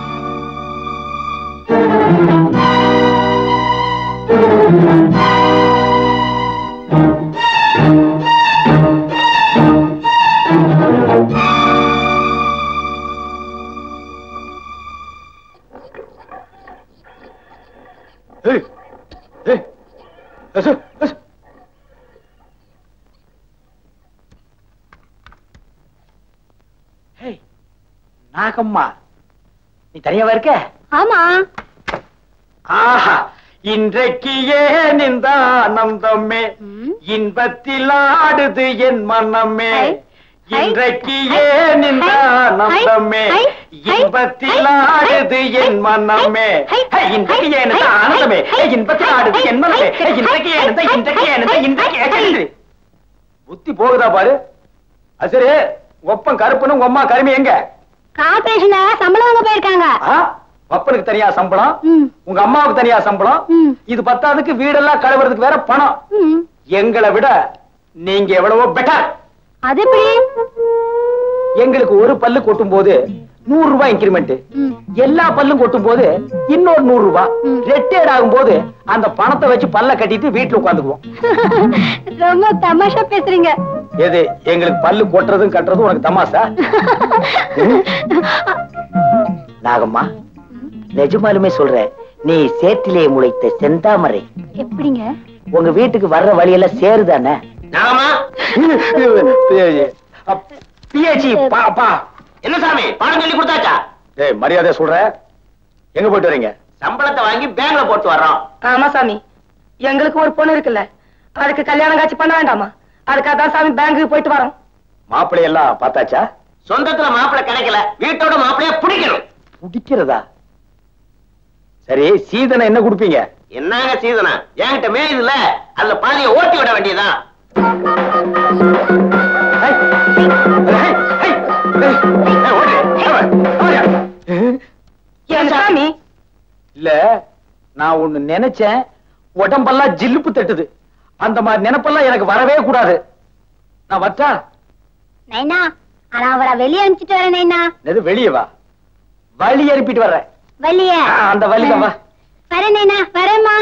ஏய், ஏய், அசு, அசு. ஹேய், நாகம்மா நீ தனியாவா இருக்க ஆமா ஆஹா இன்றைக்கு ஏன் இந்த ஆனந்தமே இன்பத்தில் ஆடுது என் மனமே ஹை, ஹை, இன்றைக்கு ஹை, ஏன் இந்த ஹை, ஆனந்தமே ஹை, ஹை, இன்பத்தில் ஹை, ஆடுது ஹை, என் மனமே ஹை, ஹை, இன்றைக்கு ஏன் இந்த ஹை, ஆனந்தமே ஹை, ஹை, இன்பத்தில் ஆடுது என் மனமே ஹை, ஹை, இன்றைக்கு ஏன் இந்த ஹை, இன்றைக்கு ஏன் இந்த ஹை, இன்றைக்கு ஹை, ஏன் ஹை. இந்த? புத்தி போகுதா பாரு அது சரி உங்க ஒப்பன் கருப்புன்னு உங்க அம்மா கருமி எங்க கார்பரேஷன்ல சம்பளம் வாங்க போயிருக்காங்க ஆ? அப்பனுக்கு தனியா சம்பளம் ம். உங்க அம்மாவுக்கு தனியா சம்பளம் ம். இது பத்தாவதுக்கு வீடெல்லாம் கழுவுறதுக்கு வேற பணம் ம். எங்களை விட நீங்க எவ்வளவோ பெட்டர் அது எப்படி எங்களுக்கு ஒரு பல்லு கொட்டும் போது நூறு ரூபாய் இன்கிரிமெண்ட் ம். எல்லா பல்லும் கொட்டும் போது இன்னொரு நூறு ரூபாய் ம். ரெட்டேட் ஆகும் போது அந்த பணத்தை வச்சு பல்ல கட்டிட்டு வீட்டுல உட்காந்துக்குவோம் ரொம்ப தமாஷா பேசுறீங்க எது எங்களுக்கு பல்லு கொட்டுறதும் கட்டுறதும் உனக்கு தமாசா நாகம்மா நிஜமாலுமே சொல்றேன் நீ சேற்றிலே முளைத்த செந்தாமரை எப்படிங்க உங்க வீட்டுக்கு வர்ற வழியெல்லாம் சேருதானே நாகம்மா பிஹெச்சி பாப்பா என்ன சாமி பாடம் சொல்லி கொடுத்தாச்சா ஏய் மரியாதை சொல்ற எங்க போயிட்டு வரீங்க சம்பளத்தை வாங்கி பேங்க்ல போட்டு வர்றோம் ஆமா சாமி எங்களுக்கு ஒரு பொண்ணு இருக்குல்ல அதுக்கு கல்யாணம் காட்சி பண்ண வேண்டாமா அதுக்காக தான் சாமி பேங்குக்கு போயிட்டு வரோம் மாப்பிள்ளை எல்லாம் பார்த்தாச்சா சொந்தத்துல மாப்பிள்ளை கிடைக்கல வீட்டோட மாப்பிள்ளைய பிடிக்கணும் பிடிக்கிறதா சரி சீதனை என்ன கொடுப்பீங்க என்னங்க சீதனா என்கிட்ட மேயுதுல அதுல பாதிய ஓட்டி விட வேண்டியதான் ஹை, ஹை, ஹை, ஹை, ஹை, ஓடு, ஓடு, ஓடு. ஏன் சாமி இல்ல நான் ஒண்ணு நினைச்சேன் உடம்பெல்லாம் ஜில்லுப்பு தட்டுது அந்த மாதிரி நினைப்பெல்லாம் எனக்கு வரவே கூடாது நான் வச்சா நைனா ஆனா அவரை வெளியே அனுப்பிச்சிட்டு வரேன் நைனா எது வெளியே வா வழி அனுப்பிட்டு வர்றேன் வெளியே ஆ, அந்த வழியில வா வரேன் நைனா வரேம்மா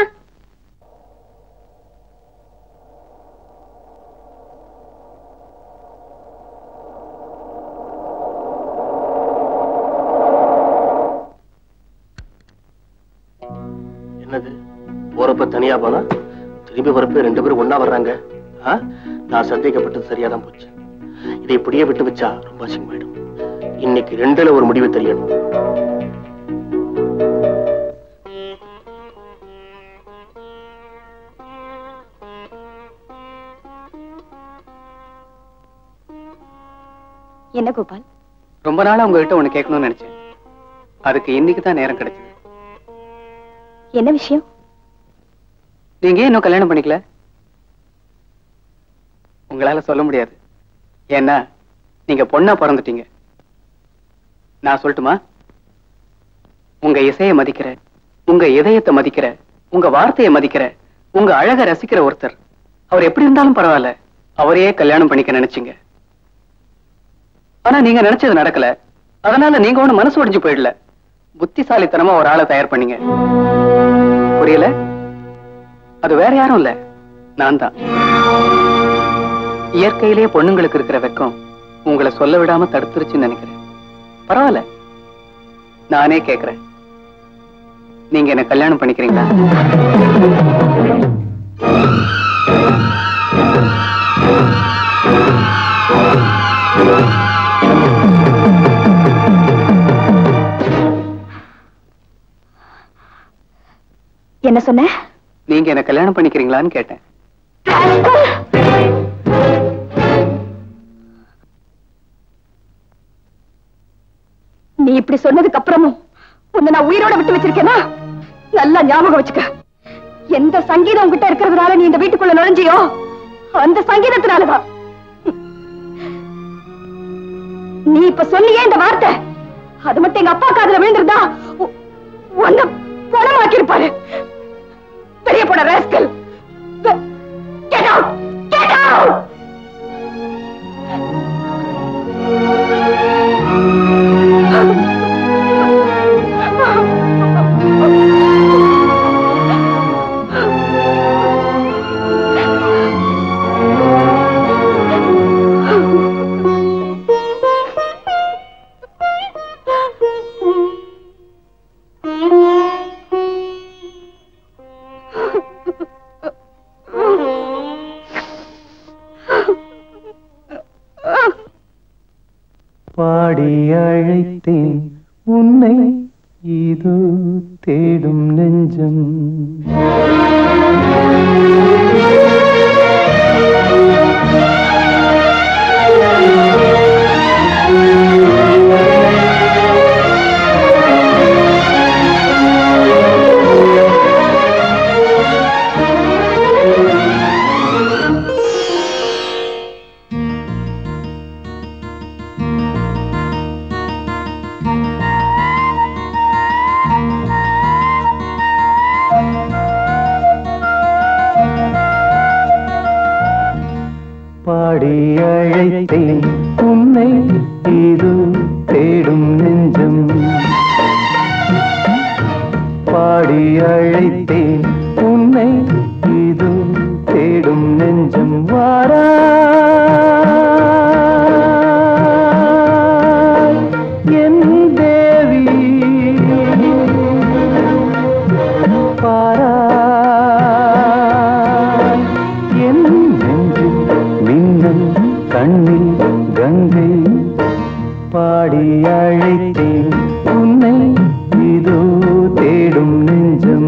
என்னது போறப்ப தனியா போனா திரும்பி வரப்ப ரெண்டு பேரும் ஒண்ணா வர்றாங்க ஆ? நான் சந்தேகப்பட்டது சரியாதான் போச்சு இதை இப்படியே விட்டு வச்சா ரொம்ப அசிங்கமாயிடும் இன்னைக்கு ரெண்டுல ஒரு முடிவு தெரியணும் என்ன கோபால் ரொம்ப நாளா உங்ககிட்ட ஒண்ணு கேட்கணும்னு நினைச்சேன் அதுக்கு இன்னைக்கு தான் நேரம் கிடைச்சது என்ன விஷயம் நீங்க ஏன் இன்னும் கல்யாணம் பண்ணிக்கல உங்களால சொல்ல முடியாது ஏன்னா நீங்க பொண்ணா பிறந்துட்டீங்க நான் சொல்லட்டுமா உங்க இசையை மதிக்கிற உங்க இதயத்தை மதிக்கிற உங்க வார்த்தையை மதிக்கிற உங்க அழக ரசிக்கிற ஒருத்தர் அவர் எப்படி இருந்தாலும் பரவாயில்ல அவரையே கல்யாணம் பண்ணிக்க நினைச்சீங்க ஆனா நீங்க நினைச்சது நடக்கல அதனால நீங்க ஒண்ணு மனசு ஒடிஞ்சு போயிடல புத்திசாலித்தனமா ஒரு ஆளை தயார் பண்ணீங்க புரியல அது வேற யாரும் இல்ல நான் தான் இயற்கையிலேயே பொண்ணுங்களுக்கு இருக்கிற வெக்கம் உங்களை சொல்ல விடாம தடுத்துருச்சுன்னு நினைக்கிறேன் பரவாயில்ல நானே கேக்குறேன் நீங்க என்ன கல்யாணம் பண்ணிக்கிறீங்களா என்ன சொன்ன நீங்க என்ன கல்யாணம் பண்ணிக்கிறீங்களான்னு கேட்டேன் நீ இப்படி சொன்னதுக்கு அப்புறமும் உன்னை நான் உயிரோட விட்டு வச்சிருக்கேனா நல்லா ஞாபகம் வச்சுக்க எந்த சங்கீதம் உன்கிட்ட இருக்கிறதுனால நீ இந்த வீட்டுக்குள்ள நுழைஞ்சியோ அந்த சங்கீதத்தினாலதான் நீ இப்ப சொல்லியே இந்த வார்த்தை அது மட்டும் எங்க அப்பா காதுல விழுந்திருந்தா உ- உன்னை பணமாக்கி இருப்பாரு பெரிய போன rascal Get out! Get out! பாடி அழைத்தேன் உன்னை இதோ தேடும் நெஞ்சம் பாடி அழைத்தேன் உன்னை இதோ தேடும் நெஞ்சம் பாடி அழைத்தேன் உன்னை இதோ தேடும் நெஞ்சம் வாரா என் தேவி பாராய் என் நெஞ்சில் மின்னல் கண்ணில் கங்கை பாடி அழைத்தேன் உன்னை இதோ தேடும் நெஞ்சம்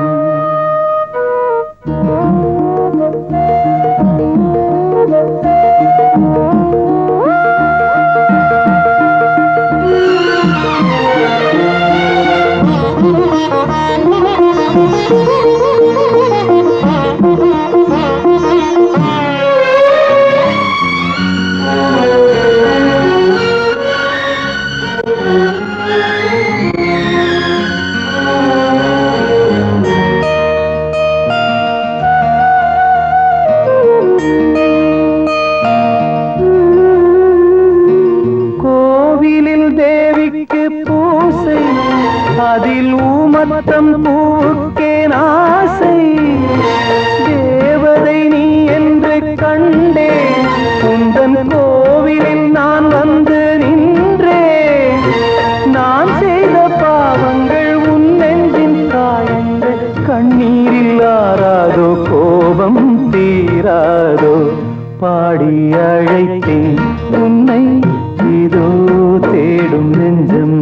கோவிலில் தேவிக்கு பூசை அதில் ஊமத்தம் பூக்கேன் ஆசை தேவதை நீ என்று கண்டேன் உந்தன் கோவிலில் நான் வந்து நின்றேன் நான் செய்த பாவங்கள் உன் நெஞ்சின் காயங்கள் கண்ணீரில் ஆறாதோ கோபம் தீராதோ பாடி அழைத்தேன் உன்னை இதோ தேடும் நெஞ்சம்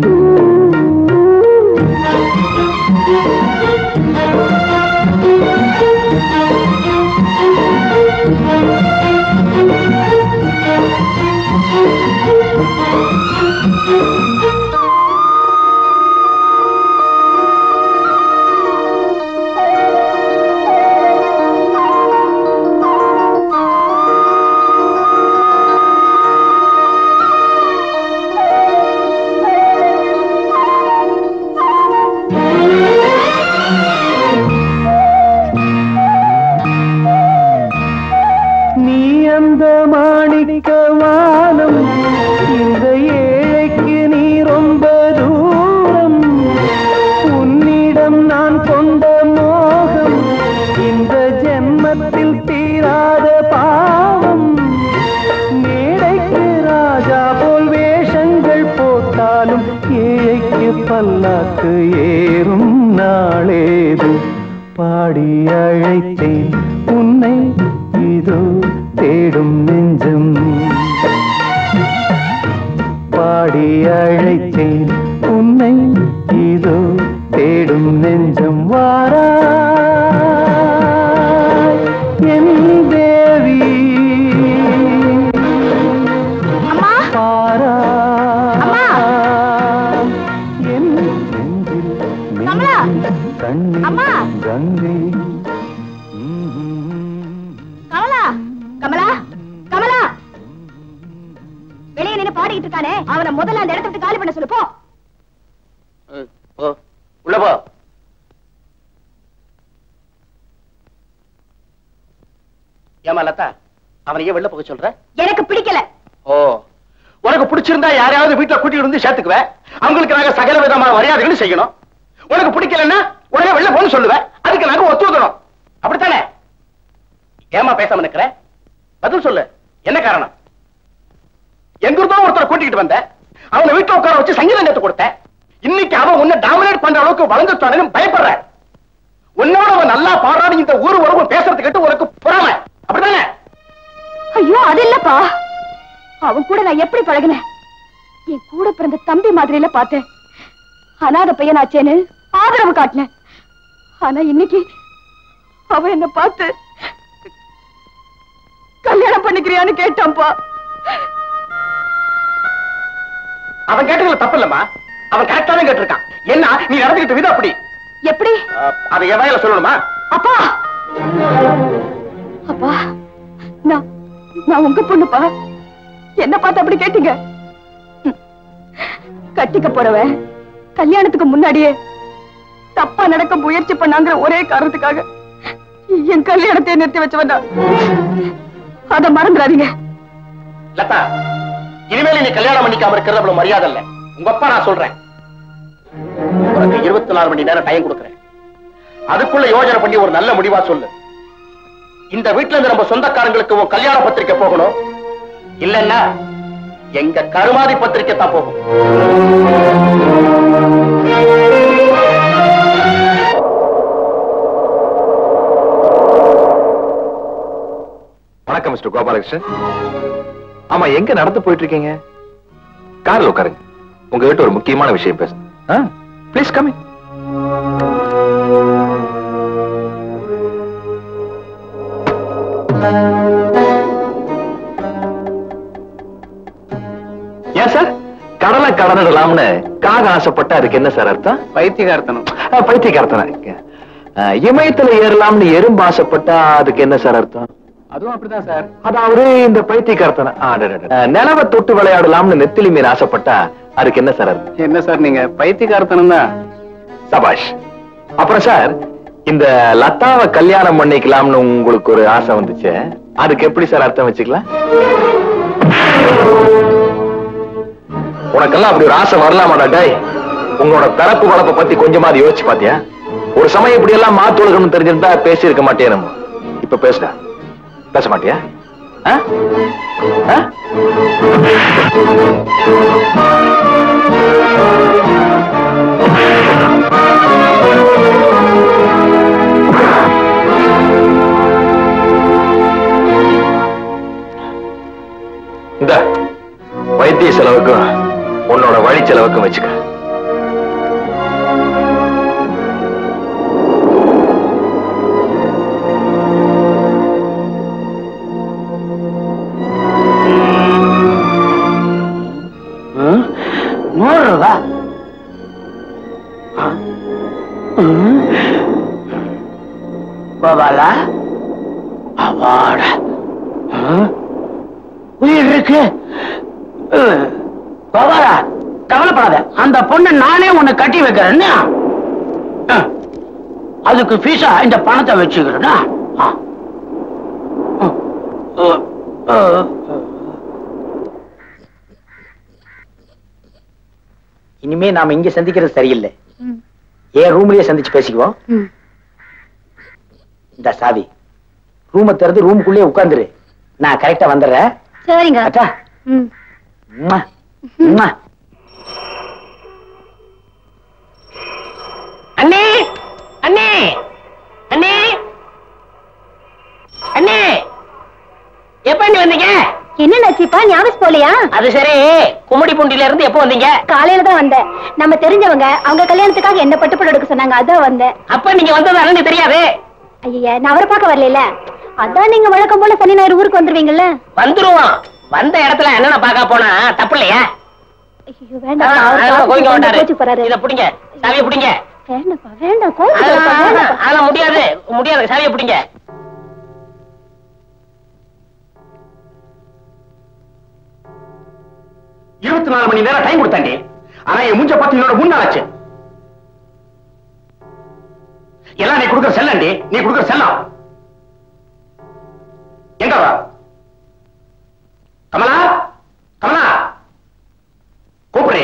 நீ அந்த மாணிக்க வானம் இந்த ஏழைக்கு நீ ரொம்ப தூரம் உன்னிடம் நான் கொண்ட மோகம் இந்த ஜென்மத்தில் தீராத பாவம் மேடைக்கு ராஜா போல் வேஷங்கள் போட்டாலும் ஏழைக்கு பல்லாக்கு ஏறும் நாளேது பாடி அழைத்தேன் உன்னை இதோ தேடும் நெஞ்சம் பாடி அழைத்தேன் உன்னை இதோ தேடும் நெஞ்சம் வாரா என் தேவி பாரா என் நெஞ்சில் மின்னும் கண்ணீர் கங்கை கமலா கமலா கமலா வெளியே நின்னு பாடிக்கிட்டு இருக்கானே அவனை முதல்ல அந்த இடத்த விட்டு காலி பண்ண சொல்லு போ ஓ உள்ள போ ஏமா லதா அவனையே வெளில போக சொல்ற எனக்கு பிடிக்கல ஓ உனக்கு பிடிச்சிருந்தா யாரையாவது வீட்டுல கூட்டிட்டு வந்து சேர்த்துக்குவேன் அவங்களுக்கு நாங்க சகல விதமான மரியாதைகளும் செய்யணும் உனக்கு பிடிக்கலன்னா உடனே வெளில போன்னு சொல்லுவேன் அதுக்கு நாங்க ஒத்துக்கணும் அப்படித்தானே ஏமா பேசாம நிக்கிற பதில் சொல்லு என்ன காரணம் எங்கிருந்தோ ஒருத்தரை கூட்டிட்டு வந்த அவனை வீட்டுல உட்கார வச்சு சங்கீதம் கத்து கொடுத்த இன்னைக்கு அவன் உன்னை டாமினேட் பண்ற அளவுக்கு வளர்ந்துட்டானு பயப்படுற உன்னோட அவன் நல்லா பாடுறான்னு இந்த ஊர் உறவு பேசுறது கேட்டு உனக்கு பொறாம அப்படித்தானே ஐயோ அது இல்லப்பா அவன் கூட நான் எப்படி பழகினேன் என் கூட பிறந்த தம்பி மாதிரில பார்த்தேன் அனாதை பையனாச்சேன்னு ஆதரவு காட்டினேன் ஆனா இன்னைக்கு அவ என்ன பார்த்து கல்யாணம் பண்ணிக்கிறியான்னு கேட்டான்பா அவன் கேட்டதுல தப்பு இல்லம்மா அவன் கரெக்டா தான் கேட்டிருக்கான் என்ன நீ நடந்துகிட்ட விதம் அப்படி எப்படி அஹ், அதை என் வாயில சொல்லணுமா அப்பா அப்பா நான் நான் உங்க பொண்ணுப்பா என்ன பார்த்து அப்படி கேட்டீங்க ம். கட்டிக்க போறவன் கல்யாணத்துக்கு முன்னாடியே தப்பா நடக்க முயற்சி பண்ணாங்கிற ஒரே காரணத்துக்காக என் கல்யாணத்தை நிறுத்தி வச்சவன் நான். அத மறந்துடாதீங்க லதா இனிமேல் நீ கல்யாணம் பண்ணிக்காம இருக்கிறது அவ்வளவு மரியாதை இல்ல உங்க அப்பா நான் சொல்றேன் உனக்கு இருபத்தி நாலு மணி நேரம் டைம் கொடுக்குறேன் அதுக்குள்ள யோசனை பண்ணி ஒரு நல்ல முடிவா சொல்லு இந்த வீட்டுல இருந்து நம்ம சொந்தக்காரங்களுக்கு உன் கல்யாண பத்திரிக்கை போகணும் இல்லன்னா எங்க கருமாதி பத்திரிக்கை தான் போகும் வணக்கம் மிஸ்டர் கோபாலகிருஷ்ணன் ஆமா எங்க நடந்து போயிட்டு இருக்கீங்க கார்ல உட்காருங்க உங்ககிட்ட ஒரு முக்கியமான விஷயம் பேசணும் ப்ளீஸ் கம் ஏன் சார் கடலை கடனிடலாம்னு காக ஆசைப்பட்ட அதுக்கு என்ன சார் அர்த்தம் பைத்தியகார்த்தனம் ஆ, பைத்தியக்காரத்தனம் ஆ, இமயத்துல ஏறலாம்னு எறும்பு ஆசைப்பட்டா அதுக்கு என்ன சார் அர்த்தம் அதுவும் அப்படிதான் சார் அதாவது இந்த பைத்தியக்காரத்தனம் ஆ, அட, அட, அட. நிலவை தொட்டு விளையாடலாம்னு நெத்திலி மீன் ஆசைப்பட்டா அதுக்கு என்ன சார் அர்த்தம் என்ன சார் நீங்க பைத்தியகார்த்தனம் தான் சபாஷ் அப்புறம் சார் இந்த லதாவை கல்யாணம் பண்ணிக்கலாம்னு உங்களுக்கு ஒரு ஆசை வந்துச்சு அதுக்கு எப்படி சார் அர்த்தம் வச்சுக்கலாம் உனக்கெல்லாம் அப்படி ஒரு ஆசை வரலாமாடா டேய் உங்களோட பிறப்பு வளப்பை பத்தி கொஞ்சமாவது யோசிச்சு பாத்தியா ஒரு சமயம் இப்படி எல்லாம் மாத்து உலகம்னு தெரிஞ்சிருந்தா பேசி இருக்க மாட்டேன் நம்ம இப்ப பேசுடா பேச மாட்டியா ஆ? ஆ? இந்த வைத்திய செலவுக்கும் உன்னோட வழி செலவுக்கும் வச்சுக்க நூறு ரூபா கோபாலா அவாட உயிர் இருக்கு அஹ், கோபாலா கவலைப்படாத அந்த பொண்ணு நானே உன்னை கட்டி வைக்கிறேன்னு அஹ், அதுக்கு ஃபீஸா இந்த பணத்தை வச்சுக்கிறேன்னா ஆ. அஹ், அஹ், அஹ். இனிமே நாம இங்க சந்திக்கிறது சரியில்லை ஏன் ரூம்லயே சந்திச்சு பேசிக்குவோம் இந்த சாவி ரூமை திறந்து ரூமுக்குள்ளே உட்கார்ந்துரு நான் கரெக்டா வந்துடுறேன் சரிங்க அட்டா ம் உம்மா, உம்மா. அண்ணே அண்ணே அண்ணே அண்ணே எப்ப நீ வந்தீங்க என்ன நச்சிப்பா ஞாபகம் போலையா அது சரி கும்மிடி பூண்டில இருந்து எப்போ வந்தீங்க காலையில தான் வந்தேன் நம்ம தெரிஞ்சவங்க அவங்க கல்யாணத்துக்காக என்ன பட்டுப்பட எடுக்க சொன்னாங்க அதான் வந்தேன் அப்ப நீங்க வந்தது அண்ணனுக்கு தெரியாது ஐயா நான் அவரை பார்க்க வரல அதான் நீங்க வழக்கம் போல சனி ஞாயிறு ஊருக்கு வந்துருவீங்கல்ல வந்துருவோம் வந்த இடத்துல அண்ணனை பார்க்க போனா தப்பு இல்லையா ஐயோ வேண்டாம் அவர் அதெல்லாம் கோவிங்க பார்த்துட்டு மாட்டாரு கோச்சுக்கு போறாரு. இத புடிங்க சாவியை புடிங்க வேண்டாம்ப்பா வேண்டாம் கோச்சுக்கு அதெல்லாம் போறாரு, வேண்டாம்ப்பா. அதெல்லாம் முடியாது முடியாது சாவியை புடிங்க இருபத்தி நாலு மணி நேரம் டைம் கொடுத்தாண்டி ஆனா என் மூஞ்ச பார்த்து என்னோட மூணு நாள் ஆச்சு எல்லாம் நீ கொடுக்குற செல்லண்டி நீ கொடுக்குற செல்லம் எங்க வா கமலா கமலா கூப்பிடு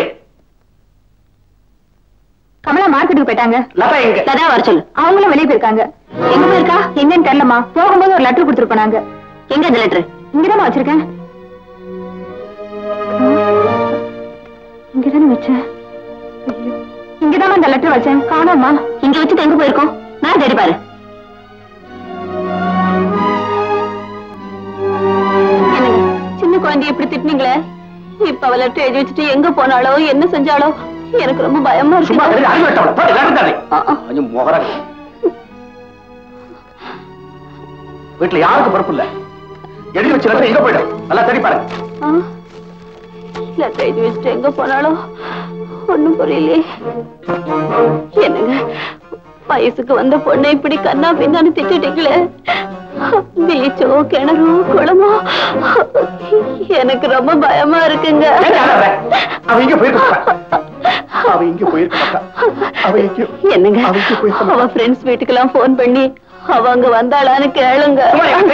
கமலா மார்க்கெட்டுக்கு போயிட்டாங்க லதா எங்க லதா வர சொல்லு அவங்களும் வெளியே போயிருக்காங்க எங்க போயிருக்கா எங்கன்னு தெரியலமா போகும்போது ஒரு லெட்டர் கொடுத்துட்டு போனாங்க எங்க இந்த லெட்டர் இங்கதாம்மா வச்சிருக்கேன் இங்கதானே வச்சேன் ஐயோ. இங்கதாம்மா இந்த லெட்டர் வச்சேன் காணோம்மா இங்க வச்சுட்டு எங்க போயிருக்கோம் நான் தேடி பாரு என்னங்க, சின்ன குழந்தைய இப்படி திட்டினீங்களே இப்ப அவ லெட்டர் எழுதி வச்சுட்டு எங்க போனாலோ என்ன செஞ்சாலோ எனக்கு ரொம்ப பயமா சும்மா இருக்கு அறிவு அறிவிட்டவள போய் நடந்தாதே கொஞ்சம் முகர வீட்டுல யாருக்கும் பொறுப்பு இல்ல எழுதி வச்சு லெட்டர் எங்க போயிடும் நல்லா தேடி பாருங்க லெட்டர் எழுதி வச்சுட்டு எங்க போனாலோ ஒண்ணும் புரியலையே என்னங்க வயசுக்கு வந்த பொண்ணை இப்படி கண்ணா பின்னான்னு திட்டிட்டீங்களே பீச்சோ கிணறோ குளமோ எனக்கு ரொம்ப பயமா இருக்குங்க அவ இங்க போயிருக்க அவ இங்க போயிருக்க மாட்டா அவ இங்க என்னங்க அவ ஃப்ரெண்ட்ஸ் வீட்டுக்கெல்லாம் போன் பண்ணி அவ அங்க வந்தாளான்னு கேளுங்க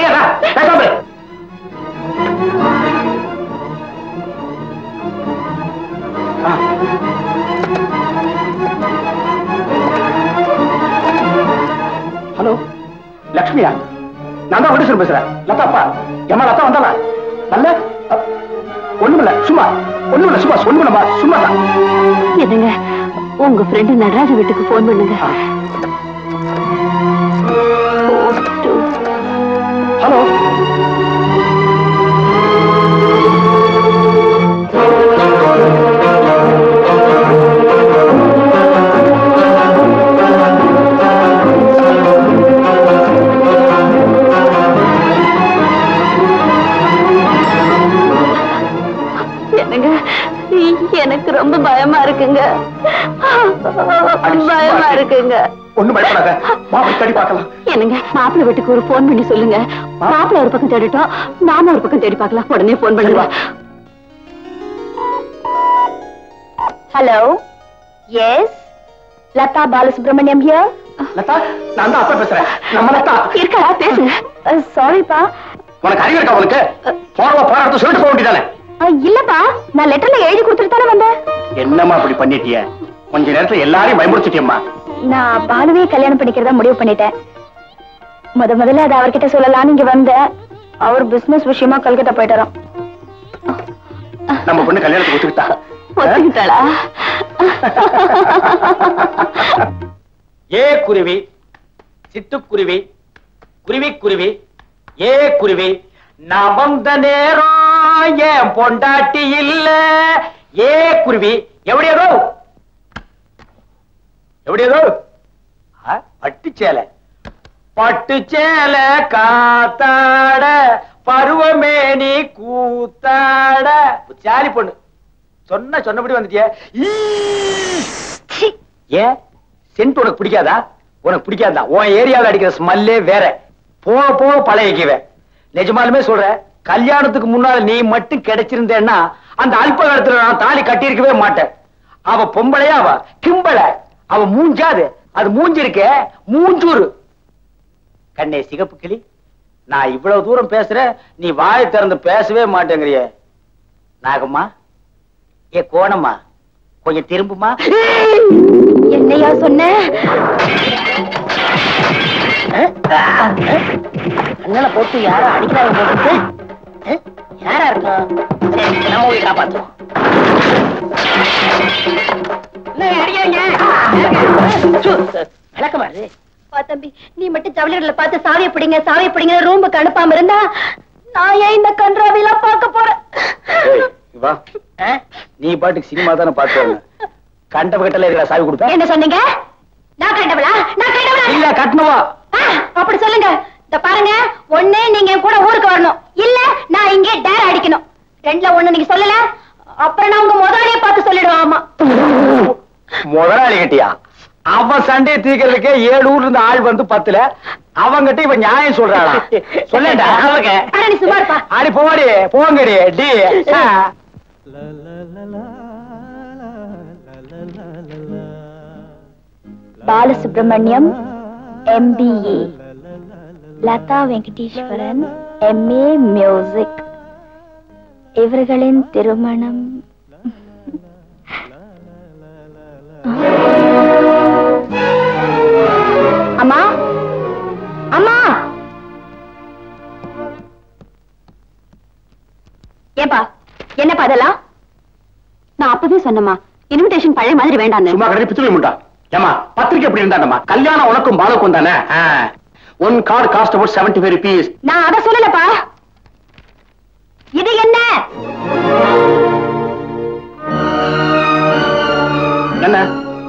ஹலோ லக்ஷ்மியா நான் தான் வடிசன் பேசுறேன் லதா அப்பா ஏமா லதா வந்தாளா வரல அ, ஒண்ணுமில்ல சும்மா ஒண்ணுமில்ல சும்மா ஒண்ணுமில்லம்மா சும்மா தான் என்னங்க உங்க ஃப்ரெண்டு நடராஜ வீட்டுக்கு போன் பண்ணுங்க ஹலோ என்னங்க எனக்கு ரொம்ப பயமா இருக்குங்க பயமா இருக்குங்க ஒண்ணும் பயப்படாத வா போய் தேடி பார்க்கலாம் என்னங்க மாப்பிள்ளை வீட்டுக்கு ஒரு போன் பண்ணி சொல்லுங்க மாப்பிள்ளை ஒரு பக்கம் தேடிட்டோம் நாம ஒரு பக்கம் தேடி பார்க்கலாம் உடனே போன் பண்ணுங்க hello yes Latha Balasubramaniam here Latha நான் தான் அப்பா பேசுறேன் நம்ம லதா இருக்கா பேசுங்க சாரிப்பா உனக்கு அறிவு இருக்கா உனக்கு போறவ போராட்டத்தை சொல்லிட்டு போக வேண்டியதானே இல்லப்பா நான் லெட்டர்ல எழுதி கொடுத்துட்டு தானே வந்தேன் என்னம்மா அப்படி பண்ணிட்டிய கொஞ்ச நேரத்துல எல்லாரையும் பயமுறுத்திட்டியம்மா நான் பாலுவே கல்யாணம் பண்ணிக்கிறதா முடிவு பண்ணிட்டேன் முத முதல்ல அதை அவர்கிட்ட சொல்லலாம்னு இங்க வந்தேன் அவர் பிசினஸ் விஷயமா கல்கத்தா போயிட்டாராம் நம்ம பொண்ணு கல்யாணத்துக்கு ஒத்துக்கிட்டா ஒத்துக்கிட்டாளா ஏ குருவி சிட்டுக்குருவி குருவி குருவி ஏ குருவி நான் வந்த நேரம் ஏன் பொண்டாட்டி இல்ல ஏ குருவி எப்படியதோ எப்படியதோ பட்டு சேலை பட்டு சேலை காத்தாட பருவமேனி கூத்தாட சாலி பொண்ணு சொன்ன சொன்னபடி வந்துட்டிய ஏன் சென்ட் உனக்கு பிடிக்காதா உனக்கு பிடிக்காதா உன் ஏரியாவில் அடிக்கிற ஸ்மெல்லே வேற போக போக பழகிக்குவேன் நிஜமாலுமே சொல்றேன் கல்யாணத்துக்கு முன்னால நீ மட்டும் கிடைச்சிருந்தேன்னா அந்த அல்ப காலத்துல நான் தாலி கட்டியிருக்கவே மாட்டேன் அவ பொம்பளையா அவ கிம்பள அவ மூஞ்சாது அது மூஞ்சி இருக்கே மூஞ்சூரு கண்ணே சிகப்பு கிளி நான் இவ்வளவு தூரம் பேசுறேன் நீ வாயை திறந்து பேசவே மாட்டேங்கிறியே நாகம்மா ஏ கோணம்மா கொஞ்சம் திரும்புமா என்னையா சொன்ன அண்ணனை போட்டு யாரோ அடிக்கிறாங்க போட்டு யாரா இருக்கும் சரி நம்ம போய் காப்பாத்துவோம் என்ன அடிக்கிறீங்க சு, விளக்கமா இது பா தம்பி நீ மட்டும் ஜவுளிகளை பார்த்து சாவியை பிடிங்க சாவியை பிடிங்க ரூமுக்கு அனுப்பாம இருந்தா நான் ஏன் இந்த கன்றாவிலாம் பார்க்க போறேன் வா நீ பாட்டுக்கு சினிமா தானே பார்த்து கண்ட கட்டல இருக்கிற சாவி கொடுத்தா என்ன சொன்னீங்க நான் கண்டவளா நான் கண்டவளா இல்ல கட்டணுவா ஆ, அப்படி சொல்லுங்க இந்த பாருங்க ஒண்ணு நீங்க என் கூட ஊருக்கு வரணும் இல்ல நான் இங்கே டேர் அடிக்கணும் ரெண்டுல ஒண்ணு நீங்க சொல்லல அப்புறம் நான் உங்க முதலாளியை பார்த்து சொல்லிடுவேன் ஆமா முதலாளி கிட்டியா அவன் சண்டையை தீர்க்கறதுக்கே ஏழு ஊர்ல இருந்து ஆள் வந்து பத்துல அவங்கிட்ட இவன் நியாயம் சொல்றாளா சொல்லேன்டா அவங்க அட நீ சும்மா இருப்பா அடி போடி போங்கடி டி ஆ. Balasubramaniam MBA Latha Venkateswaran MA music இவர்களின் திருமணம் அம்மா அம்மா ஏப்பா என்னப்பா அதெல்லாம் நான் அப்பவே சொன்னமா இன்விடேஷன் பழைய மாதிரி வேண்டாம் சும்மா கடை பிச்சுவை முண்டா ஏமா பத்திரிக்கை எப்படி இருந்தாண்டம்மா கல்யாணம் உனக்கும் பாலுக்கும் தானே one card cost about seventy five rupees நான் அத சொல்லலப்பா இது என்ன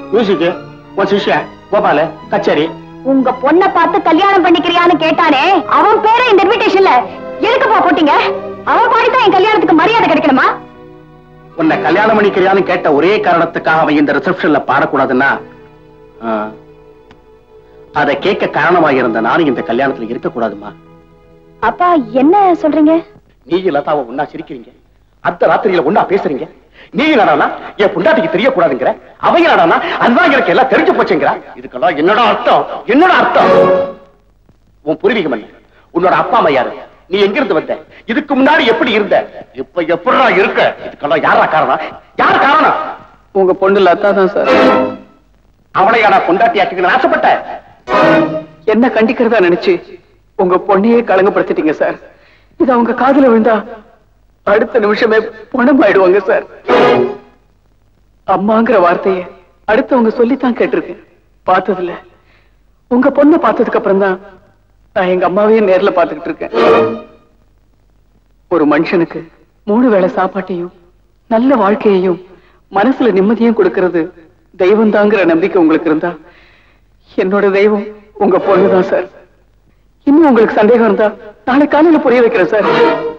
மியூசிக் உன் சிஷ்யன் கோபால கச்சேரி உங்க பொண்ண பார்த்து கல்யாணம் பண்ணிக்கிறியான்னு கேட்டானே அவன் பேரை இந்த இன்விடேஷன்ல எதுக்குப்பா போட்டீங்க அவன் பாடித்தான் என் கல்யாணத்துக்கு மரியாதை கிடைக்கணுமா உன்னை கல்யாணம் பண்ணிக்கிறியான்னு கேட்ட ஒரே காரணத்துக்காக அவன் இந்த ரிசப்ஷன்ல பாடக்கூடாதுன்னா ஆ, அதை கேட்க காரணமாக இருந்த நானும் இந்த கல்யாணத்துல இருக்கக்கூடாதுமா அப்பா என்ன சொல்றீங்க நீங்க லதாவை ஒன்னா சிரிக்கிறீங்க அடுத்த ராத்திரியில ஒன்னா பேசுறீங்க நீங்க என்னடானா என் புண்டாட்டிக்கு தெரியக்கூடாதுங்கிற அவங்க என்னடானா அதுதான் எனக்கு எல்லாம் தெரிஞ்சு போச்சுங்கிற இதுக்கெல்லாம் என்னடா அர்த்தம் என்னடா அர்த்தம் உன் பூர்வீகம் என்ன உன்னோட அப்பா அம்மா யாரு நீ எங்க இருந்து வந்த இதுக்கு முன்னாடி எப்படி இருந்த இப்ப எப்படிடா இருக்க இதுக்கெல்லாம் யாரா காரணம் யார் காரணம் உங்க பொண்ணு லதா தான் சார் அவளை நான் பொண்டாட்டி ஆக்கிக்கணும்னு ஆசைப்பட்ட என்ன கண்டிக்கிறதா நினைச்சு உங்க பொண்ணையே களங்கப்படுத்திட்டீங்க சார் இது அவங்க காதுல விழுந்தா அடுத்த நிமிஷமே பணம் ஆயிடுவாங்க சார் அம்மாங்கிற வார்த்தைய அடுத்தவங்க சொல்லித்தான் கேட்டிருக்கேன் பார்த்ததில்ல உங்க பொண்ணை பார்த்ததுக்கு அப்புறம் தான் நான் எங்க அம்மாவையே நேர்ல பார்த்துக்கிட்டு இருக்கேன் ஒரு மனுஷனுக்கு மூணு வேளை சாப்பாட்டையும் நல்ல வாழ்க்கையையும் மனசுல நிம்மதியும் கொடுக்கிறது தெய்வம் தாங்கிற நம்பிக்கை உங்களுக்கு இருந்தா என்னோட தெய்வம் உங்க பொண்ணுதான் சார் இன்னும் உங்களுக்கு சந்தேகம் இருந்தா நாளை காலையில புரிய வைக்கிறேன் சார்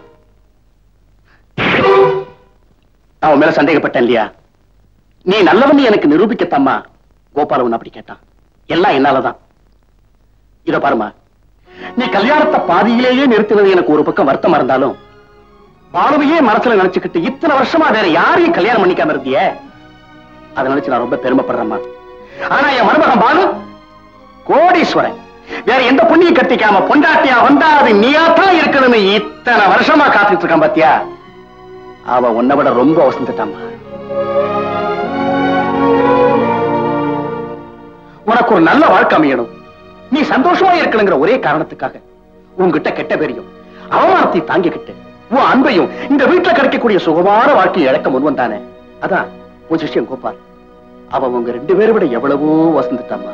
அவன் மேல சந்தேகப்பட்டேன் இல்லையா நீ நல்லவன் எனக்கு நிரூபிக்கத்தாம்மா கோபால உன்னை அப்படி கேட்டான் எல்லாம் என்னாலதான் இத பாருமா நீ கல்யாணத்தை பாதியிலேயே நிறுத்தினது எனக்கு ஒரு பக்கம் வருத்தமா இருந்தாலும் பாலுவையே மனசுல நினைச்சுக்கிட்டு இத்தனை வருஷமா வேற யாரையும் கல்யாணம் பண்ணிக்காம இருந்தியே அதை நினைச்சு நான் ரொம்ப பெருமைப்படுறேம்மா ஆனா என் மருமகன் பாலு கோடீஸ்வரன் வேற எந்த புண்ணியம் கட்டிக்காம பொண்டாட்டியா வந்தா அது நீயாத்தான் இருக்கணும்னு இத்தனை வருஷமா காத்துட்டு இருக்கான் பாத்தியா அவ உன்னை விட ரொம்ப வசந்துட்டாம்மா உனக்கு ஒரு நல்ல வாழ்க்கை அமையணும் நீ சந்தோஷமா இருக்கணுங்கிற ஒரே காரணத்துக்காக உன்கிட்ட கெட்ட பேரையும் அவமானத்தை தாங்கிக்கிட்டு உன் அன்பையும் இந்த வீட்டுல கிடைக்கக்கூடிய சுகமான வாழ்க்கையை இழக்க முன் வந்தானே அதான் உன் சிஷ்யன் கோபால் அவன் உங்க ரெண்டு பேரை விட எவ்வளவோ வசந்துட்டாம்மா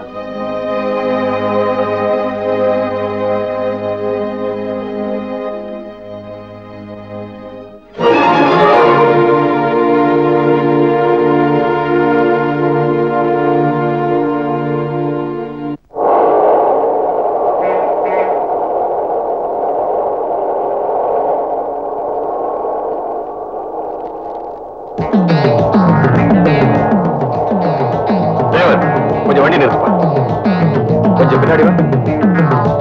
டிரைவர் கொஞ்சம் வண்டி நிறுத்துப்பா கொஞ்சம் பின்னாடி வா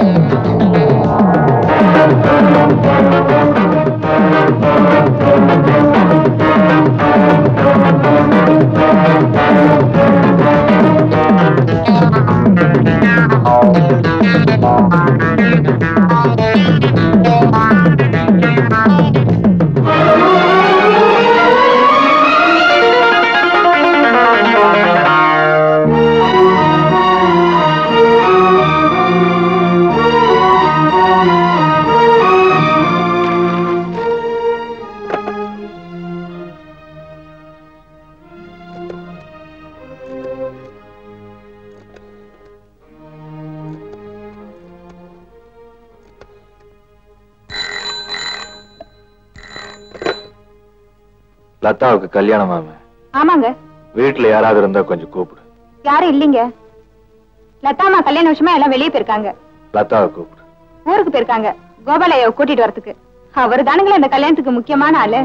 லதாவுக்கு கல்யாணம் ஆமா ஆமாங்க வீட்டுல யாராவது இருந்தா கொஞ்சம் கூப்பிடு யாரும் இல்லைங்க லதாமா கல்யாண விஷயமா எல்லாம் வெளியே போயிருக்காங்க லதாவை கூப்பிடு ஊருக்கு போயிருக்காங்க கோபாலையாவை கூட்டிட்டு வரதுக்கு அவரு தானுங்களே இந்த கல்யாணத்துக்கு முக்கியமான ஆளு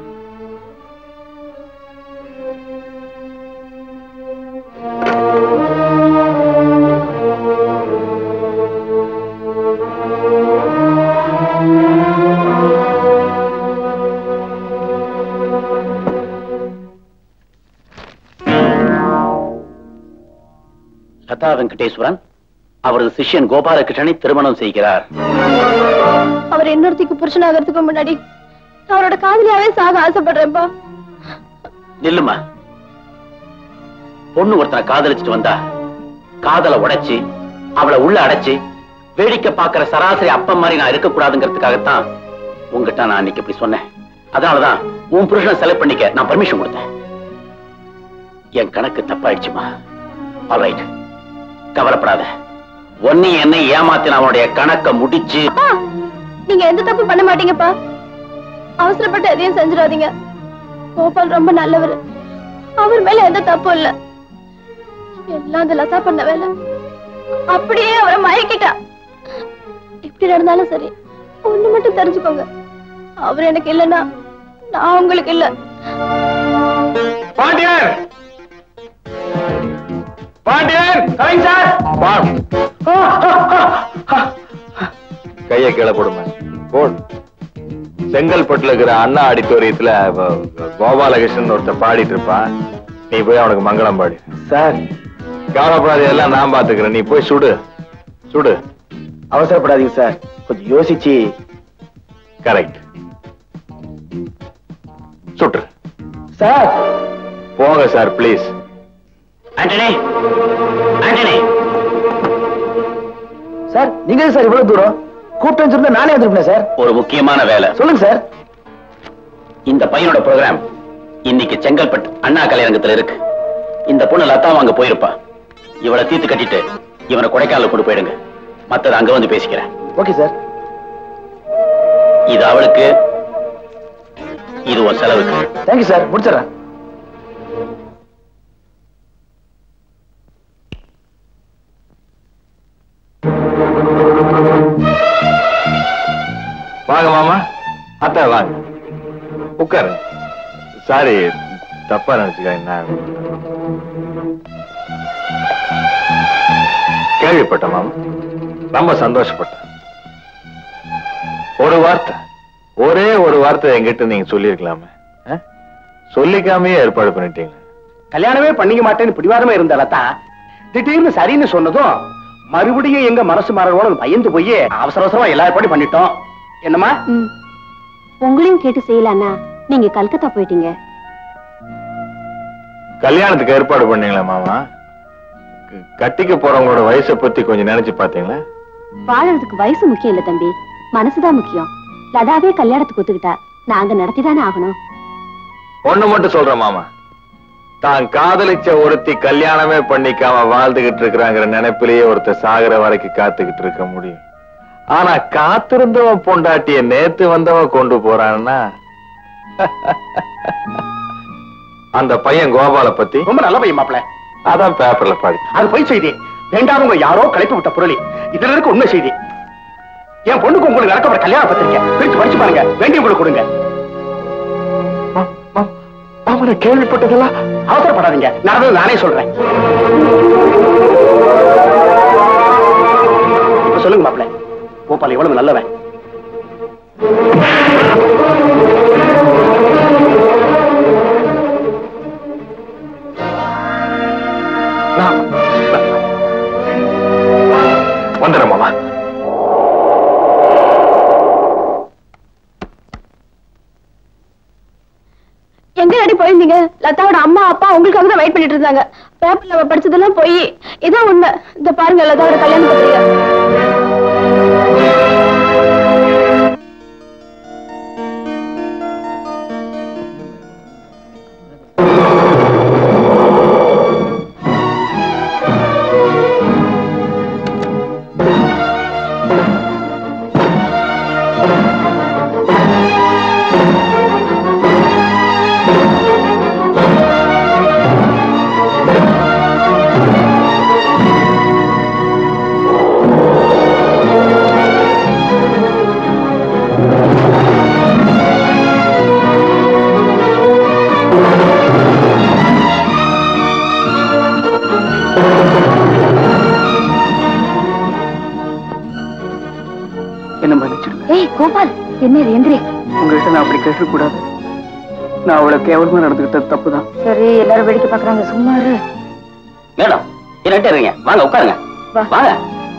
லதா வெங்கடேஸ்வரன் அவரது சிஷ்யன் கோபாலகிருஷ்ணனை திருமணம் செய்கிறார் அவர் இன்னொருத்திக்கு புருஷனாகிறதுக்கு முன்னாடி நான் அவரோட காதலியாவே சாக ஆசைப்படுறேன்ப்பா நில்லுமா பொண்ணு ஒருத்தனை காதலிச்சுட்டு வந்தா காதலை உடைச்சு அவளை உள்ள அடைச்சு வேடிக்கை பார்க்கிற சராசரி அப்பன் மாதிரி நான் இருக்கக்கூடாதுங்கிறதுக்காகத்தான் உங்ககிட்ட நான் அன்னைக்கு இப்படி சொன்னேன் அதனாலதான் உன் புருஷனை செலக்ட் பண்ணிக்க நான் பர்மிஷன் கொடுத்தேன் என் கணக்கு தப்பாயிடுச்சுமா ஆல்ரைட் கவலைப்படாத ஒன்னி என்னை ஏமாத்தின அவனுடைய கணக்க முடிச்சு அப்பா நீங்க எந்த தப்பு பண்ண மாட்டீங்கப்பா அவசரப்பட்டு எதையும் செஞ்சிடாதீங்க கோபால் ரொம்ப நல்லவர் அவர் மேல எந்த தப்பும் இல்ல எல்லாம் அந்த லதா பண்ண வேலை அப்படியே அவரை மயக்கிட்டா எப்படி நடந்தாலும் சரி ஒண்ணு மட்டும் தெரிஞ்சுக்கோங்க அவர் எனக்கு இல்லைன்னா நான் உங்களுக்கு இல்ல பாண்டியன் பாண்டியன் கவிங் சார் கைய கீழே போடுங்க போடு செங்கல்பட்டுல இருக்கிற அண்ணா ஆடிட்டோரியத்துல வ- வ- கோபாலகிருஷ்ணன் ஒருத்தர் பாடிட்டு இருப்பான் நீ போய் அவனுக்கு மங்களம் பாடி சார் கவலைப்படாத எல்லாம் நான் பாத்துக்கிறேன் நீ போய் சுடு சுடு அவசரப்படாதீங்க சார் கொஞ்சம் யோசிச்சு கரெக்ட் சுட்டு சார் போங்க sir please Antony Antony sir நீங்க எதுக்கு சார் இவ்வளவு தூரம் கூப்பிட்டேன்னு சொல்லிட்டு நானே வந்திருப்பேன் சார் ஒரு முக்கியமான வேலை சொல்லுங்க சார் இந்த பையனோட ப்ரோக்ராம் இன்னைக்கு செங்கல்பட்டு அண்ணா கலையரங்கத்துல இருக்கு இந்த பொண்ணு லதாவும் அங்க போயிருப்பா இவளை தீர்த்து கட்டிட்டு இவனை கொடைக்கானல கொண்டு போயிடுங்க மத்தத அங்க வந்து பேசிக்கிறேன் ஓகே சார் இது அவளுக்கு இது உன் செலவுக்கு தேங்க்யூ சார் முடிச்சிடறேன் வாங்க மாமா அத்தா வாங்க உட்காருங்க சாரி தப்பா நினைச்சுக்காங்க நான் கேள்விப்பட்டேன் மாமா ரொம்ப சந்தோஷப்பட்டேன் ஒரு வார்த்தை ஒரே ஒரு வார்த்தை என்கிட்ட நீங்க சொல்லியிருக்கலாமே ஆ? சொல்லிக்காமயே ஏற்பாடு பண்ணிட்டீங்க கல்யாணமே பண்ணிக்க மாட்டேன்னு பிடிவாதமா இருந்தாலத்தா திடீர்னு சரின்னு சொன்னதும் மறுபடியும் எங்க மனசு மாறவோட பயந்து போய் அவசர அவசரமா எல்லா ஏற்பாடும் பண்ணிட்டோம் என்னம்மா ம். உங்களையும் கேட்டு செய்யலான்னா நீங்க கல்கத்தா போயிட்டீங்க கல்யாணத்துக்கு ஏற்பாடு பண்ணீங்களா மாமா க- கட்டிக்க போறவங்களோட வயசை பத்தி கொஞ்சம் நினைச்சு பாத்தீங்களா வாழறதுக்கு வயசு முக்கியம் இல்ல தம்பி மனசுதான் முக்கியம் லதாவே கல்யாணத்துக்கு ஒத்துக்கிட்டா நாங்க நடத்திதானே ஆகணும் ஒண்ணு மட்டும் சொல்றேன் மாமா தான் காதலிச்ச ஒருத்தி கல்யாணமே பண்ணிக்காம வாழ்ந்துகிட்டு இருக்கிறாங்கிற நினைப்பிலேயே ஒருத்தர் சாகுற வரைக்கும் காத்துக்கிட்டு இருக்க முடியும் ஆனா காத்திருந்தவன் பொண்டாட்டிய நேத்து வந்தவன் கொண்டு போறான்னா அந்த பையன் கோபால பத்தி ரொம்ப நல்ல பையன் மாப்பிள அதான் பேப்பர்ல பாடி அது பொய் செய்தி வேண்டாதவங்க யாரோ கலைப்பு விட்ட பொருளி இதுல இருக்க உண்மை செய்தி என் பொண்ணுக்கு உங்களுக்கு நடக்க கல்யாண பத்திரிக்கை பிரிச்சு படிச்சு பாருங்க வேண்டியவங்களுக்கு கொடுங்க அவனை கேள்விப்பட்டதெல்லாம் அவசரப்படாதீங்க நடந்தது நானே சொல்றேன் இப்ப சொல்லுங்க மாப்பிள கோபால் எவ்வளவு நல்லவன் வந்துடுறேன் மாமா எங்க அடி போயிருந்தீங்க லதாவோட அம்மா அப்பா உங்களுக்காக தான் வெயிட் பண்ணிட்டு இருந்தாங்க பேப்பர்ல அவ படிச்சதெல்லாம் போய் இதான் உண்மை இந்த பாருங்க லதாவோட கல்யாண பத்திரிகை என்ன மன்னிச்சிடுங்க ஏய் கோபால் என்ன இது எந்திரி உங்ககிட்ட நான் அப்படி கேட்க கூடாது நான் அவளை கேவலமா நடந்துகிட்டது தப்புதான் சரி எல்லாரும் வேடிக்கை பாக்குறாங்க சும்மா இரு மேடம் என்ன இருங்க வாங்க உட்காருங்க வாங்க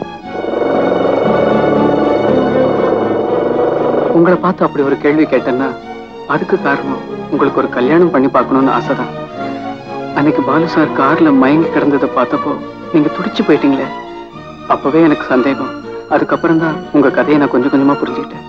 உங்களை பார்த்து அப்படி ஒரு கேள்வி கேட்டேன்னா அதுக்கு காரணம் உங்களுக்கு ஒரு கல்யாணம் பண்ணி பார்க்கணும்னு ஆசைதான் அன்னைக்கு பாலு சார் கார்ல மயங்கி கிடந்ததை பார்த்தப்போ நீங்க துடிச்சு போயிட்டீங்களே அப்பவே எனக்கு சந்தேகம் அதுக்கப்புறம் தான் உங்க கதையை நான் கொஞ்சம் கொஞ்சமா புரிஞ்சுக்கிட்டேன்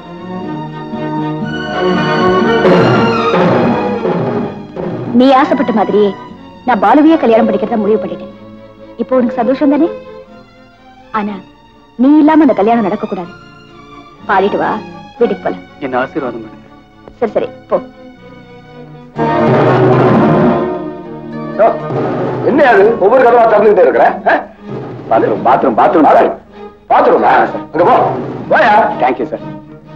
நீ ஆசைப்பட்ட மாதிரியே நான் பாலுவையே கல்யாணம் பண்ணிக்கிறத முடிவு பண்ணிட்டேன் இப்போ உனக்கு சந்தோஷம் தானே ஆனா நீ இல்லாம அந்த கல்யாணம் நடக்க கூடாது பாடிட்டு வா வீட்டுக்கு போலாம் என்ன ஆசீர்வாதம் பண்ணுங்க சரி சரி போ என்ன அது ஒவ்வொரு கதவா திறந்துகிட்டே இருக்கிற பாத்ரூம் பாத்ரூம் பாத்ரூம் பாத்ரூம் அங்க போ போயா தேங்க்யூ சார்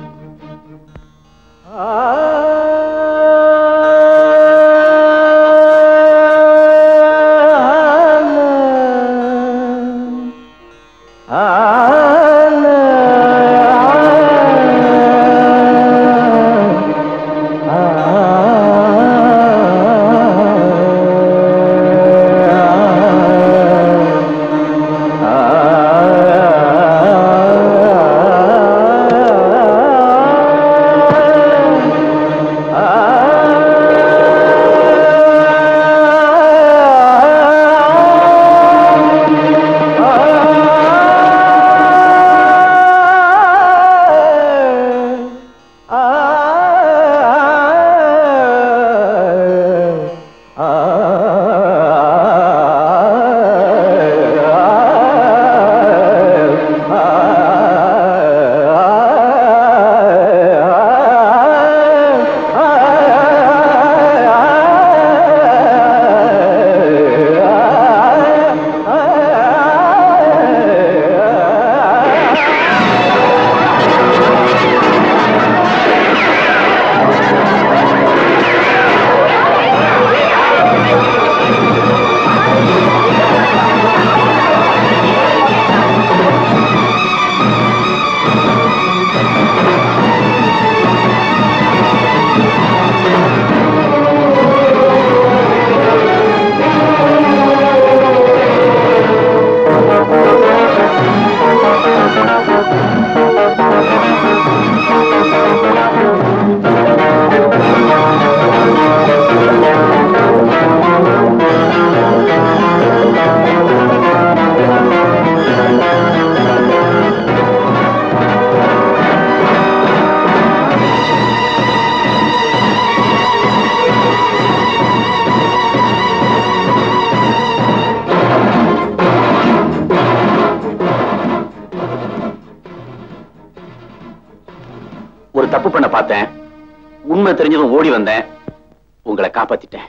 ஒரு தப்பு பண்ண பார்த்தேன் உண்மை தெரிஞ்சதும் ஓடி வந்தேன் உங்களை காப்பாத்திட்டேன்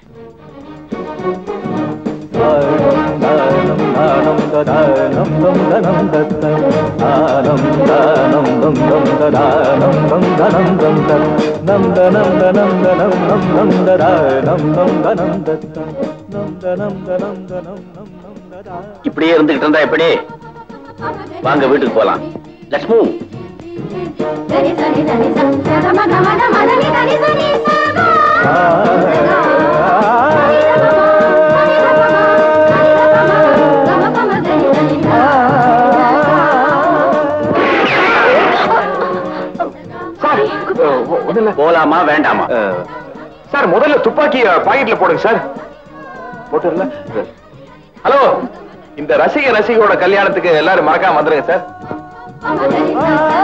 இப்படியே இருந்துகிட்டு இருந்தா எப்படி வாங்க வீட்டுக்கு போலாம் லட்சுமி போலாமா வேண்டாமா சார் முதல்ல துப்பாக்கி பாக்கெட்ல போடுங்க சார் போட்டுல ஹலோ இந்த ரசிக ரசிகையோட கல்யாணத்துக்கு எல்லாரும் மறக்காம வந்துருங்க சார்